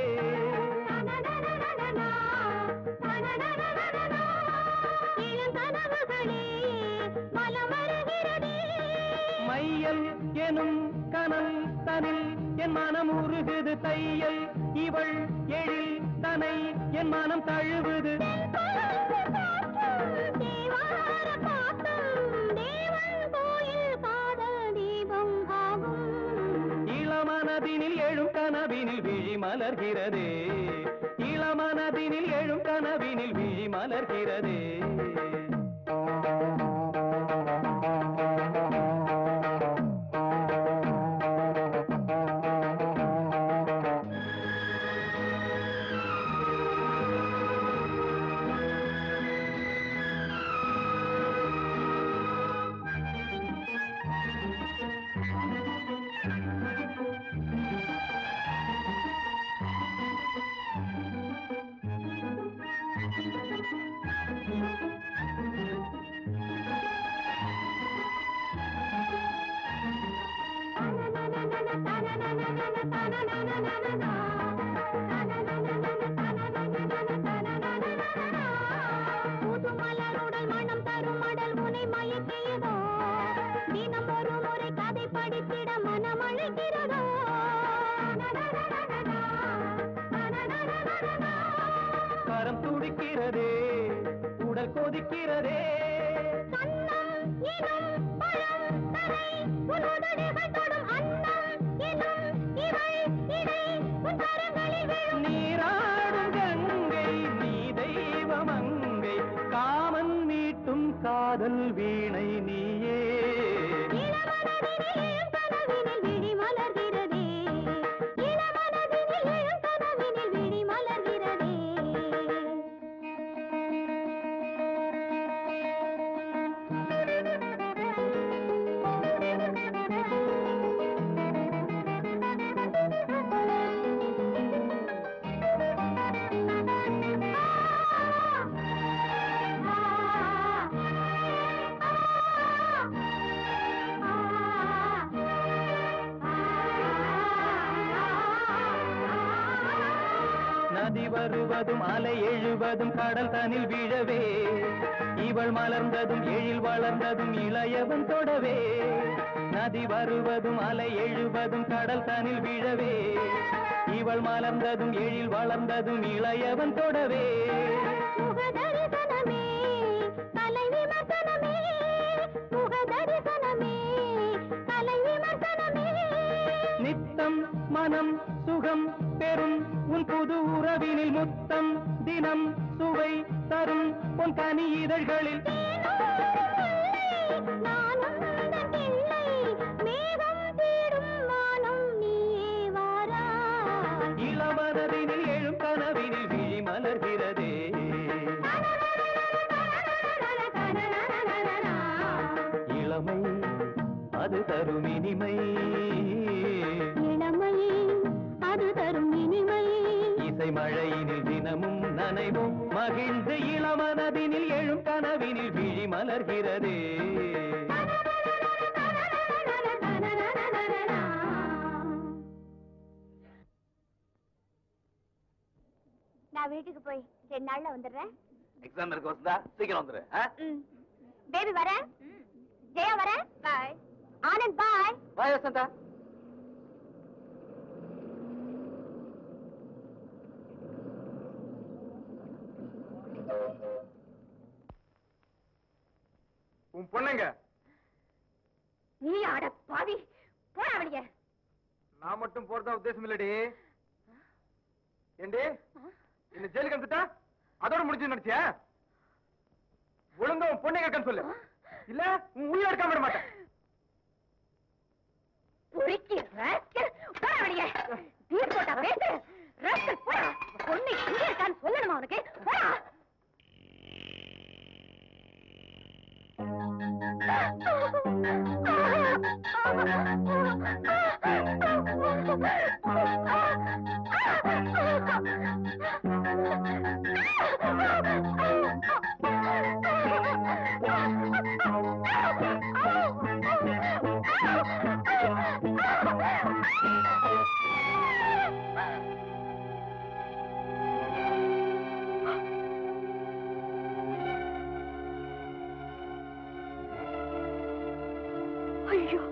Speaker 9: மையல் எனும் கனல் தனில் என் மனம் உருகுது தையல் இவள் எழில் தனை என் மனம் தழுவுது இளமனதினில் எழும் கனவினில் விழி மலர்கிறதே இளமனதினில் எழும் கனவினில் விழி மலர்கிறதே கரம் துடிக்கிறதே உடல் கொதிக்கிறதே நீராடும் கங்கை நீ தெய்வமங்கை காமன் மீட்டும் காதல் வீணை நீயே நதி வருவதும் அலை எழுவதும் கடல் தனில் விழவே இவள் மலர்ந்ததும் எழில் வளர்ந்ததும் இளையவன் தொடவே நதி வருவதும் அலை எழுவதும் கடல் தனில் விழவே இவள் மலர்ந்ததும் எழில் வளர்ந்ததும் இளையவன் தொடவே நித்தம் மனம் சுகம் பெறும் உன் புது உறவினில் முத்தம் தினம் சுவை தரும் உன் கனி இதழ்களில் இளமனதினில் எழும் கனவினில் விழி மலர்கிறதே இளமை அது தரும் இனிமை
Speaker 2: அது தரும் இனிமை
Speaker 9: இசை மழையினில் தினமும் நனைவும் மகிழ்ந்து இளமனதினில் எழும் கனவினில் விழி மலர்கிறதே
Speaker 2: நான் வீட்டுக்கு போய் ரெண்டு நாள்ல வந்துடுறேன்
Speaker 3: எக்ஸாம் இருக்கு வசந்தா சீக்கிரம் வந்துரு ஆ?
Speaker 2: பேபி வரேன் ஜெயா வரேன் பாய் ஆனந்த் பாய்
Speaker 1: பாய் வசந்தா
Speaker 10: உன் பொண்ணுங்க
Speaker 2: நீ அட பாவி போடா வெளியே
Speaker 10: நான் மட்டும் போறதா உத்தேசம் இல்லடி ஏண்டி என்ன ஜெயிலுக்கு அனுப்பிட்டா அதோட முடிஞ்சு நினைச்சியா ஒழுங்கா உன் பொண்ணை கேட்கன்னு சொல்லு இல்ல உன் உள்ள எடுக்காம விட மாட்டேன்
Speaker 2: பொறுக்கி ராஸ்கல் போடா வெளியே தீர் போட்டா பேசு ராஸ்கல் போடா பொண்ணு எங்க இருக்கான்னு சொல்லணுமா உனக்கு போடா
Speaker 11: ஐயோ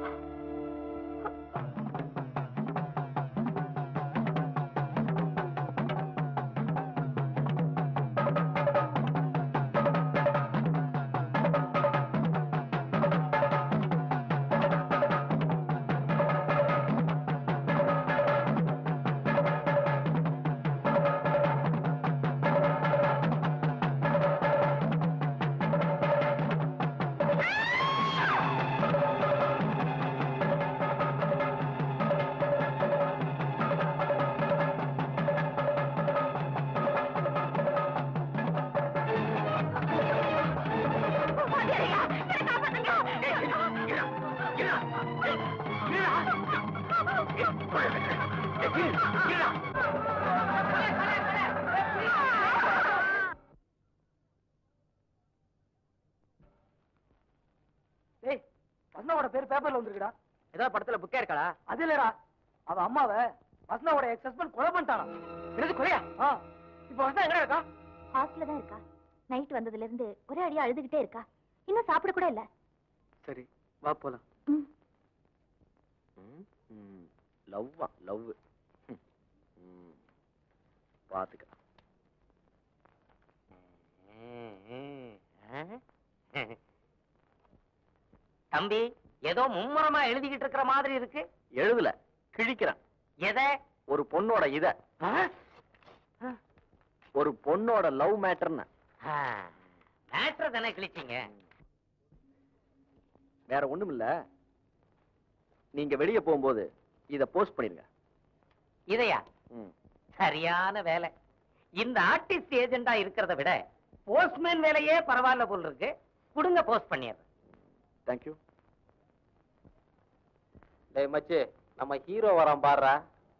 Speaker 4: ஏய் வசனாவோட பேர் பேப்பர்ல வந்திருக்குடா
Speaker 8: ஏதாவது படத்துல புக்கே இருக்காளா
Speaker 4: அது இல்லடா அவ அம்மாவை வசனாவோட எக்ஸ் ஹஸ்பண்ட் கொலை பண்ணிட்டானா
Speaker 8: என்னது கொலையா
Speaker 4: ஆ இப்போ வசனா எங்க இருக்கா
Speaker 2: ஹாஸ்டல்ல தான் இருக்கா நைட் வந்ததுல இருந்து ஒரே அடியா அழுதுகிட்டே இருக்கா இன்னும் சாப்பிட கூட இல்ல
Speaker 1: சரி வா போலாம்
Speaker 5: லவ்வா லவ் பாத்துக்க
Speaker 8: தம்பி ஏதோ மும்முரமா எழுதிக்கிட்டு இருக்கிற மாதிரி இருக்கு
Speaker 5: எழுதல கிழிக்கிறேன்
Speaker 8: எதை
Speaker 5: ஒரு பொண்ணோட இத ஒரு பொண்ணோட லவ் மேட்டர்னு
Speaker 8: மேட்ரு தானே கிழிச்சிங்க
Speaker 5: வேற ஒண்ணும் இல்ல நீங்க வெளிய போகும்போது இத போஸ்ட் பண்ணிருங்க
Speaker 8: இதையா
Speaker 5: ம்.
Speaker 8: சரியான வேலை இந்த ஆர்டிஸ்ட் ஏஜெண்டா இருக்கிறத விட போஸ்ட்மேன் வேலையே பரவாயில்ல போல் இருக்கு கொடுங்க போஸ்ட் பண்ணிடுறேன்
Speaker 5: தேங்க்யூ டேய் மச்சி நம்ம ஹீரோ வரான் பாடுறா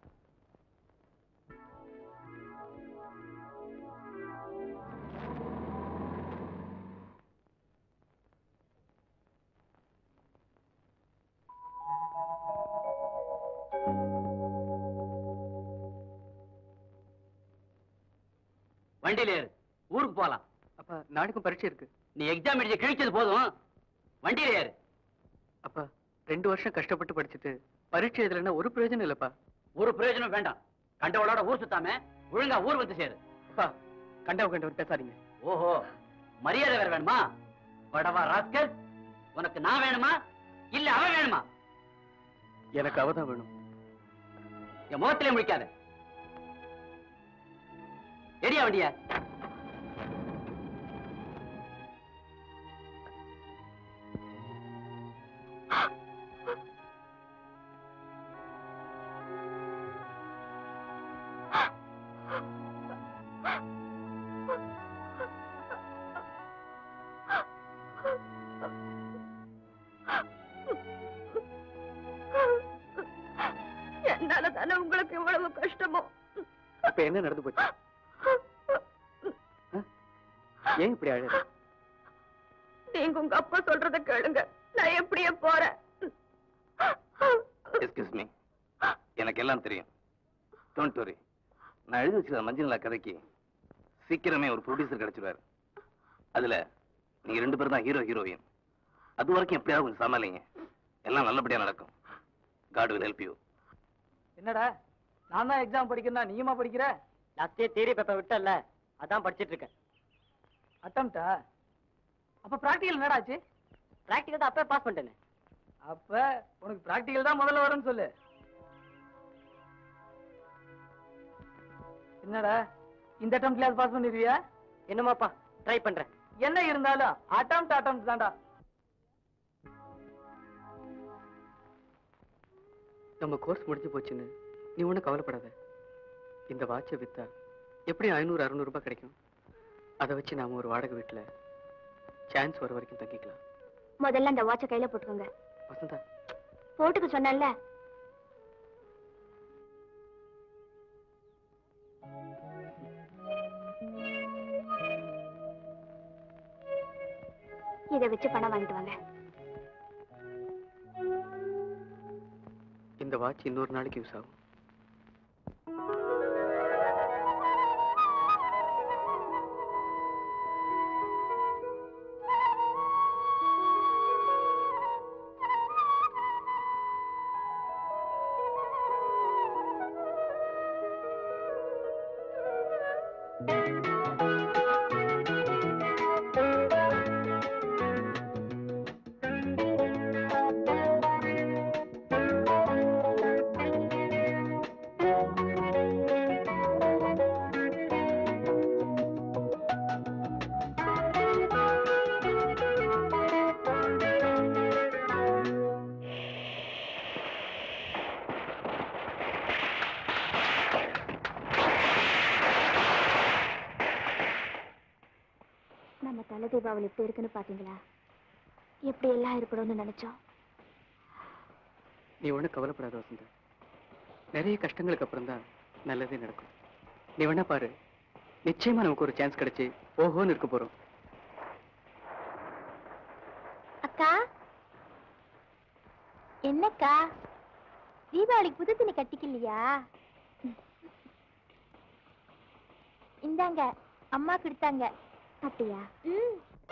Speaker 8: வண்டியில ஏறு ஊருக்கு போலாம்
Speaker 1: அப்பா நாளைக்கும் பரீட்சை இருக்கு
Speaker 8: நீ எக்ஸாம் எழுதி கிழிச்சது போதும் வண்டியில ஏறு
Speaker 1: அப்பா ரெண்டு வருஷம் கஷ்டப்பட்டு படிச்சுட்டு பரீட்சை எழுதலைன்னா ஒரு பிரயோஜனம் இல்லப்பா
Speaker 8: ஒரு பிரயோஜனம் வேண்டாம் கண்டவளோட ஊர் சுத்தாம ஒழுங்கா ஊர் வந்து சேரு
Speaker 1: அப்பா கண்டவ கண்டவர் பேசாதீங்க
Speaker 8: ஓஹோ மரியாதை வேற வேணுமா வடவா ராஸ்கல் உனக்கு நான் வேணுமா இல்ல அவன் வேணுமா
Speaker 1: எனக்கு அவதான் வேணும்
Speaker 8: என் முகத்திலே முடிக்காத எரியா வண்டிய
Speaker 11: என்னால தானே உங்களுக்கு இவ்வளவு கஷ்டமோ
Speaker 1: இப்ப என்ன நடந்து போச்சு ஆ? ஏன் இப்படி அழகு
Speaker 11: நீங்க உங்க அப்பா சொல்றத கேளுங்க நான் எப்படியே போறேன்
Speaker 3: எஸ்கியூஸ் மீ எனக்கு எல்லாம் தெரியும் டோன்ட் வரி நான் எழுதி வச்சிருந்த மஞ்சள் கதைக்கு சீக்கிரமே ஒரு ப்ரொடியூசர் கிடைச்சிருவாரு அதுல நீங்க ரெண்டு பேரும் தான் ஹீரோ ஹீரோயின் அது வரைக்கும் எப்படியாவது கொஞ்சம் சமாளிங்க எல்லாம் நல்லபடியா நடக்கும் காட் will help you
Speaker 4: என்னடா நான் தான் எக்ஸாம் படிக்கிறேன்னா நீயுமா படிக்கிற
Speaker 8: லாஸ்ட் இயர் தியரி பேப்பர் விட்டல அதான் படிச்சிட்டு இருக்கேன்
Speaker 4: அட்டம்டா அப்ப பிராக்டிகல் என்னடா ஆச்சு
Speaker 8: பிராக்டிகல் தான் அப்பவே பாஸ் பண்ணிட்டேனே
Speaker 4: அப்ப உனக்கு பிராக்டிகல் தான் முதல்ல வரும்னு சொல்லு என்னடா இந்த அட்டம் கிளாஸ் பாஸ் பண்ணிருவியா
Speaker 8: என்னமாப்பா ட்ரை பண்றேன்
Speaker 4: என்ன இருந்தாலும் அட்டம் அட்டம் தான்டா
Speaker 1: நம்ம கோர்ஸ் முடிஞ்சு போச்சுன்னு நீ ஒன்றும் கவலைப்படாத இந்த வாட்சை வித்தா எப்படியும் ஐநூறு அறுநூறு ரூபாய் கிடைக்கும் அதை வச்சு நாம ஒரு வாடகை வீட்டுல சான்ஸ் வர வரைக்கும் தங்கிக்கலாம்
Speaker 2: முதல்ல அந்த வாட்சை கையில போட்டுக்கோங்க
Speaker 1: வசந்தா
Speaker 2: போட்டுக்க சொன்னேன்ல இதை வச்சு பணம் வாங்கிட்டு வாங்க
Speaker 1: இந்த வாட்ச் இன்னொரு நாளைக்கு யூஸ் ஆகும்
Speaker 2: நம்ம தலை தீபாவளி எப்படி இருக்குன்னு பாத்தீங்களா எப்படி எல்லாம் இருக்கணும்னு நினைச்சோம்
Speaker 1: நீ ஒன்றும் கவலைப்படாத வசந்தா நிறைய கஷ்டங்களுக்கு அப்புறம் தான் நல்லதே நடக்கும் நீ வேணா பாரு நிச்சயமா நமக்கு ஒரு சான்ஸ் கிடைச்சு ஓஹோன்னு இருக்க போறோம்
Speaker 2: அக்கா என்னக்கா தீபாவளிக்கு புது துணி கட்டிக்கலையா இந்தாங்க அம்மா கொடுத்தாங்க அப்படியா ம்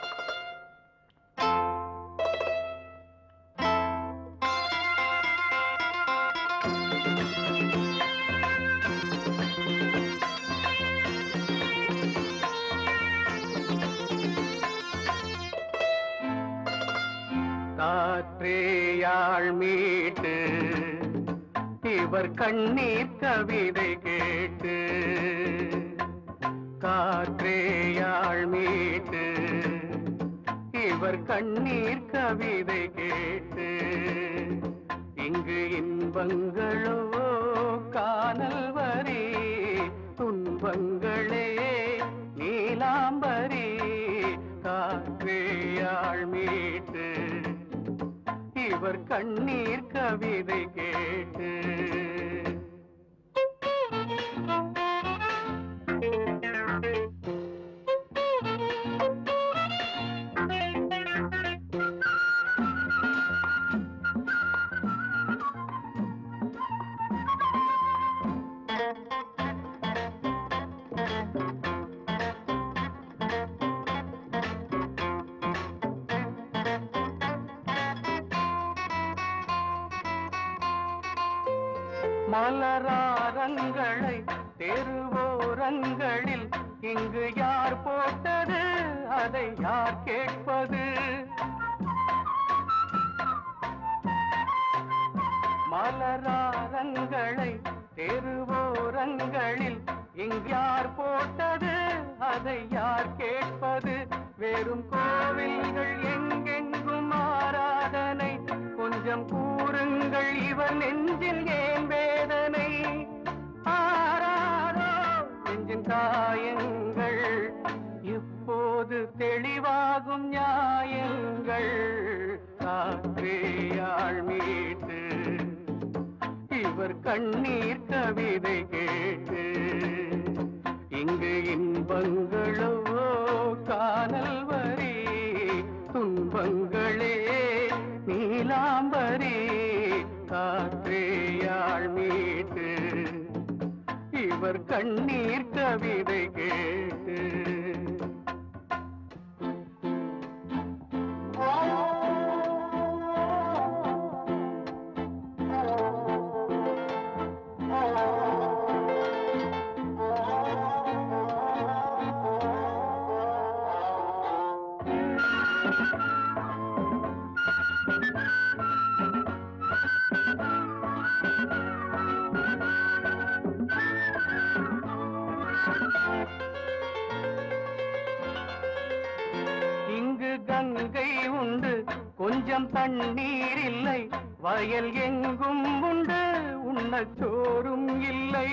Speaker 9: காற்றேயாழ் மீட்டு இவர் கண்ணீர் கவிதை கேட்டு காற்றேயாழ் மீட்டு இவர் கண்ணீர் கவிதை கேட்டு இங்கு இன்பங்களோ காணல் வரி துன்பங்களே நீலாம்பரி காற்றேயாழ் மீட்டு இவர் கண்ணீர் கவிதை கேட்டு மலராரங்களை தெருவோரங்களில் இங்கு யார் போட்டது அதை யார் கேட்பது மலராரங்களை தெருவோரங்களில் இங்கு யார் போட்டது அதை யார் கேட்பது வெறும் கோவில்கள் எங்கெங்கும் ஆராதனை கொஞ்சம் கூறுங்கள் இவர் நெஞ்சில் ஏன் வேதனை ஆராரோ நெஞ்சின் காயங்கள் இப்போது தெளிவாகும் நியாயங்கள் காற்றேயாழ் மீட்டு இவர் கண்ணீர் கவிதை கேட்டு இங்கு இன்பங்களோ காணல் வரி துன்பங்களே நீலாம்பரி காற்றேயாழ் மீட்டு இவர் கண்ணீர் கவிதை கேட்டு இங்கு கங்கை உண்டு கொஞ்சம் தண்ணீர் இல்லை வயல் எங்கும் உண்டு உண்ணச் சோறும் இல்லை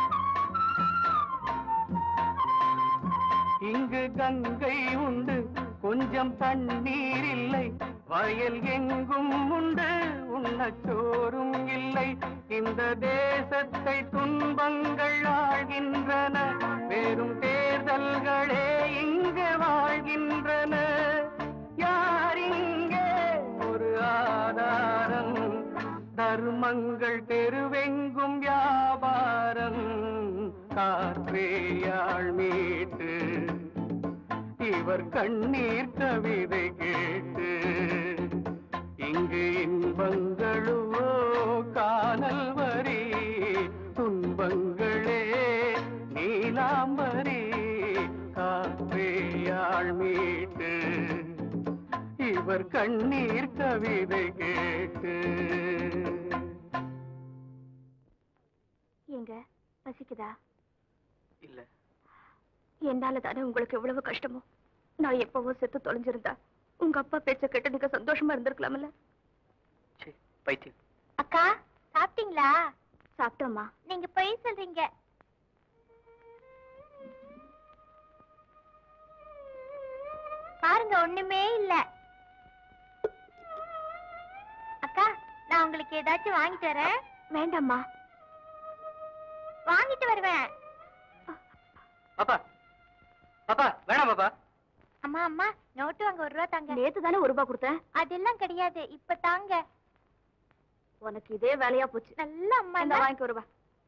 Speaker 9: இங்கு கங்கை உண்டு கொஞ்சம் தண்ணீர் இல்லை வயல் எங்கும் உண்டு உண்ணச்சோறும் இல்லை இந்த தேசத்தை துன்பங்கள் ஆழ்கின்றன வெறும் தேர்தல்களே இங்கு வாழ்கின்றன யார் இங்கே ஒரு ஆதாரம் தர்மங்கள் தெருவெங்கும் வியாபாரம் காற்றேயாள் மீட்டு இவர் கண்ணீர் கவிதை கேட்டு இங்கு இன்பங்களோ காணல் வரி துன்பங்களே நீலாம்பரி காற்றேயாள் மீட்டு இவர் கண்ணீர் கவிதை கேட்டு
Speaker 2: ஏங்க பசிக்குதா
Speaker 1: இல்ல
Speaker 2: என்னால தானே உங்களுக்கு எவ்வளவு கஷ்டமோ நான் எப்பவோ செத்து தொலைஞ்சிருந்தா உங்க அப்பா பேச்ச கேட்டு நீங்க சந்தோஷமா இருந்திருக்கலாம்ல
Speaker 1: ச்சே, பைத்தியம்
Speaker 2: அக்கா சாப்பிட்டீங்களா சாப்பிட்டோம்மா நீங்க பொய் சொல்றீங்க பாருங்க ஒண்ணுமே இல்ல அக்கா நான் உங்களுக்கு ஏதாச்சும் வாங்கிட்டு வரேன் வேண்டாம்மா வாங்கிட்டு வருவேன்
Speaker 1: பாப்பா பாப்பா வேணாம் பாப்பா
Speaker 2: அம்மா அம்மா நோட்டு வாங்க ஒரு ரூபா தாங்க நேத்து தானே ஒரு ரூபா கொடுத்தேன் அதெல்லாம் கிடையாது இப்ப தாங்க உனக்கு இதே வேலையா போச்சு நல்ல அம்மா இந்த வாங்கிக்க ஒரு ரூபா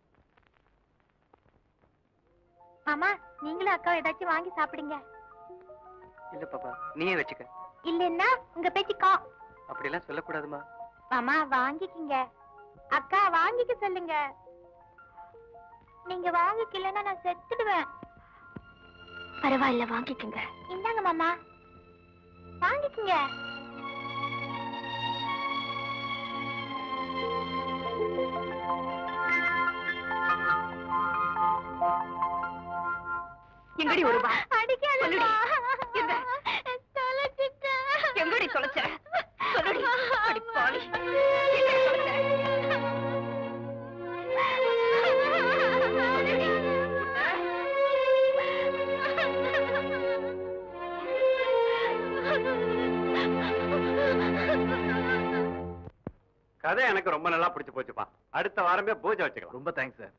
Speaker 2: மாமா நீங்களும் அக்கா ஏதாச்சும் வாங்கி சாப்பிடுங்க
Speaker 1: இல்ல பாப்பா நீயே வச்சுக்க
Speaker 2: இல்லன்னா உங்க பேச்சுக்கா
Speaker 1: அப்படியெல்லாம் சொல்லக்கூடாதுமா
Speaker 2: மாமா வாங்கிக்கிங்க அக்கா வாங்கிக்க சொல்லுங்க நீங்க வாங்கிக்கலன்னா நான் செத்துடுவேன் பரவாயில்ல வாங்கிக்கங்க இந்தாங்க மாமா வாங்கிக்கங்க
Speaker 11: எங்கடி ஒரு ரூபா
Speaker 2: அடிக்காதம்மா.
Speaker 11: எங்க?
Speaker 2: தொலைச்சிட்டேன்.
Speaker 11: எங்கடி தொலைச்ச சொல்லுடி அடி பாவி எங்கடி தொலைச்ச
Speaker 12: கதை எனக்கு ரொம்ப நல்லா பிடிச்சு போச்சுப்பா அடுத்த வாரமே பூஜை வச்சுக்கலாம்
Speaker 3: ரொம்ப தேங்க்ஸ் சார்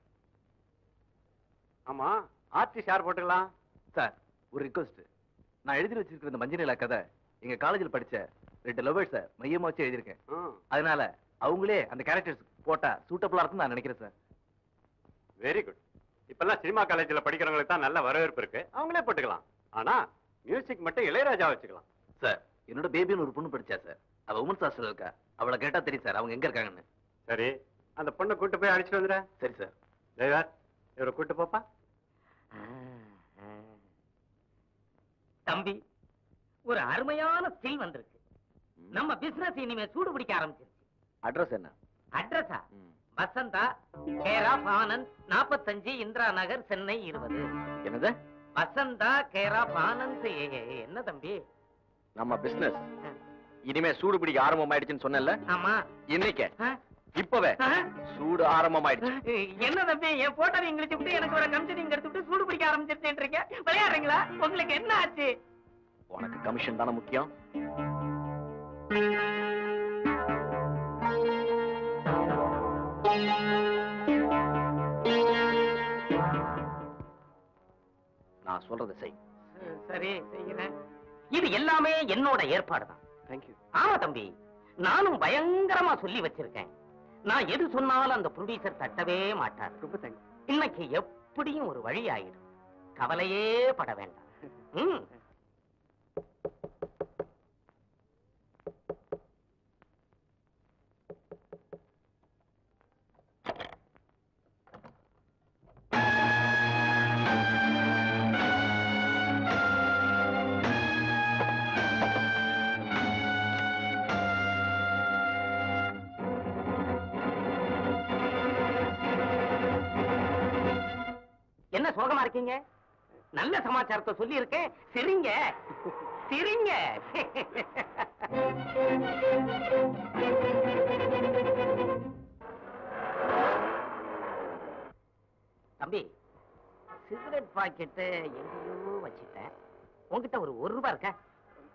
Speaker 12: ஆமா ஆர்டிஸ்ட் யார் போட்டுக்கலாம்
Speaker 3: சார் ஒரு ரிக்வஸ்ட் நான் எழுதி வச்சிருக்கிற இந்த மஞ்சள் நிலா கதை எங்க காலேஜில் படிச்ச ரெண்டு லவர்ஸ மையமா வச்சு எழுதியிருக்கேன் அதனால அவங்களே அந்த கேரக்டர்ஸ் போட்டா சூட்டபிளா இருக்கும்னு நான் நினைக்கிறேன் சார்
Speaker 12: வெரி குட் இப்பெல்லாம் சினிமா காலேஜ்ல படிக்கிறவங்களுக்கு தான் நல்ல வரவேற்பு இருக்கு அவங்களே போட்டுக்கலாம் ஆனா மியூசிக் மட்டும் இளையராஜா வச்சுக்கலாம்
Speaker 3: சார் என்னோட பேபின்னு ஒரு பொண்ணு படிச்சா சார் அவ உமன்ஸ் ஹாஸ்டல் இருக்கா அவளை கேட்டா தெரியும் சார் அவங்க எங்க இருக்காங்கன்னு
Speaker 12: சரி அந்த பொண்ணை கூட்டு போய் அடிச்சுட்டு வந்துடுற
Speaker 3: சரி சார்
Speaker 12: ஜெயவார் இவரை கூட்டு போப்பா
Speaker 4: தம்பி ஒரு அருமையான ஸ்டில் வந்திருக்கு நம்ம பிசினஸ் இனிமே சூடு பிடிக்க ஆரம்பிச்சிருச்சு
Speaker 3: அட்ரஸ் என்ன
Speaker 4: அட்ரஸா வசந்தா கேர் ஆஃப் ஆனந்த் நாற்பத்தஞ்சு இந்திரா நகர் சென்னை இருபது
Speaker 3: என்னது
Speaker 4: வசந்தா கேர் ஆஃப் ஆனந்த் ஏ, ஏ, ஏ, என்ன தம்பி
Speaker 3: நம்ம பிசினஸ் இனிமே சூடு பிடிக்க ஆரம்பமாயிடுச்சுன்னு சொன்னேன்ல
Speaker 4: ஆமா
Speaker 3: இன்னைக்கு
Speaker 4: ஆ?
Speaker 3: இப்பவே
Speaker 4: ஆ?
Speaker 3: சூடு ஆரம்பமாயிடுச்சு
Speaker 4: என்ன தம்பி என் போட்டோவை இங்கிலீஷ் விட்டு எனக்கு ஒரு கமிஷன் இங்க எடுத்துட்டு சூடு பிடிக்க ஆரம்பிச்சிருக்கீங்க விளையாடுறீங்களா உங்களுக்கு என்ன ஆச்சு
Speaker 3: உனக்கு கமிஷன் தானே முக்கியம் நான் சொல்றதை செய்
Speaker 4: சரி செய்கிறேன் இது எல்லாமே என்னோட ஏற்பாடு தான்
Speaker 1: தேங்க்யூ
Speaker 4: ஆமா தம்பி நானும் பயங்கரமா சொல்லி வச்சிருக்கேன் நான் எது சொன்னாலும் அந்த ப்ரொடியூசர் தட்டவே மாட்டார்
Speaker 1: ரொம்ப தேங்க்ஸ்
Speaker 4: இன்னைக்கு எப்படியும் ஒரு வழி ஆயிடும் கவலையே பட வேண்டாம் ம். என்ன சோகமா இருக்கீங்க நல்ல சமாச்சாரத்தை சொல்லி இருக்கேன் சிரிங்க சிரிங்க தம்பி சிகரெட் பாக்கெட்டு எங்கேயோ வச்சுட்டேன் உன்கிட்ட ஒரு ஒரு ரூபாய் இருக்கா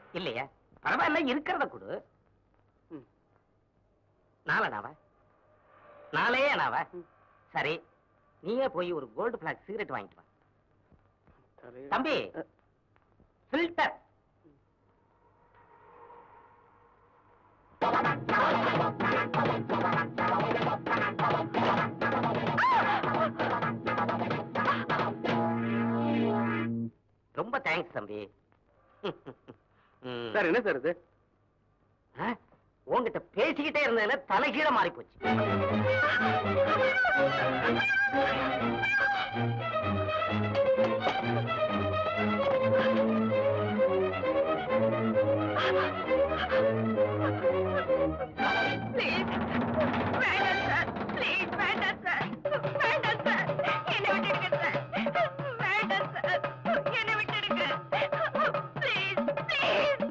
Speaker 4: இல்லையா பரவாயில்ல இருக்கிறத கொடு
Speaker 1: ம்.
Speaker 4: நாலனாவா நாலே அனாவா சரி நீயே போய் ஒரு கோல்டு பிளாக் சிகரெட் வாங்கிட்டு வா தம்பி ஃபில்டர் ரொம்ப தேங்க்ஸ் தம்பி ம்.
Speaker 1: சார் என்ன சார் இது
Speaker 4: ஆ? உன்கிட்ட பேசிக்கிட்டே இருந்ததுல தலைகீழ மாறி போச்சு
Speaker 11: ப்ளீஸ் வேண்டாம் சார் ப்ளீஸ் வேண்டாம் சார் வேண்டாம் சார் என்னை விட்டுடுங்க சார் வேண்டாம் சார் என்னை விட்டுடுங்க ப்ளீஸ் ப்ளீஸ்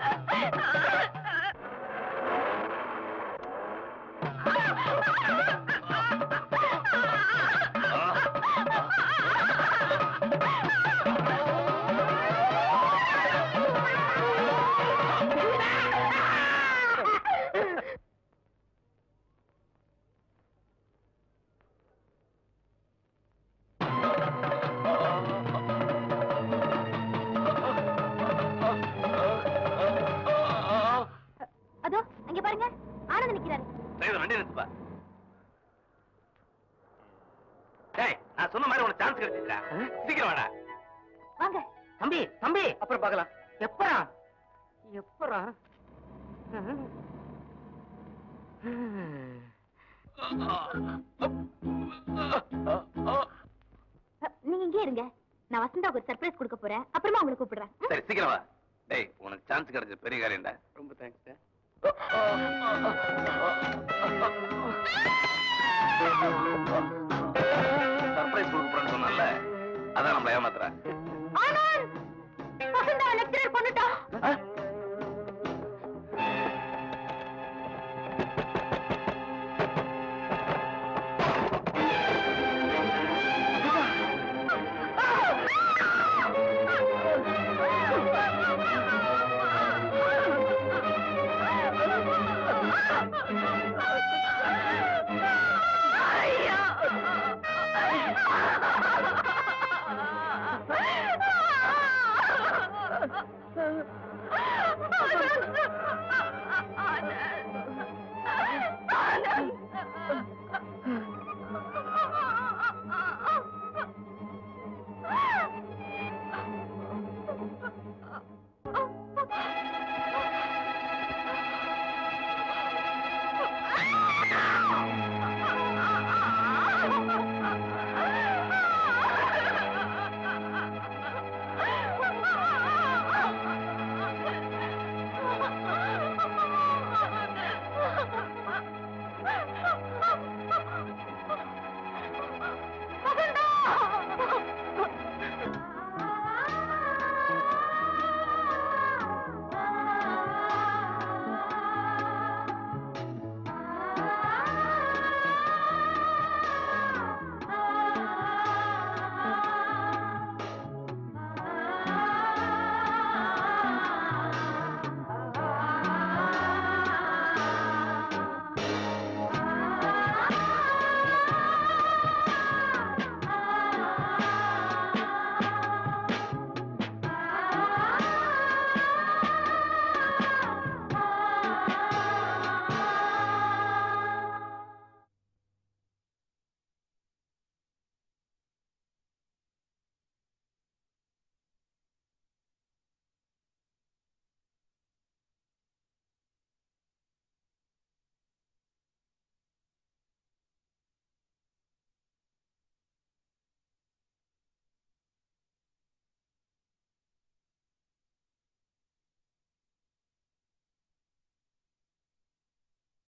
Speaker 2: அதோ அங்க பாருங்க ஆனந்த் நிக்கிறாரு
Speaker 3: டிரைவர் வண்டி நிறுத்துப்பா டேய் நான் சொன்ன மாதிரி உனக்கு சான்ஸ் கிடைச்சிச்சுடா சீக்கிரம் வாடா
Speaker 2: வாங்க
Speaker 4: தம்பி தம்பி
Speaker 1: அப்புறம் பார்க்கலாம்
Speaker 4: எப்பரா எப்பரா
Speaker 2: அ, நீங்க இங்கே இருங்க நான் வசந்தாவுக்கு ஒரு சர்ப்ரைஸ் கொடுக்க போறேன் அப்புறமா உங்களை கூப்பிடுறேன் ம்?
Speaker 3: சரி சீக்கிரம் வா டேய் உனக்கு சான்ஸ் கிடைச்ச பெரிய காரியம்டா
Speaker 1: ரொம்ப தேங்க்ஸ் சார்
Speaker 3: சர்ப்ரைஸ் கொடுக்க போறேன்னு சொன்னல அதான் நம்மள ஏமாத்துறா
Speaker 2: ஆனந்த் வசந்தா லெக்சரர் கொண்டுட்டா